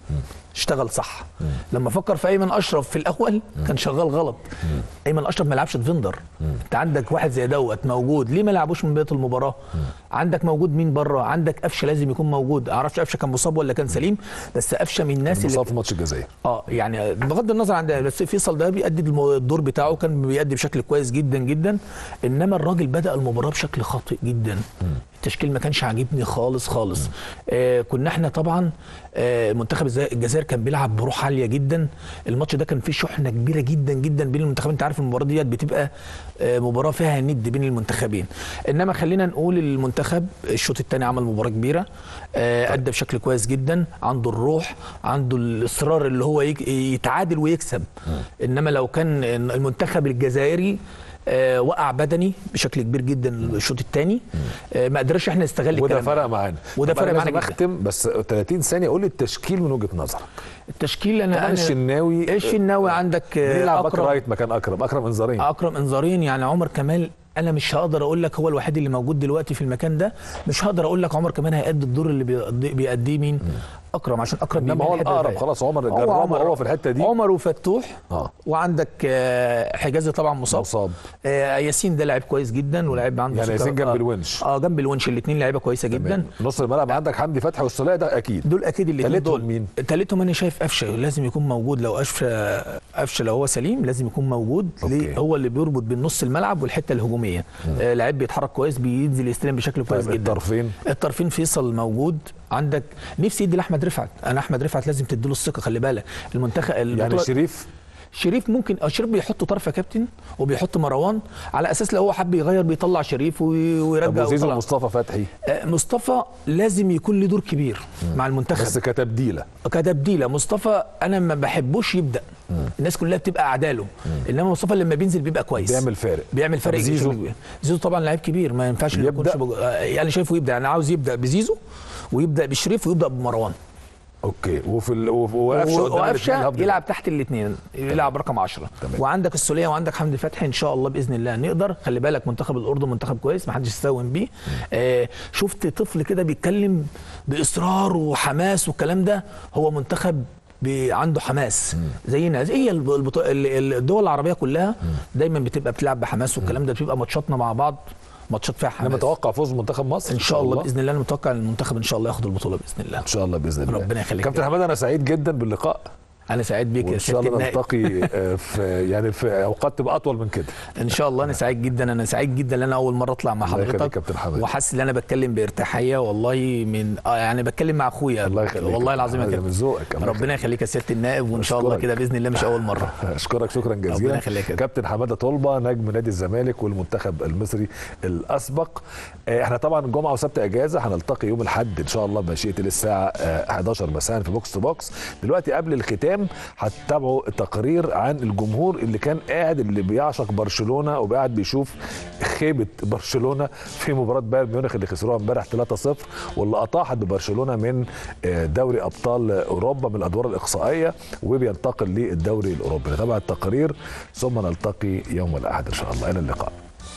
اشتغل صح لما فكر في ايمن اشرف في الاول كان شغال غلط ايمن اشرف ما لعبش ديفندر انت عندك واحد زي دوت موجود ليه ما لعبوش من بدايه المباراه عندك موجود مين بره عندك قفشه لازم يكون موجود اعرفش قفشه كان مصاب ولا كان سليم بس قفشه من الناس اللي مصاب في ماتش الجزائر اه يعني بغض النظر عن ده بس فيصل ده بيأدي المو- الدور بتاعه كان بيأدي بشكل كويس جدا جدا انما الراجل بدأ المباراة بشكل خاطئ جدا التشكيل ما كانش عاجبني خالص خالص آه كنا احنا طبعا آه منتخب الز- الجزائر كان بيلعب بروح عاليه جدا الماتش ده كان فيه شحنه كبيره جدا جدا بين المنتخبين انت عارف المباراه ديت بتبقى آه مباراه فيها ند بين المنتخبين انما خلينا نقول المنتخب الشوط الثاني عمل مباراه كبيره آه ادى بشكل كويس جدا عنده الروح عنده الاصرار اللي هو يك- يتعادل ويكسب انما لو كان المنتخب الجزائري آه وقع بدني بشكل كبير جدا الشوط الثاني آه ما قدرش احنا نستغل وده الكلام ده. فرق معانا وده طب فرق أنا معانا لازم جدا. اختم بس 30 ثانيه قول لي التشكيل من وجهه نظرك التشكيل انا طبعا أنا- الشناوي الشناوي عندك آه، بيلعب باك أكرم- رايت مكان اكرم اكرم انذارين اكرم انذارين يعني عمر كمال انا مش هقدر اقول لك هو الوحيد اللي موجود دلوقتي في المكان ده مش هقدر اقول لك عمر كمان هيأدي الدور اللي بيقضي- بيأديه مين اكرم عشان اكرم انما بيميل هو الحتة الاقرب دي. خلاص عمر هو جربه عمر- هو في الحته دي عمر وفتوح اه وعندك آه، حجازي طبعا مصاب مصاب. آه، ياسين ده لاعب كويس جدا ولاعب عنده يعني سكر- ياسين جنب آه. الونش. اه جنب الونش الاثنين لعيبه كويسه جدا تمام. نص الملعب عندك حمدي فتحي والسوليه ده اكيد دول اكيد الاثنين تالتهم دول مين؟ تالتهم انا شايف قفشه لازم يكون موجود لو قفشه قفشه لو هو سليم لازم يكون موجود أوكي. ليه هو اللي بيربط بين نص الملعب والحته الهجوميه آه لعيب بيتحرك كويس بينزل يستلم بشكل كويس طيب جدا الطرفين الطرفين فيصل موجود عندك نفسي يدي لاحمد رفعت انا احمد رفعت لازم تديله الثقه خلي بالك المنتخب يعني البطولة- شريف شريف ممكن اه شريف بيحط طرف يا كابتن وبيحط مروان على اساس لو هو حب يغير بيطلع شريف وي- ويرجع ابو زيزو ويطلع. ومصطفى فتحي آه، مصطفى لازم يكون له دور كبير مع المنتخب بس كتبديله كتبديله مصطفى انا ما بحبوش يبدا الناس كلها بتبقى اعداله انما مصطفى لما بينزل بيبقى كويس بيعمل فارق بيعمل فرق طب زيزو؟ كبير. زيزو طبعا لعيب كبير ما ينفعش ما يبدأ؟ يكونش بج... آه، يعني شايفه يبدا انا عاوز يبدا بزيزو ويبدا بشريف ويبدا بمروان اوكي وفي ال... وف- وقفشه قدام الاتنين وقفشه الهبد. يلعب تحت الاثنين يلعب رقم 10 تمام. وعندك السوليه وعندك حمدي فتحي ان شاء الله باذن الله نقدر خلي بالك منتخب الاردن منتخب كويس ما حدش يستهون بيه آه شفت طفل كده بيتكلم باصرار وحماس والكلام ده هو منتخب بي- عنده حماس زينا زي هي الب- البطو- ال- ال- الدول العربيه كلها دايما بتبقى بتلعب بحماس والكلام ده بتبقى ماتشاتنا مع بعض ماتشات فيها انا حماس متوقع فوز منتخب مصر ان شاء الله باذن الله انا متوقع ان المنتخب ان شاء الله ياخد البطوله باذن الله ان شاء الله باذن الله ربنا يخليك. كابتن حماد انا سعيد جدا باللقاء انا سعيد بيك يا وان شاء سياده الله النائب نلتقي آه، في يعني في اوقات تبقى اطول من كده ان شاء الله انا سعيد جدا انا سعيد جدا ان انا اول مره اطلع مع الله يخليك حضرتك كابتن حماد. وحاسس ان انا بتكلم بارتاحيه والله من اه يعني بتكلم مع اخويا الله يخليك والله كابتن العظيم يا حماد، كابتن من ذوقك الله ربنا يخليك يا سياده النائب وان شاء الله أشكرك. كده باذن الله مش اول مره اشكرك شكرا جزيلا ربنا يخليك يا كابتن حماده طلبه نجم نادي الزمالك والمنتخب المصري الاسبق آه، احنا طبعا جمعه وسبت اجازه هنلتقي يوم الاحد ان شاء الله بمشيئه الله الساعه آه، 11 مساء في بوكس تو بوكس دلوقتي قبل الختام هتتابعوا تقرير عن الجمهور اللي كان قاعد اللي بيعشق برشلونه وقاعد بيشوف خيبه برشلونه في مباراه بايرن ميونخ اللي خسروها امبارح 3-0 واللي اطاحت ببرشلونه من آه، دوري ابطال اوروبا من الادوار الاقصائيه وبينتقل للدوري الاوروبي نتابع التقرير ثم نلتقي يوم الاحد ان شاء الله الى اللقاء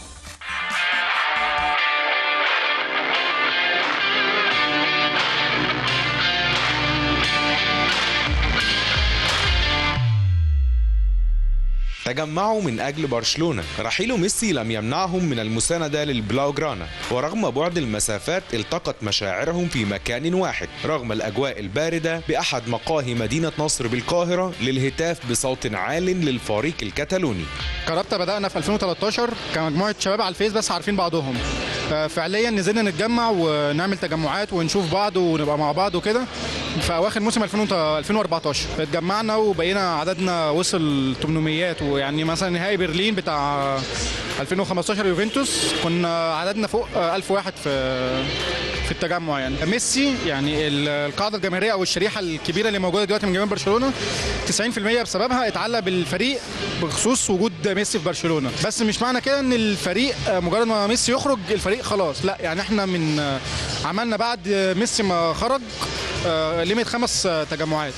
تجمعوا من أجل برشلونة رحيل ميسي لم يمنعهم من المساندة للبلاوغرانا ورغم بعد المسافات التقت مشاعرهم في مكان واحد رغم الأجواء الباردة بأحد مقاهي مدينة نصر بالقاهرة للهتاف بصوت عال للفريق الكتالوني كرابتا بدأنا في 2013 كمجموعة شباب على الفيس بس عارفين بعضهم آه، فعليا نزلنا نتجمع ونعمل تجمعات ونشوف بعض ونبقى مع بعض وكده في اواخر موسم 2000 2014 اتجمعنا وبقينا عددنا وصل 800 ويعني مثلا نهائي برلين بتاع 2015 يوفنتوس كنا عددنا فوق آه، 1000 واحد في في التجمع يعني ميسي يعني ال- القاعده الجماهيريه او الشريحه الكبيره اللي موجوده دلوقتي من جماهير برشلونه 90% بسببها اتعلق بالفريق بخصوص وجود ميسي في برشلونه بس مش معنى كده ان الفريق آه، مجرد ما ميسي يخرج الفريق خلاص لا يعني احنا من آه، عملنا بعد ميسي ما خرج آه، ليميت خمس آه، تجمعات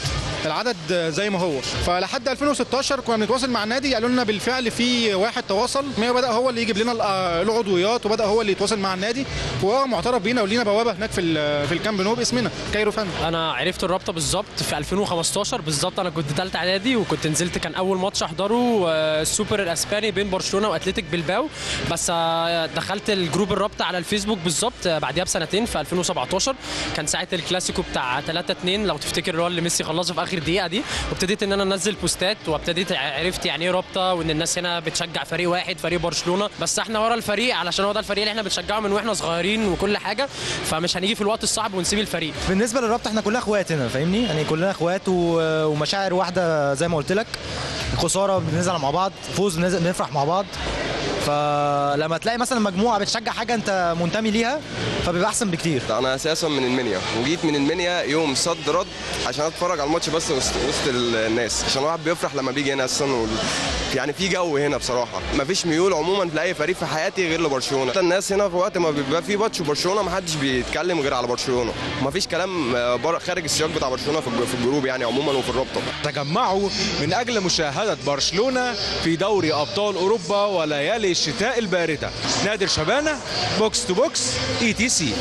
العدد زي ما هو فلحد 2016 كنا بنتواصل مع النادي قالوا لنا بالفعل في واحد تواصل مية بدا هو اللي يجيب لنا ال- العضويات وبدا هو اللي يتواصل مع النادي وهو معترف بينا ولينا بوابه هناك في ال- في الكامب نو باسمنا كايرو فن انا عرفت الرابطه بالظبط في 2015 بالظبط انا كنت ثالثه اعدادي وكنت نزلت كان اول ماتش احضره آه، السوبر الاسباني بين برشلونه واتلتيك بلباو بس آه، دخلت الجروب الرابطه على الفيسبوك بالظبط آه، بعديها بسنتين في 2017 كان ساعه الكلاسيكو بتاع 3 2 لو تفتكر اللي هو اللي ميسي خلصه في اخر دقيقه دي وابتديت ان انا انزل بوستات وابتديت عرفت يعني ايه رابطه وان الناس هنا بتشجع فريق واحد فريق برشلونه بس احنا ورا الفريق علشان هو ده الفريق اللي احنا بنشجعه من واحنا صغيرين وكل حاجه فمش هنيجي في الوقت الصعب ونسيب الفريق بالنسبه للرابطه احنا كلنا اخوات هنا فاهمني يعني كلنا اخوات و- ومشاعر واحده زي ما قلت لك خساره بنزعل مع بعض فوز بنزل- بنفرح مع بعض فلما تلاقي مثلا مجموعه بتشجع حاجه انت منتمي ليها فبيبقى احسن بكتير انا اساسا من المنيا وجيت من المنيا يوم صد رد عشان اتفرج على الماتش بس وسط, وسط الناس عشان الواحد بيفرح لما بيجي هنا اساسا وال- يعني في جو هنا بصراحه مفيش ميول عموما لاي فريق في حياتي غير لبرشلونه حتى الناس هنا في وقت ما بيبقى في ماتش برشلونه ما حدش بيتكلم غير على برشلونه مفيش كلام آه، بره خارج السياق بتاع برشلونه في الج- في الجروب يعني عموما وفي الرابطه تجمعوا من أجل مشاهدة برشلونة في دوري أبطال أوروبا وليالي الشتاء الباردة نادر شبانة بوكس تو بوكس اي تي سي